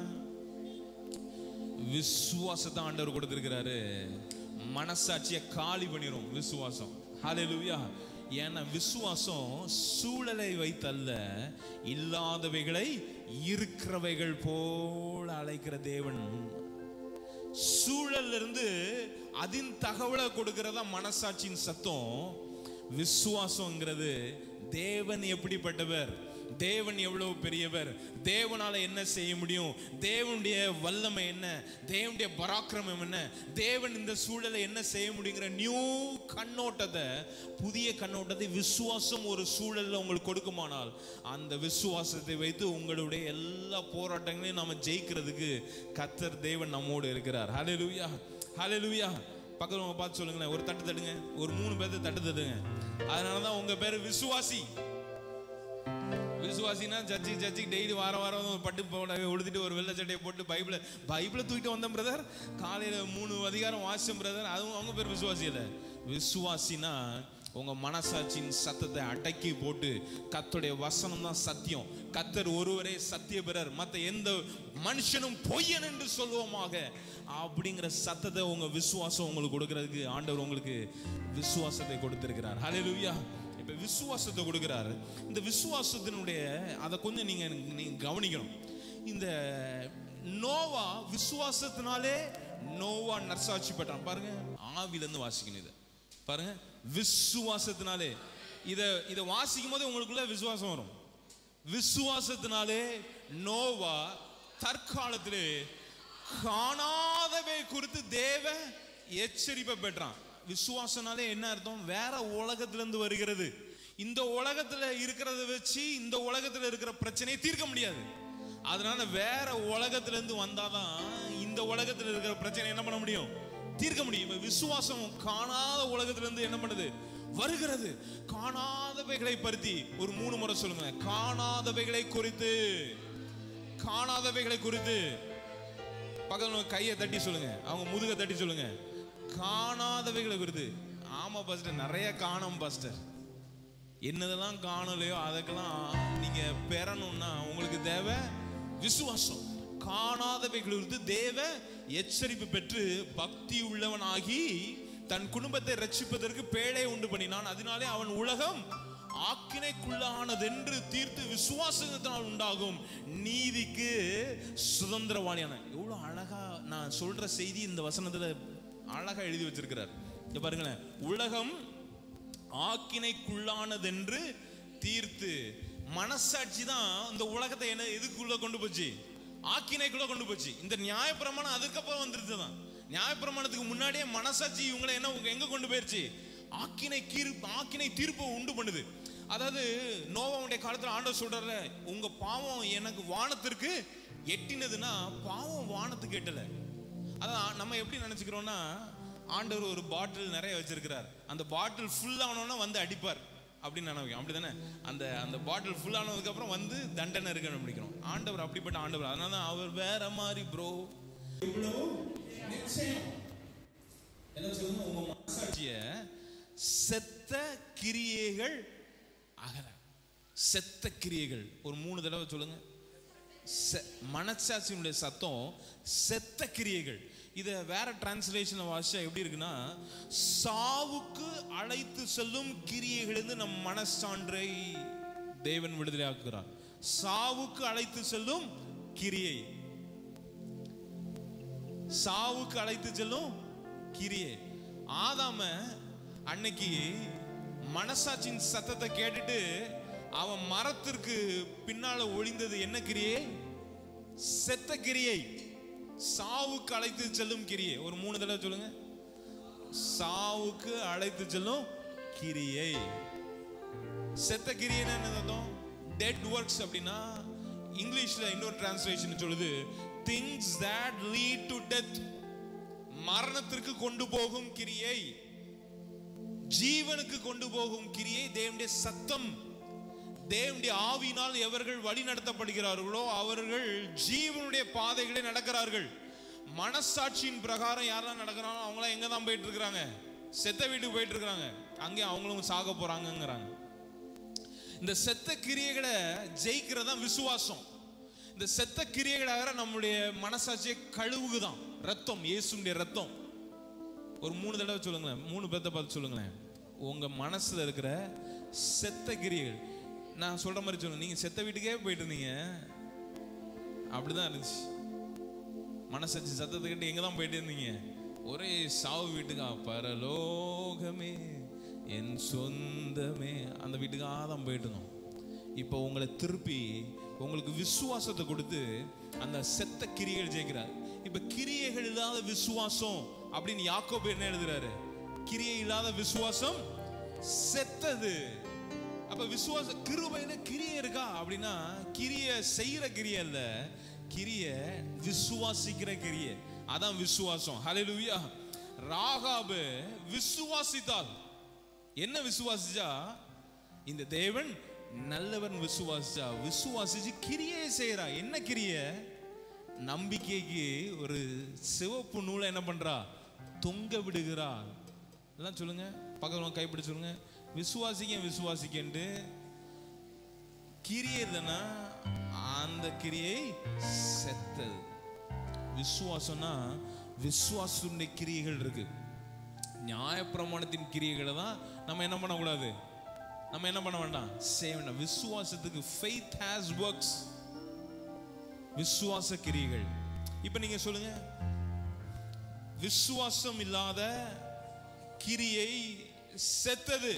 [SPEAKER 5] விசுவாசத்தை ஆண்டவர் கொடுத்திருக்கிறாரு மனசாட்சியை காலி பண்ணிரும் விசுவாசம் ஹalleluya ஏன்னா விசுவாசம் சூழலை வைத்தல்ல இல்லாதவைகளை இருக்கிறவைகள் போல அழைக்கிற தேவன் சூழல்ல இருந்து அதின் தகவலை கொடுக்கிறதா மனசாட்சியின் சத்தம் விசுவாசங்கிறது தேவன் எப்படிப்பட்டவர் தேவன் எவ்வளவு பெரியவர் தேவனால என்ன செய்ய முடியும் தேவனுடைய வல்லமை என்ன தேவனுடைய பராக்கிரமம் என்ன தேவன் இந்த சூழலை என்ன செய்ய முடியுங்கிற நியூ கண்ணோட்டத்தை புதிய கண்ணோட்டத்தை விசுவாசம் ஒரு சூழல்ல உங்களுக்கு கொடுக்குமானால் அந்த விசுவாசத்தை வைத்து உங்களுடைய எல்லா போராட்டங்களையும் நாம ஜெயிக்கிறதுக்கு கத்தர் தேவன் நம்மோடு இருக்கிறார் ஹalleluya ஹalleluya பக்கத்துல உங்க பார்த்து சொல்லுங்களேன் ஒரு தட்டு தட்டுங்க ஒரு மூணு பேர்த்த தட்டு தட்டுங்க அதனாலதான் உங்க பேரு விசுவாசி விசுவாசினா சர்ச்சி சர்ச்சி டெய்லி வாரம் வாரம் ஒரு பட்டு புடவை உடுத்திட்டு ஒரு வெள்ளை சட்டையை போட்டு பைபிளை பைபிளை தூக்கிட்டு வந்தேன் பிரதர் காலையில மூணு அதிகாரம் வாசிச்சேன் பிரதர் அதுவும் அவங்க பேர் விசுவாசி இல்ல விசுவாசினா உங்க மனசாட்சியின் சத்தத்தை அடக்கி போட்டு கத்தருடைய வசனம் தான் சத்தியம் கத்தர் ஒருவரே சத்திய பிறர் மத்த எந்த மனுஷனும் பொய்யன் என்று சொல்லுவோமாக அப்படிங்கிற சத்தத்தை உங்க விசுவாசம் உங்களுக்கு கொடுக்கறதுக்கு ஆண்டவர் உங்களுக்கு விசுவாசத்தை கொடுத்திருக்கிறார் ஹalleluya இப்ப விசுவாசத்தை கொடுக்கிறாரு இந்த விசுவாசத்தினுடைய அதை கொஞ்சம் நீங்க நீங்க கவனிக்கணும் இந்த நோவா விசுவாசத்தினாலே நோவா நர்சாட்சி பெற்றான் பாருங்க ஆவில இருந்து வாசிக்கணும் இதை பாருங்க விசுவாசத்தினாலே இத இத வாசிக்கும் போது உங்களுக்குள்ள விசுவாசம் வரும் விசுவாசத்தினாலே நோவா தற்காலத்திலே காணாதவை குறித்து தேவ எச்சரிப்பை பெற்றான் விசுவாசனாலே என்ன அர்த்தம் வேற உலகத்துல இருந்து வருகிறது இந்த உலகத்துல இருக்கிறத வச்சு இந்த உலகத்துல இருக்கிற பிரச்சனையை தீர்க்க முடியாது அதனால வேற உலகத்துல இருந்து வந்தாதான் இந்த உலகத்துல இருக்கிற பிரச்சனை என்ன பண்ண முடியும் தீர்க்க முடியும் இப்ப விசுவாசம் காணாத உலகத்துல இருந்து என்ன பண்ணுது வருகிறது காணாதவைகளை பருத்தி ஒரு மூணு முறை சொல்லுங்க காணாதவைகளை குறித்து காணாதவைகளை குறித்து பக்கத்துல ஒரு கையை தட்டி சொல்லுங்க அவங்க முதுக தட்டி சொல்லுங்க காணாதவைகளை குறித்து ஆமா பாஸ்டர் நிறைய காணோம் பாஸ்டர் என்னதெல்லாம் காணலையோ அதுக்கெல்லாம் நீங்க பெறணும்னா உங்களுக்கு தேவை விசுவாசம் காணாதவைகள் குறித்து தேவ எச்சரிப்பு பெற்று பக்தி உள்ளவனாகி தன் குடும்பத்தை ரட்சிப்பதற்கு பேழை உண்டு பண்ணினான் அதனாலே அவன் உலகம் ஆக்கினைக்குள்ளானதென்று தீர்த்து விசுவாசத்தினால் உண்டாகும் நீதிக்கு சுதந்திரவாணியான எவ்வளவு அழகா நான் சொல்ற செய்தி இந்த வசனத்துல அழகா எழுதி வச்சிருக்கிறார் இங்க பாருங்களேன் உலகம் ஆக்கினைக்குள்ளானதென்று தீர்த்து மனசாட்சி தான் இந்த உலகத்தை என்ன எதுக்குள்ள கொண்டு போச்சு ஆக்கினைக்குள்ள கொண்டு போச்சு இந்த நியாயப்பிரமாணம் அதுக்கப்புறம் வந்துருச்சு தான் நியாயப்பிரமாணத்துக்கு முன்னாடியே மனசாட்சி இவங்களை என்ன எங்க கொண்டு போயிருச்சு ஆக்கினை கீர் ஆக்கினை தீர்ப்பை உண்டு பண்ணுது அதாவது நோவாவுடைய காலத்துல ஆண்டவர் சொல்றாரு உங்க பாவம் எனக்கு வானத்திற்கு எட்டினதுன்னா பாவம் வானத்துக்கு எட்டல அதான் நம்ம எப்படி நினைச்சுக்கிறோம்னா ஆண்டவர் ஒரு பாட்டில் நிறைய வச்சிருக்கிறார் அந்த பாட்டில் ஃபுல் ஆனோன்னா வந்து அடிப்பார் அப்படின்னு நினைக்கிறோம் அப்படிதானே அந்த அந்த பாட்டில் ஃபுல் ஆனதுக்கு அப்புறம் வந்து தண்டனை இருக்குன்னு நினைக்கிறோம் ஆண்டவர் அப்படிப்பட்ட ஆண்டவர் அதனால தான் அவர் வேற மாதிரி ப்ரோ இவ்வளவு நிச்சயம் என்ன சொல்லுங்க உங்க மனசாட்சிய செத்த கிரியைகள் அகல செத்த கிரியைகள் ஒரு மூணு தடவை சொல்லுங்க செ- மனசாட்சியினுடைய சத்தம் செத்த கிரியைகள் இதை வேற டிரான்ஸ்லேஷன் வாசிச்சா எப்படி இருக்குன்னா சாவுக்கு அழைத்து செல்லும் கிரியைகளிலிருந்து நம் மனசான்றை தேவன் விடுதலை ஆக்குகிறார் சாவுக்கு அழைத்து செல்லும் கிரியை சாவுக்கு அழைத்து செல்லும் கிரியை ஆதாம அன்னைக்கு மனசாட்சியின் சத்தத்தை கேட்டுட்டு அவன் மரத்திற்கு பின்னால ஒளிந்தது என்ன கிரியை செத்த கிரியை சாவுக்கு அழைத்து செல்லும் கிரியை ஒரு மூணு தடவை சொல்லுங்க சாவுக்கு அழைத்து செல்லும் கிரியை செத்த கிரியைன்னா என்ன அர்த்தம் டெட் ஒர்க்ஸ் அப்படின்னா இங்கிலீஷ்ல இன்னொரு டிரான்ஸ்லேஷன் சொல்லுது things that lead to death மரணத்திற்கு கொண்டு போகும் கிரியை ஜீவனுக்கு கொண்டு போகும் கிரியை தேவனுடைய சத்தம் தேவனுடைய ஆவியினால் எவர்கள் வழி நடத்தப்படுகிறார்களோ அவர்கள் ஜீவனுடைய பாதைகளை நடக்கிறார்கள் மனசாட்சியின் பிரகாரம் யாரெல்லாம் நடக்கிறாங்களோ அவங்களாம் எங்க தான் போயிட்டு இருக்கிறாங்க செத்த வீட்டுக்கு போயிட்டு இருக்கிறாங்க அங்கே அவங்களும் சாக போறாங்கங்கிறாங்க இந்த செத்த கிரியைகளை ஜெயிக்கிறதா விசுவாசம் இந்த செத்த கிரியைகளை வேற நம்முடைய மனசாட்சியை கழுவுகுதான் ரத்தம் இயேசுடைய ரத்தம் ஒரு மூணு தடவை சொல்லுங்களேன் மூணு பேர்த்த பார்த்து சொல்லுங்களேன் உங்க மனசுல இருக்கிற செத்த கிரியைகள் நான் சொல்ற மாதிரி சொல்லுங்க நீங்க செத்த வீட்டுக்கே போயிட்டு இருந்தீங்க அப்படிதான் இருந்துச்சு மனசாட்சி சத்தத்தை கேட்டு எங்க தான் போயிட்டு இருந்தீங்க ஒரே சாவு வீட்டுக்கா பரலோகமே என் சொந்தமே அந்த வீட்டுக்காக தான் போயிட்டு இருந்தோம் இப்போ உங்களை திருப்பி உங்களுக்கு விசுவாசத்தை கொடுத்து அந்த செத்த கிரியைகள் ஜெயிக்கிறார் இப்ப கிரியைகள் இல்லாத விசுவாசம் அப்படின்னு யாக்கோபு என்ன எழுதுறாரு கிரியை இல்லாத விசுவாசம் செத்தது அப்ப விசுவாச கிருபையில கிரியை இருக்கா அப்படின்னா கிரிய செய்யற கிரியை இல்ல கிரிய விசுவாசிக்கிற கிரியை அதான் விசுவாசம் ஹalleluya ராகாபு விசுவாசித்தாள் என்ன விசுவாசிச்சா இந்த தேவன் நல்லவன் விசுவாசிச்சா விசுவாசிச்சு கிரியை செய்யறா என்ன கிரிய நம்பிக்கைக்கு ஒரு சிவப்பு நூலை என்ன பண்றா தொங்க விடுகிறா எல்லாம் சொல்லுங்க பக்கத்துல கைப்பிடி சொல்லுங்க விசுவாசிக்க விசுவாசிக்கன்ட்டு கிரியை இல்லைன்னா அந்த கிரியை செத்தது விசுவாசம்னா விசுவாசனுடைய கிரியைகள் இருக்கு நியாயப்பிரமாணத்தின் கிரியைகளை தான் நம்ம என்ன பண்ணக்கூடாது நம்ம என்ன பண்ண வேண்டாம் செய்ய வேண்டாம் விசுவாசத்துக்கு ஃபெய்த் ஹேஸ் ஒர்க்ஸ் விசுவாச கிரியைகள் இப்போ நீங்க சொல்லுங்க விசுவாசம் இல்லாத கிரியை செத்தது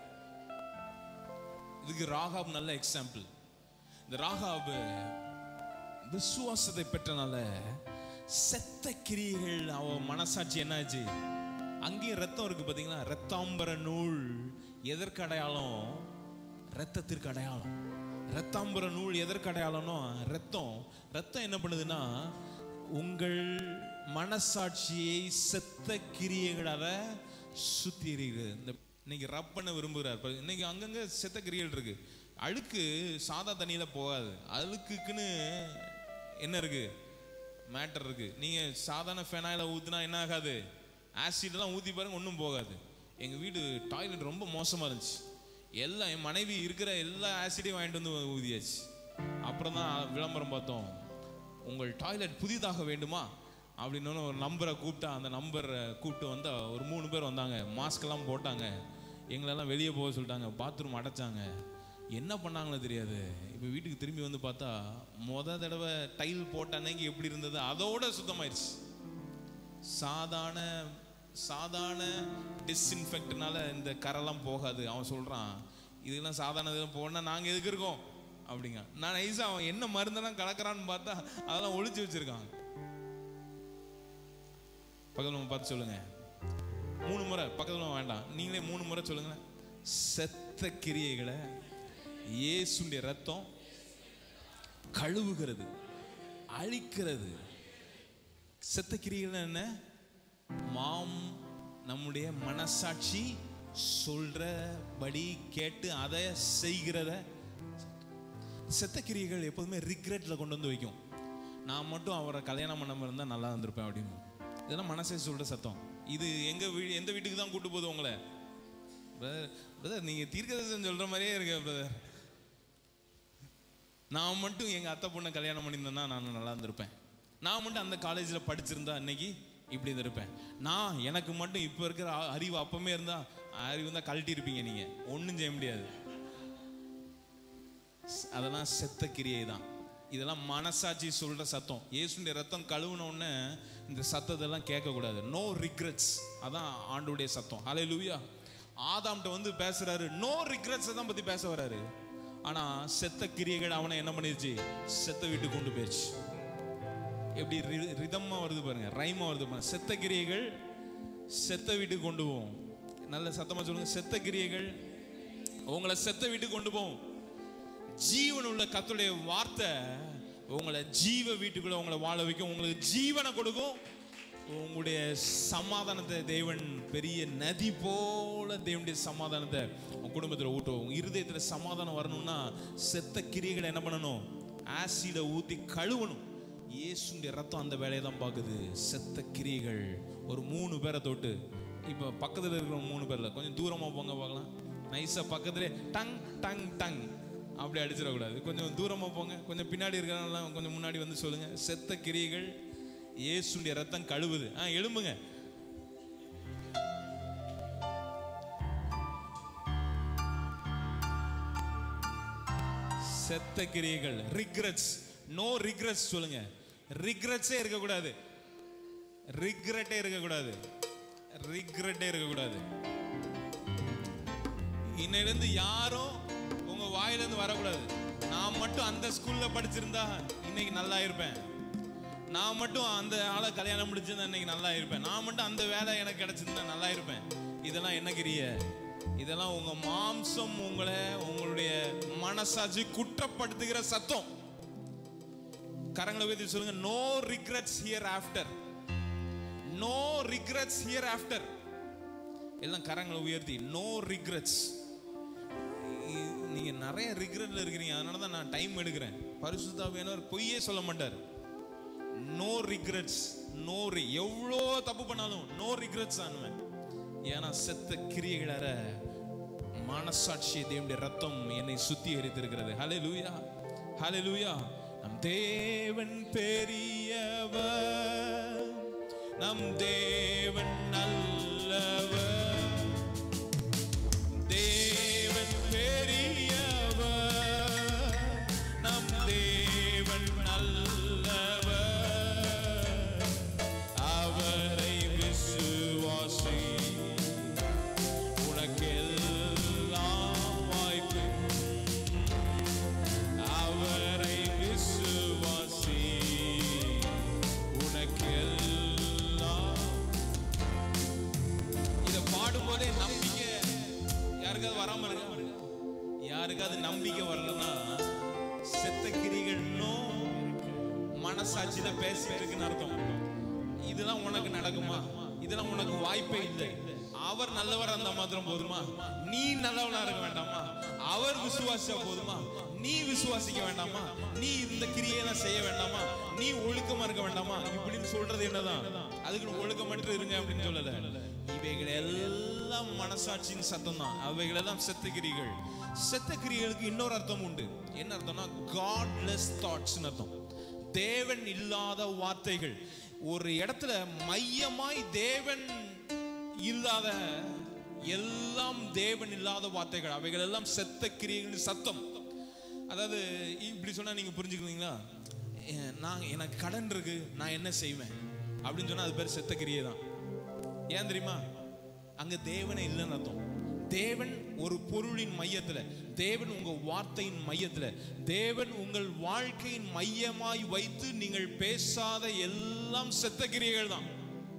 [SPEAKER 5] இதுக்கு ராகாப் நல்ல எக்ஸாம்பிள் இந்த ராகாப் விசுவாசத்தை பெற்றனால செத்த கிரியைகள் அவ மனசாட்சி என்னாச்சு அங்கேயும் ரத்தம் இருக்கு பாத்தீங்களா ரத்தாம்பர நூல் எதற்கு அடையாளம் ரத்தத்திற்கு அடையாளம் ரத்தாம்பர நூல் எதற்கு அடையாளம்னா ரத்தம் ரத்தம் என்ன பண்ணுதுன்னா உங்கள் மனசாட்சியை செத்த கிரியைகளால சுத்தி எறிகிறது இந்த இன்னைக்கு ரப் பண்ண விரும்புகிறார் பாருங்க. இன்னைக்கு அங்கங்க செத்த கிரியைகள் இருக்கு அழுக்கு சாதா தண்ணியில போகாது அழுக்குக்குன்னு என்ன இருக்கு மேட்டர் இருக்கு நீங்க சாதாரண ஃபெனாயில ஊத்துனா என்ன ஆகாது ஆசிட்லாம் ஊத்தி பாருங்க ஒன்றும் போகாது எங்க வீடு டாய்லெட் ரொம்ப மோசமா இருந்துச்சு எல்லாம் என் மனைவி இருக்கிற எல்லா ஆசிடையும் வாங்கிட்டு வந்து ஊதியாச்சு அப்புறம் தான் விளம்பரம் பார்த்தோம் உங்கள் டாய்லெட் புதிதாக வேண்டுமா அப்படின்னு ஒரு நம்பரை கூப்பிட்டா அந்த நம்பரை கூப்பிட்டு வந்தா ஒரு மூணு பேர் வந்தாங்க மாஸ்க் எல்லாம் போட்டாங்க எங்களெல்லாம் வெளியே போக சொல்லிட்டாங்க பாத்ரூம் அடைச்சாங்க என்ன பண்ணாங்களோ தெரியாது இப்போ வீட்டுக்கு திரும்பி வந்து பார்த்தா முத தடவை டைல் போட்ட அன்னைக்கு எப்படி இருந்தது அதோட சுத்தமாயிருச்சு சாதாரண சாதாரண டிஸ்இன்ஃபெக்ட்னால இந்த கரெல்லாம் போகாது அவன் சொல்றான் இதெல்லாம் சாதாரண இதெல்லாம் போனா நாங்க எதுக்கு இருக்கோம் அப்படிங்க நான் நைஸா அவன் என்ன மருந்தெல்லாம் கலக்குறான்னு பார்த்தா அதெல்லாம் ஒளிச்சு வச்சிருக்கான் பக்கத்துல நம்ம பார்த்து சொல்லுங்க மூணு முறை பக்கத்துல வேண்டாம் நீங்களே மூணு முறை சொல்லுங்க செத்த கிரியைகளை இயேசுடைய ரத்தம் கழுவுகிறது அழிக்கிறது செத்த கிரியைகள் என்ன மாம் நம்முடைய மனசாட்சி சொல்றபடி கேட்டு அதை செய்கிறத செத்த கிரியைகள் எப்போதுமே ரிக்ரெட்ல கொண்டு வந்து வைக்கும் நான் மட்டும் அவரை கல்யாணம் பண்ணாம இருந்தா நல்லா இருந்திருப்பேன் அப்படின்னு இதெல்லாம் மனசே சொல்ற சத்தம் இது எங்க வீ எந்த வீட்டுக்கு தான் கூட்டு போகுது உங்களை பிரதர் நீங்க தீர்க்கதரிசனம் சொல்ற மாதிரியே இருக்கு பிரதர் நான் மட்டும் எங்க அத்தை பொண்ணை கல்யாணம் பண்ணியிருந்தேன்னா நான் நல்லா இருந்திருப்பேன் நான் மட்டும் அந்த காலேஜில் படிச்சிருந்தா இன்னைக்கு இப்படி இருந்திருப்பேன் நான் எனக்கு மட்டும் இப்போ இருக்கிற அ- அறிவு அப்பமே இருந்தா அறிவு தான் கழட்டி இருப்பீங்க நீங்க ஒன்றும் செய்ய முடியாது ஸ்- அதெல்லாம் செத்த கிரியை தான் இதெல்லாம் மனசாட்சி சொல்ற சத்தம் இயேசுடைய ரத்தம் கழுவுன உடனே இந்த சத்தத்தெல்லாம் கேட்கக்கூடாது நோ ரிக்ரெட்ஸ் அதான் ஆண்டுடைய சத்தம் ஹலே லூயா ஆதாம்கிட்ட வந்து பேசுறாரு நோ ரிக்ரெட்ஸ் தான் பத்தி பேச வராரு ஆனா செத்த கிரியைகள் அவனை என்ன பண்ணிருச்சு செத்த வீட்டுக்கு கொண்டு போயிடுச்சு எப்படி ரி- ரிதமா வருது பாருங்க ரைமா வருது பாருங்க செத்த கிரியைகள் செத்த வீட்டுக்கு கொண்டு போவோம் நல்ல சத்தமா சொல்லுங்க செத்த கிரியைகள் உங்களை செத்த வீட்டுக்கு கொண்டு போவோம் ஜீவன் உள்ள கத்துடைய வார்த்தை உங்களை ஜீவ வீட்டுக்குள்ள உங்களை வாழ வைக்கும் உங்களுக்கு ஜீவனை கொடுக்கும் உங்களுடைய சமாதானத்தை தேவன் பெரிய நதி போல தேவனுடைய சமாதானத்தை உங்க குடும்பத்தில் ஊட்டுவோம் உங்க இருதயத்தில் சமாதானம் வரணும்னா செத்த கிரியைகளை என்ன பண்ணணும் ஆசிட ஊத்தி கழுவணும் இயேசுடைய ரத்தம் அந்த வேலையை தான் பார்க்குது செத்த கிரியைகள் ஒரு மூணு பேரை தொட்டு இப்போ பக்கத்தில் இருக்கிற மூணு பேர்ல கொஞ்சம் தூரமா போங்க பார்க்கலாம் நைஸா பக்கத்துலேயே டங் டங் டங் அப்படி அடிச்சிடக்கூடாது கொஞ்சம் தூரமா போங்க கொஞ்சம் பின்னாடி இருக்கிறவங்களாம் கொஞ்சம் முன்னாடி வந்து சொல்லுங்க செத்த கிரியைகள் இயேசுடைய ரத்தம் கழுவுது ஆ எழும்புங்க செத்த கிரியைகள் ரிக்ரெட்ஸ் நோ ரிக்ரெட்ஸ் சொல்லுங்க ரிக்ரெட்ஸே இருக்கக்கூடாது ரிக்ரெட்டே இருக்கக்கூடாது ரிக்ரெட்டே இருக்கக்கூடாது இன்னையிலிருந்து யாரும் உங்க வாயிலிருந்து வரக்கூடாது நான் மட்டும் அந்த ஸ்கூல்ல படிச்சிருந்தா இன்னைக்கு நல்லா இருப்பேன் நான் மட்டும் அந்த ஆளை கல்யாணம் முடிச்சிருந்தா இன்னைக்கு நல்லா இருப்பேன் நான் மட்டும் அந்த வேலை எனக்கு கிடைச்சிருந்தா நல்லா இருப்பேன் இதெல்லாம் என்ன கிரிய இதெல்லாம் உங்க மாம்சம் உங்களை உங்களுடைய மனசாட்சி குற்றப்படுத்துகிற சத்தம் கரங்களை வைத்து சொல்லுங்க no regrets hereafter no regrets hereafter எல்லாம் கரங்களை உயர்த்தி நோ ரிக்ரெட்ஸ் நீங்க நிறைய ரிக்ரெட்ல இருக்கிறீங்க அதனால தான் நான் டைம் எடுக்கிறேன் பரிசுத்தாவியானவர் பொய்யே சொல்ல மாட்டார் நோ ரிக்ரெட்ஸ் நோ எவ்வளோ தப்பு பண்ணாலும் நோ ரிக்ரெட்ஸ் ஆனுவேன் ஏன்னா செத்த கிரியைகளற மனசாட்சியை தேவனுடைய ரத்தம் என்னை சுத்தி எரித்திருக்கிறது ஹலே லூயா ஹலே லூயா நம் தேவன் பெரியவர் நம் தேவன் நல்லவர் தேவன் பெரியவர் நம் தேவன் நல்லவர் அவரை விசுவாசி உனக்கெல்லாம் வாய்ப்பு அவரை விசுவாசி உனக்கெல்லாம் இத பாடும்போதே நம்பிக்கை யாருக்காவது வராம இருக்கா யாருக்காவது நம்பிக்கை வரலன்னா செத்த கிரிகள் இன்னும் மனசாட்சியில பேசிட்டு இருக்குன்னு அர்த்தம் இதெல்லாம் உனக்கு நடக்குமா இதெல்லாம் உனக்கு வாய்ப்பே இல்லை அவர் நல்லவரா இருந்தா மாத்திரம் போதுமா நீ நல்லவனா இருக்க வேண்டாமா அவர் விசுவாசிச்சா போதுமா நீ விசுவாசிக்க வேண்டாமா நீ இந்த கிரியையெல்லாம் செய்ய வேண்டாமா நீ ஒழுக்கமா இருக்க வேண்டாமா இப்படின்னு சொல்றது என்னதான் அதுக்கு ஒழுக்கமற்று இருங்க அப்படின்னு சொல்லல இவைகள் எல்லாம் மனசாட்சியின் சத்தம் தான் அவைகள் எல்லாம் செத்த கிரிகள் செத்த கிரிகளுக்கு இன்னொரு அர்த்தம் உண்டு என்ன அர்த்தம்னா காட்லெஸ் தாட்ஸ் அர்த்தம் தேவன் இல்லாத வார்த்தைகள் ஒரு இடத்துல மையமாய் தேவன் இல்லாத எல்லாம் தேவன் இல்லாத வார்த்தைகள் அவைகள் எல்லாம் செத்த கிரியைகளின் சத்தம் அதாவது இப்படி சொன்னா நீங்க புரிஞ்சுக்கிறீங்களா எ- நான் எனக்கு கடன் இருக்கு நான் என்ன செய்வேன் அப்படின்னு சொன்னா அது பேர் செத்த கிரியை தான் ஏன் தெரியுமா அங்க தேவனே இல்லைன்னு அர்த்தம் தேவன் ஒரு பொருளின் மையத்துல தேவன் உங்க வார்த்தையின் மையத்துல தேவன் உங்கள் வாழ்க்கையின் மையமாய் வைத்து நீங்கள் பேசாத எல்லாம் செத்த கிரியைகள் தான்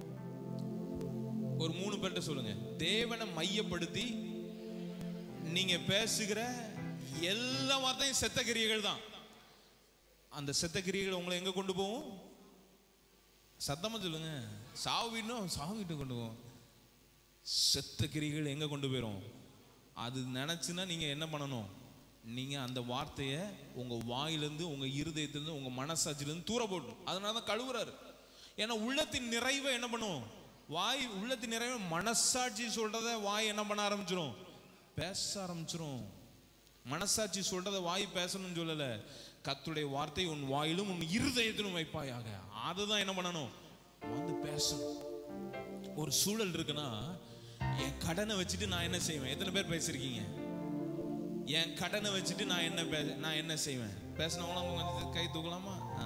[SPEAKER 5] ஒரு மூணு பேர்ட்ட சொல்லுங்க தேவனை மையப்படுத்தி நீங்க பேசுகிற எல்லா வார்த்தையும் செத்த கிரியைகள் தான் அந்த செத்த கிரியைகள் உங்களை எங்க கொண்டு போகும் சத்தமா சொல்லுங்க சாவு வீடும் சாவு வீட்டு கொண்டு போகும் செத்த கிரிகள் எங்க கொண்டு போயிரும் அது நினைச்சுன்னா நீங்க என்ன பண்ணணும் நீங்க அந்த வார்த்தையை உங்க வாயிலிருந்து உங்க இருதயத்திலிருந்து உங்க மனசாட்சியிலிருந்து தூர போடணும் அதனால தான் கழுவுறாரு ஏன்னா உள்ளத்தின் நிறைவை என்ன பண்ணும் வாய் உள்ளத்தின் நிறைவை மனசாட்சி சொல்றத வாய் என்ன பண்ண ஆரம்பிச்சிரும் பேச ஆரம்பிச்சிரும் மனசாட்சி சொல்றத வாய் பேசணும்னு சொல்லல கத்துடைய வார்த்தை உன் வாயிலும் உன் இருதயத்திலும் வைப்பாயாக அதுதான் என்ன பண்ணணும் வந்து பேசணும் ஒரு சூழல் இருக்குன்னா என் கடனை வச்சுட்டு நான் என்ன செய்வேன் எத்தனை பேர் பேசிருக்கீங்க என் கடனை வச்சுட்டு நான் என்ன பே- நான் என்ன செய்வேன் பேசினவங்களாம் கொஞ்சம் கை தூக்கலாமா ஆ.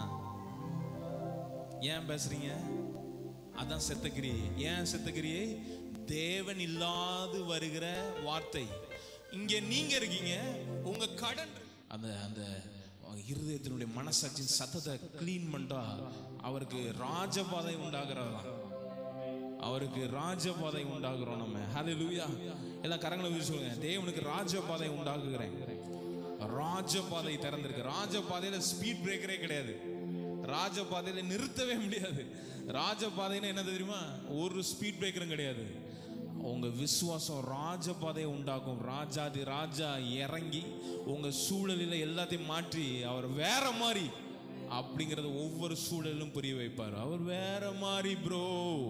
[SPEAKER 5] ஏன் பேசுறீங்க அதான் செத்தக்கிரியை ஏன் செத்தக்கிரியை தேவன் இல்லாது வருகிற வார்த்தை இங்க நீங்க இருக்கீங்க உங்க கடன் இருக்கு. அந்த அந்த இருதயத்தினுடைய மனசாட்சியின் சத்தத்தை க்ளீன் பண்றா அவருக்கு ராஜபாதை உண்டாகிறதா அவருக்கு ராஜபாதை உண்டாகிறோம் நம்ம ஹalleluya எல்லாம் கரங்களை வீசி சொல்லுங்க தேவனுக்கு ராஜபாதை உண்டாக்குகிறேன் ராஜபாதை திறந்திருக்கு ராஜபாதையில ஸ்பீட் பிரேக்கரே கிடையாது ராஜபாதையில நிறுத்தவே முடியாது ராஜபாதைன்னா என்ன தெரியுமா ஒரு ஸ்பீட் பிரேக்கரும் கிடையாது உங்க விசுவாசம் ராஜபாதையை உண்டாக்கும் ராஜாதி ராஜா இறங்கி உங்க சூழலில எல்லாத்தையும் மாற்றி அவர் வேற மாதிரி அப்படிங்கறத ஒவ்வொரு சூழலிலும் புரிய வைப்பார் அவர் வேற மாதிரி ப்ரோ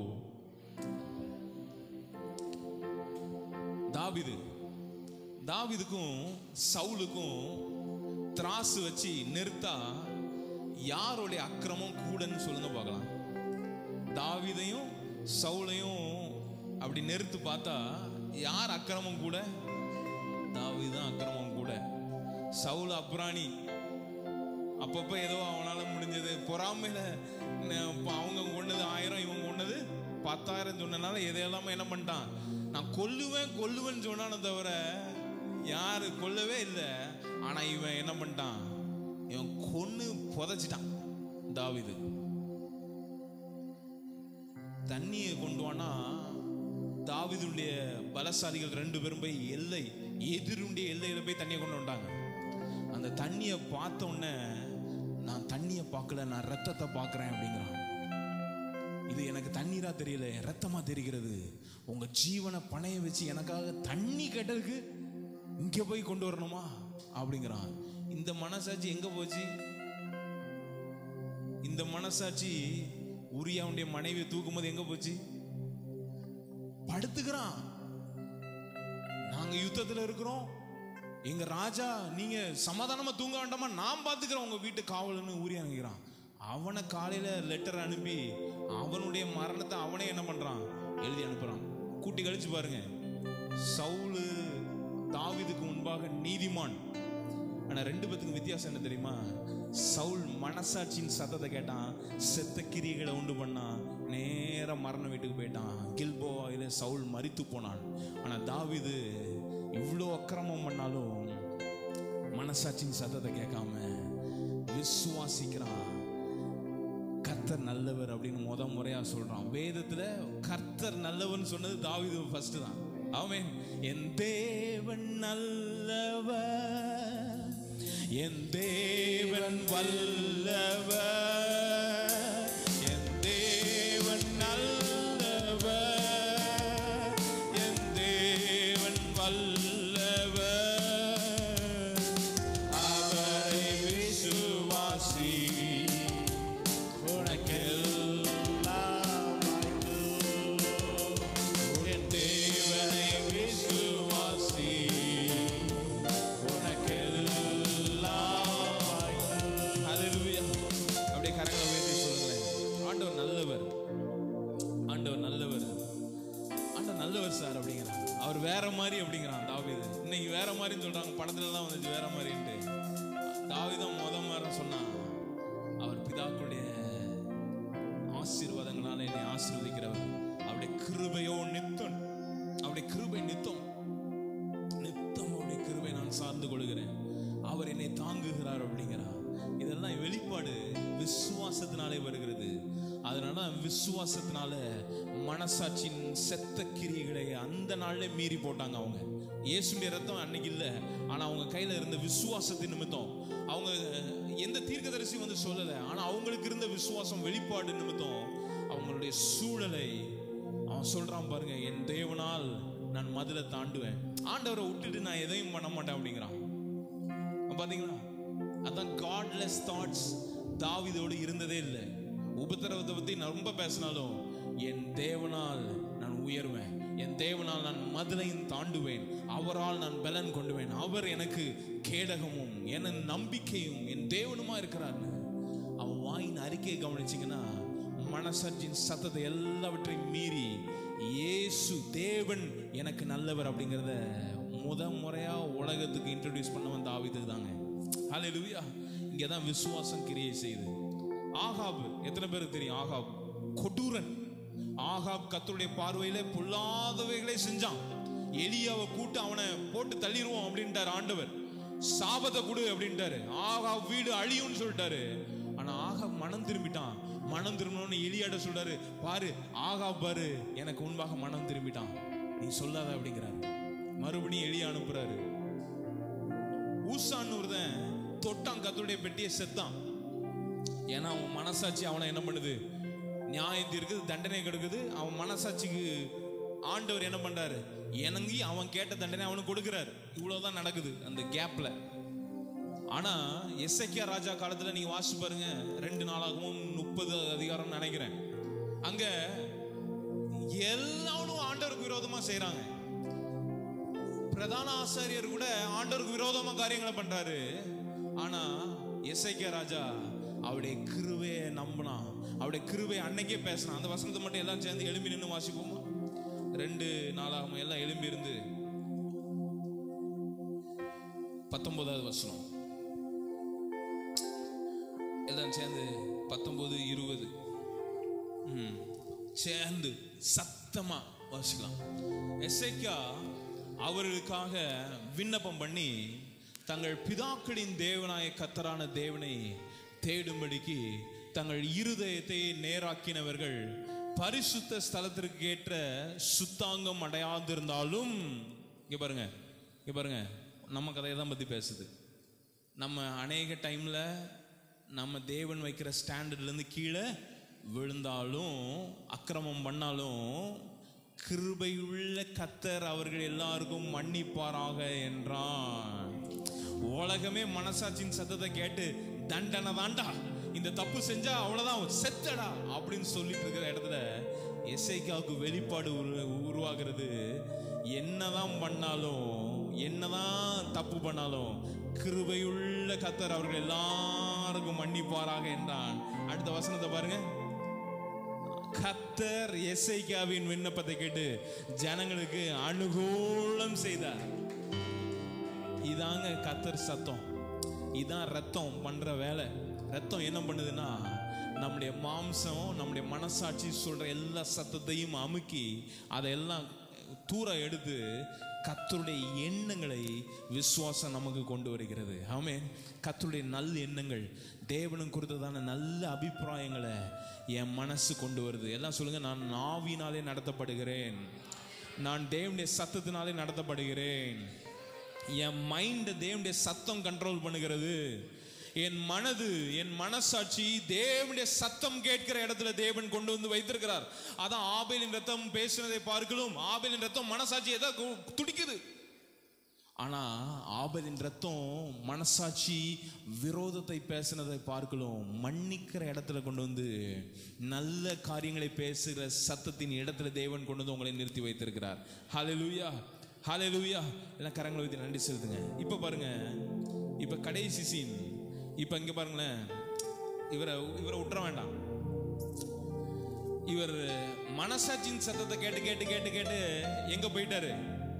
[SPEAKER 5] தாவிது தாவிதுக்கும் சவுலுக்கும் திராசு வச்சு நிறுத்தா யாருடைய அக்கிரமம் கூடன்னு சொல்லுங்க பார்க்கலாம் தாவீதையும் சவுலையும் அப்படி நிறுத்து பார்த்தா யார் அக்கிரமம் கூட தாவீது தான் அக்கிரமம் கூட சவுல் அப்ராணி அப்பப்ப ஏதோ அவனால முடிஞ்சது பொறாமையில ந- இப்ப அவங்க கொண்டது ஆயிரம் இவங்க கொண்டது பத்தாயிரம் சொன்னனால எதையெல்லாம என்ன பண்ணிட்டான் நான் கொல்லுவேன் கொல்லுவேன்னு சொன்னானே தவிர யாரு கொல்லவே இல்லை ஆனா இவன் என்ன பண்ணிட்டான் இவன் கொன்னு புதைச்சிட்டான் தாவீது தண்ணியை கொண்டு வானா தாவீதுடைய பலசாலிகள் ரெண்டு பேரும் போய் எல்லை எதிருடைய எல்லையில போய் தண்ணியை கொண்டு வந்தாங்க அந்த தண்ணியை பார்த்த உடனே நான் தண்ணியை பார்க்கல நான் ரத்தத்தை பார்க்கறேன் அப்படிங்கிறான் இது எனக்கு தண்ணீரா தெரியல என் ரத்தமா தெரிகிறது உங்க ஜீவனை பணைய வச்சு எனக்காக தண்ணி கேட்டதுக்கு இங்க போய் கொண்டு வரணுமா அப்படிங்கிறான் இந்த மனசாட்சி எங்க போச்சு இந்த மனசாட்சி உரியாவுடைய மனைவியை தூக்கும் போது எங்க போச்சு படுத்துக்கிறான் நாங்க யுத்தத்துல இருக்கிறோம் எங்க ராஜா நீங்க சமாதானமா தூங்க வேண்டாமா நான் பாத்துக்கிறேன் உங்க வீட்டு காவல்னு ஊரியா நினைக்கிறான் அவனை காலையில லெட்டர் அனுப்பி அவனுடைய மரணத்தை அவனே என்ன பண்றான் எழுதி அனுப்புறான் கூட்டி கழிச்சு பாருங்க சவுலு தாவீதுக்கு முன்பாக நீதிமான் ஆனா ரெண்டு பேத்துக்கும் வித்தியாசம் என்ன தெரியுமா சவுல் மனசாட்சியின் சத்தத்தை கேட்டான் செத்த கிரியைகளை உண்டு பண்ணான் நேரா மரண வீட்டுக்கு போயிட்டான் கில்போவாயில சவுல் மரித்து போனான் ஆனா தாவீது இவ்வளோ அக்கிரமம் பண்ணாலும் மனசாட்சியின் சத்தத்தை கேட்காம விசுவாசிக்கிறான் கர்த்தர் நல்லவர் அப்படின்னு முத முறையா சொல்றான் வேதத்துல கர்த்தர் நல்லவர்னு சொன்னது தாவீது ஃபர்ஸ்ட் தான் ஆமென் என் தேவன் நல்லவர் என் தேவன் வல்லவர் என் தேவன் நல்லவர் நல்லவர் சார் அப்படிங்கிறான் அவர் வேற மாதிரி அப்படிங்கிறான் தாவீது இன்னைக்கு வேற மாதிரின்னு சொல்றாங்க படத்துல தான் வந்துச்சு வேற மாதிரின்ட்டு தாவீதான் முத மாதிரி சொன்னான் அவர் பிதாக்களுடைய ஆசீர்வாதங்களால என்னை ஆசீர்வதிக்கிறவர் அவருடைய கிருபையோ நித்தம் அவருடைய கிருபை நித்தம் நித்தம் அவருடைய கிருபை நான் சார்ந்து கொள்கிறேன் அவர் என்னை தாங்குகிறார் அப்படிங்கிறார் இதெல்லாம் வெளிப்பாடு விசுவாசத்தினாலே வருகிறது அதனால விசுவாசத்தினால மனசாட்சியின் செத்த கிரியைகளை அந்த நாள்ல மீறி போட்டாங்க அவங்க இயேசுடைய ரத்தம் அன்னைக்கு இல்லை ஆனா அவங்க கையில இருந்த விசுவாசத்தின் நிமித்தம் அவங்க எந்த தீர்க்கதரிசி வந்து சொல்லலை ஆனா அவங்களுக்கு இருந்த விசுவாசம் வெளிப்பாடு நிமித்தம் அவங்களுடைய சூழலை அவன் சொல்றான் பாருங்க என் தேவனால் நான் மதுரை தாண்டுவேன் ஆண்டவரை விட்டுட்டு நான் எதையும் பண்ண மாட்டேன் அப்படிங்கிறான் பாத்தீங்களா அதான் காட்லெஸ் தாட்ஸ் தாவிதோடு இருந்ததே இல்லை உபத்திரவத்தை பத்தி நான் ரொம்ப பேசினாலும் என் தேவனால் நான் உயர்வேன் என் தேவனால் நான் மதுரையும் தாண்டுவேன் அவரால் நான் பலன் கொண்டுவேன் அவர் எனக்கு கேடகமும் என நம்பிக்கையும் என் தேவனுமா இருக்கிறார்னு அவன் வாயின் அறிக்கையை கவனிச்சிங்கன்னா மனசாட்சியின் சத்தத்தை எல்லாவற்றையும் மீறி இயேசு தேவன் எனக்கு நல்லவர் அப்படிங்கிறத முத முறையா உலகத்துக்கு இன்ட்ரடியூஸ் பண்ண வந்த ஆவிது தாங்க ஹalleluya இங்க தான் விசுவாசம் கிரியை செய்யுது ஆகாப் எத்தனை பேருக்கு தெரியும் ஆகாப் கொடூரன் ஆகாப் கர்த்தருடைய பார்வையில பொல்லாதவைகளை செஞ்சான் எலியாவை கூட்டு அவனை போட்டு தள்ளிடுவோம் அப்படின்ட்டார் ஆண்டவர் சாபத்தை கொடு அப்படின்ட்டாரு ஆகாப் வீடு அழியும்னு சொல்லிட்டாரு ஆனா ஆகாப் மனம் திரும்பிட்டான் மனம் திரும்பணும்னு எலியாட சொல்றாரு பாரு ஆகாப் பாரு எனக்கு முன்பாக மனம் திரும்பிட்டான் நீ சொல்லாத அப்படிங்கிறாரு மறுபடியும் எலியா அனுப்புறாரு ஊசான்னு ஒருத்தன் தொட்டான் கத்தருடைய பெட்டியை செத்தான் ஏன்னா அவன் மனசாட்சி அவனை என்ன பண்ணுது நியாயம் இருக்குது தண்டனை கொடுக்குது அவன் மனசாட்சிக்கு ஆண்டவர் என்ன பண்றாரு இணங்கி அவன் கேட்ட தண்டனை அவனுக்கு கொடுக்கிறாரு இவ்வளவுதான் நடக்குது அந்த கேப்ல ஆனா எஸ்ஐக்கியா ராஜா காலத்துல நீங்க வாசிச்சு பாருங்க ரெண்டு நாளாகவும் முப்பது அதிகாரம் நினைக்கிறேன் அங்க எல்லாரும் ஆண்டவருக்கு விரோதமா செய்றாங்க பிரதான ஆசாரியர் கூட ஆண்டவருக்கு விரோதமா காரியங்களை பண்றாரு ஆனா எஸ்ஐக்கியா ராஜா அவருடைய கிருபையை நம்பினான் அவருடைய கிருபை அன்னைக்கே பேசினான் அந்த வசனத்தை மட்டும் எல்லாம் சேர்ந்து எழும்பி நின்று வாசிப்போமா ரெண்டு நாளாகும் எல்லாம் எழும்பி இருந்து பத்தொன்பதாவது வசனம் எல்லாம் சேர்ந்து பத்தொன்பது இருபது ம். சேர்ந்து சத்தமா வாசிக்கலாம் எஸ்ஐக்கா அவர்களுக்காக விண்ணப்பம் பண்ணி தங்கள் பிதாக்களின் தேவனாய கத்தரான தேவனை தேடும்படிக்கு தங்கள் இருதயத்தை நேராக்கினவர்கள் பரிசுத்த ஸ்தலத்திற்கு ஏற்ற சுத்தாங்கம் அடையாதிருந்தாலும் இங்க பாருங்க இங்க பாருங்க நம்ம கதையை தான் பத்தி பேசுது நம்ம அநேக டைம்ல நம்ம தேவன் வைக்கிற ஸ்டாண்டர்ட்லேருந்து கீழே விழுந்தாலும் அக்கிரமம் பண்ணாலும் கிருபையுள்ள கத்தர் அவர்கள் எல்லாருக்கும் மன்னிப்பாராக என்றான் உலகமே மனசாட்சியின் சத்தத்தை கேட்டு தண்டனை தாண்டா இந்த தப்பு செஞ்சா அவ்வளவுதான் செத்தடா அப்படின்னு சொல்லிட்டு இருக்கிற இடத்துல எஸ்ஐக்காவுக்கு வெளிப்பாடு உரு- உருவாகிறது என்னதான் பண்ணாலும் என்னதான் தப்பு பண்ணாலும் கிருபையுள்ள கத்தர் அவர்கள் எல்லாருக்கும் மன்னிப்பாராக என்றான் அடுத்த வசனத்தை பாருங்க கத்தர் எஸ்ஐக்காவின் விண்ணப்பத்தை கேட்டு ஜனங்களுக்கு அனுகூலம் செய்தார் இதாங்க கத்தர் சத்தம் இதான் ரத்தம் பண்ற வேலை ரத்தம் என்ன பண்ணுதுன்னா நம்முடைய மாம்சம் நம்முடைய மனசாட்சி சொல்ற எல்லா சத்தத்தையும் அமுக்கி அதையெல்லாம் தூர எடுத்து கத்தருடைய எண்ணங்களை விசுவாசம் நமக்கு கொண்டு வருகிறது ஆமே கத்தருடைய நல்ல எண்ணங்கள் தேவனும் கொடுத்ததான நல்ல அபிப்பிராயங்களை என் மனசு கொண்டு வருது எல்லாம் சொல்லுங்க நான் நாவினாலே நடத்தப்படுகிறேன் நான் தேவனுடைய சத்தத்தினாலே நடத்தப்படுகிறேன் என் மைண்ட் தேவனுடைய சத்தம் கண்ட்ரோல் பண்ணுகிறது என் மனது என் மனசாட்சி தேவனுடைய சத்தம் கேட்கிற இடத்துல தேவன் கொண்டு வந்து வைத்திருக்கிறார் அதான் ஆபேலின் ரத்தம் பேசினதை பார்க்கலும் ஆபேலின் ரத்தம் மனசாட்சி எதை கு- துடிக்குது ஆனா ஆபேலின் ரத்தம் மனசாட்சி விரோதத்தை பேசினதை பார்க்கலும் மன்னிக்கிற இடத்துல கொண்டு வந்து நல்ல காரியங்களை பேசுகிற சத்தத்தின் இடத்துல தேவன் கொண்டு வந்து உங்களை நிறுத்தி வைத்திருக்கிறார் ஹalleluya ஹalleluya எல்லாம் கரங்களை வைத்து நன்றி செலுத்துங்க இப்போ பாருங்க இப்போ கடைசி சீன் இப்போ இங்க பாருங்களேன் இவரை இவரை விட்டுற வேண்டாம் இவர் மனசாட்சியின் சத்தத்தை கேட்டு கேட்டு கேட்டு கேட்டு எங்க போயிட்டாரு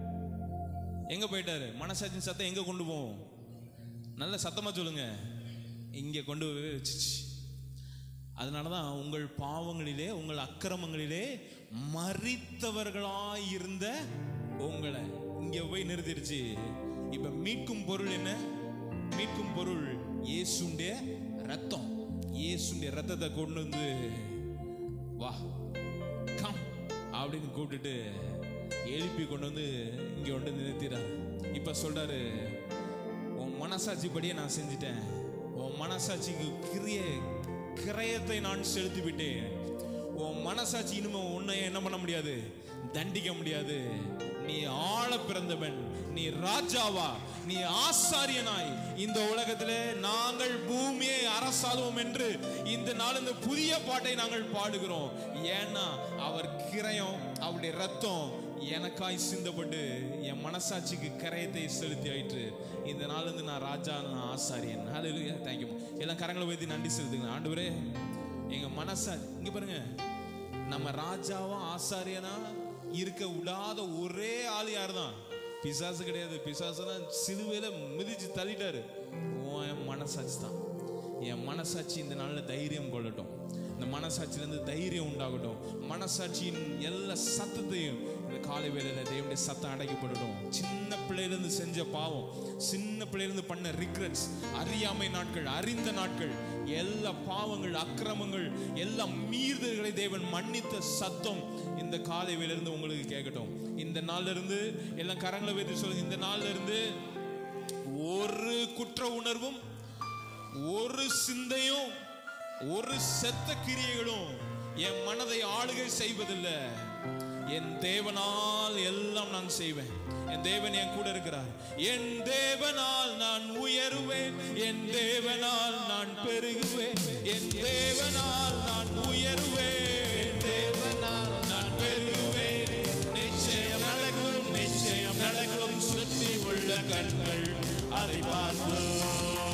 [SPEAKER 5] எங்க போயிட்டாரு மனசாட்சியின் சத்தம் எங்க கொண்டு போவோம் நல்ல சத்தமா சொல்லுங்க இங்க கொண்டு போய் வச்சுச்சு அதனால தான் உங்கள் பாவங்களிலே உங்கள் அக்கிரமங்களிலே மறித்தவர்களாய் இருந்த உங்களை இங்க போய் நிறுத்திடுச்சு இப்ப மீட்கும் பொருள் என்ன மீட்கும் பொருள் இயேசுடைய ரத்தம் இயேசுடைய ரத்தத்தை கொண்டு வந்து வா கம் அப்படின்னு கூப்பிட்டுட்டு எழுப்பி கொண்டு வந்து இங்க கொண்டு வந்து நிறுத்திடுறாரு இப்ப சொல்றாரு உன் மனசாட்சி படியே நான் செஞ்சிட்டேன் உன் மனசாட்சிக்கு கிரிய கிரயத்தை நான் செலுத்தி விட்டேன் உன் மனசாட்சி இனிமே உன்னை என்ன பண்ண முடியாது தண்டிக்க முடியாது நீ ஆள பிறந்தவன் நீ ராஜாவா நீ ஆசாரியனாய் இந்த உலகத்திலே நாங்கள் பூமியை அரசாளுவோம் என்று இந்த நாள் இந்த புதிய பாட்டை நாங்கள் பாடுகிறோம் ஏன்னா அவர் கிரயம் அவருடைய ரத்தம் எனக்காய் சிந்தப்பட்டு என் மனசாட்சிக்கு கரையத்தை செலுத்தி ஆயிற்று இந்த நாள் வந்து நான் ராஜா நான் ஆசாரியன் ஹalleluya thank you எல்லாம் கரங்களை வைத்து நன்றி செலுத்துங்க ஆண்டவரே எங்க மனசா இங்க பாருங்க நம்ம ராஜாவா ஆசாரியனா இருக்க விடாத ஒரே ஆள் யார் தான் பிசாசு கிடையாது பிசாசு தான் சிலுவையில மிதிச்சு தள்ளிட்டாரு உன் மனசாட்சி தான் என் மனசாட்சி இந்த நாளில் தைரியம் கொள்ளட்டும் இந்த மனசாட்சியிலேருந்து தைரியம் உண்டாகட்டும் மனசாட்சியின் எல்லா சத்தத்தையும் இந்த காலை வேளையில தேவனுடைய சத்தம் அடைக்கப்படட்டும் சின்ன பிள்ளையிலேருந்து செஞ்ச பாவம் சின்ன பிள்ளையிலேருந்து பண்ண ரிக்ரெட்ஸ் அறியாமை நாட்கள் அறிந்த நாட்கள் எல்லா பாவங்கள் அக்கிரமங்கள் எல்லா மீறுதல்களை தேவன் மன்னித்த சத்தம் இந்த காலை வேளையிலிருந்து உங்களுக்கு கேட்கட்டும் இந்த நாள்ல இருந்து எல்லாம் கரங்களை வைத்து சொல்லுங்க இந்த நாள்ல இருந்து ஒரு குற்ற உணர்வும் ஒரு சிந்தையும் ஒரு செத்த கிரியைகளும் என் மனதை ஆளுகை செய்வதில்லை என் தேவனால் எல்லாம் நான் செய்வேன் என் தேவன் என் கூட இருக்கிறார் என் தேவனால் நான் உயருவேன் என் தேவனால் நான் பெருகுவேன் என் தேவனால் நான் உயருவேன் என் தேவனால் நான் பெருகுவேன் நிச்சயம் நடக்கும் நிச்சயம் நடக்கும் சுற்றி உள்ள கண்கள் அதை பார்க்கும்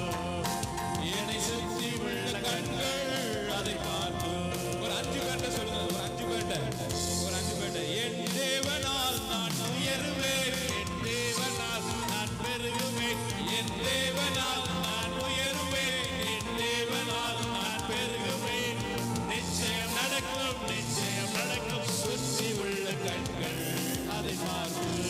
[SPEAKER 5] என்னை சுற்றி உள்ள கண்கள் அதை பார்க்கும் ஒரு அஞ்சு பேர்ட்ட சொல்லுங்க ஒரு அஞ்சு பேர்ட்ட ஒரு அஞ்சு பேர்ட்ட என் தேவனால் நான் உயருவேன் என் தேவனால் நான் பெருகுவேன் என் தேவனால் நான் உயருவேன் என் தேவனால் நான் பெருகுவேன் நிச்சயம் நடக்கும் நிச்சயம் நடக்கும் சுற்றி உள்ள கண்கள் அதை பார்க்கும்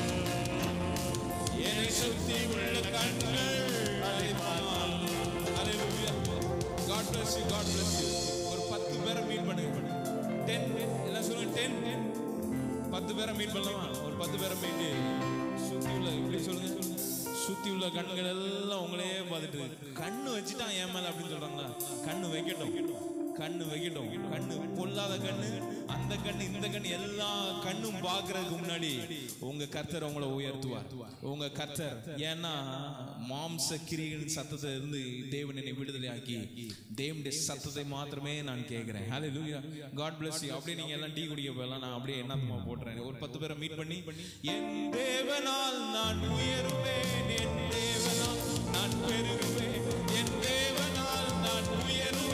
[SPEAKER 5] என்னை சுற்றி உள்ள கண்கள் அதை பார்க்கும் Hallelujah. God bless you, God bless you. ஒரு பத்து பேரை மீட் பண்ணுங்க டென் எல்லாம் சொல்லுங்க டென் பத்து பேரை மீட் பண்ணலாமா ஒரு பத்து பேரை மீட் சுத்தி உள்ள இப்படி சொல்லுங்க சுத்தி உள்ள கண்கள் எல்லாம் உங்களே பார்த்துட்டு கண்ணு வச்சுட்டான் என் மேல அப்படின்னு சொல்றாங்களா கண்ணு வைக்கட்டும் கண்ணு வைக்கட்டும் கண்ணு பொல்லாத கண்ணு அந்த கண்ணு இந்த கண்ணு எல்லா கண்ணும் பார்க்கறதுக்கு முன்னாடி உங்க கர்த்தர் உங்களை உயர்த்துவார் உங்க கர்த்தர் ஏன்னா மாம்ச கிரிகளின் சத்தத்தை இருந்து தேவன் என்னை விடுதலை ஆக்கி தேவனுடைய சத்தத்தை மாத்திரமே நான் கேட்கிறேன் ஹalleluya காட் bless you அப்படியே நீங்க எல்லாம் டீ குடிக்க போகலாம் நான் அப்படியே என்னமா போடுறேன் ஒரு பத்து பேரை மீட் பண்ணி என் தேவனால் நான் உயருவேன் என் தேவனால் நான் பெருகுவேன் என் தேவனால் நான் உயருவேன்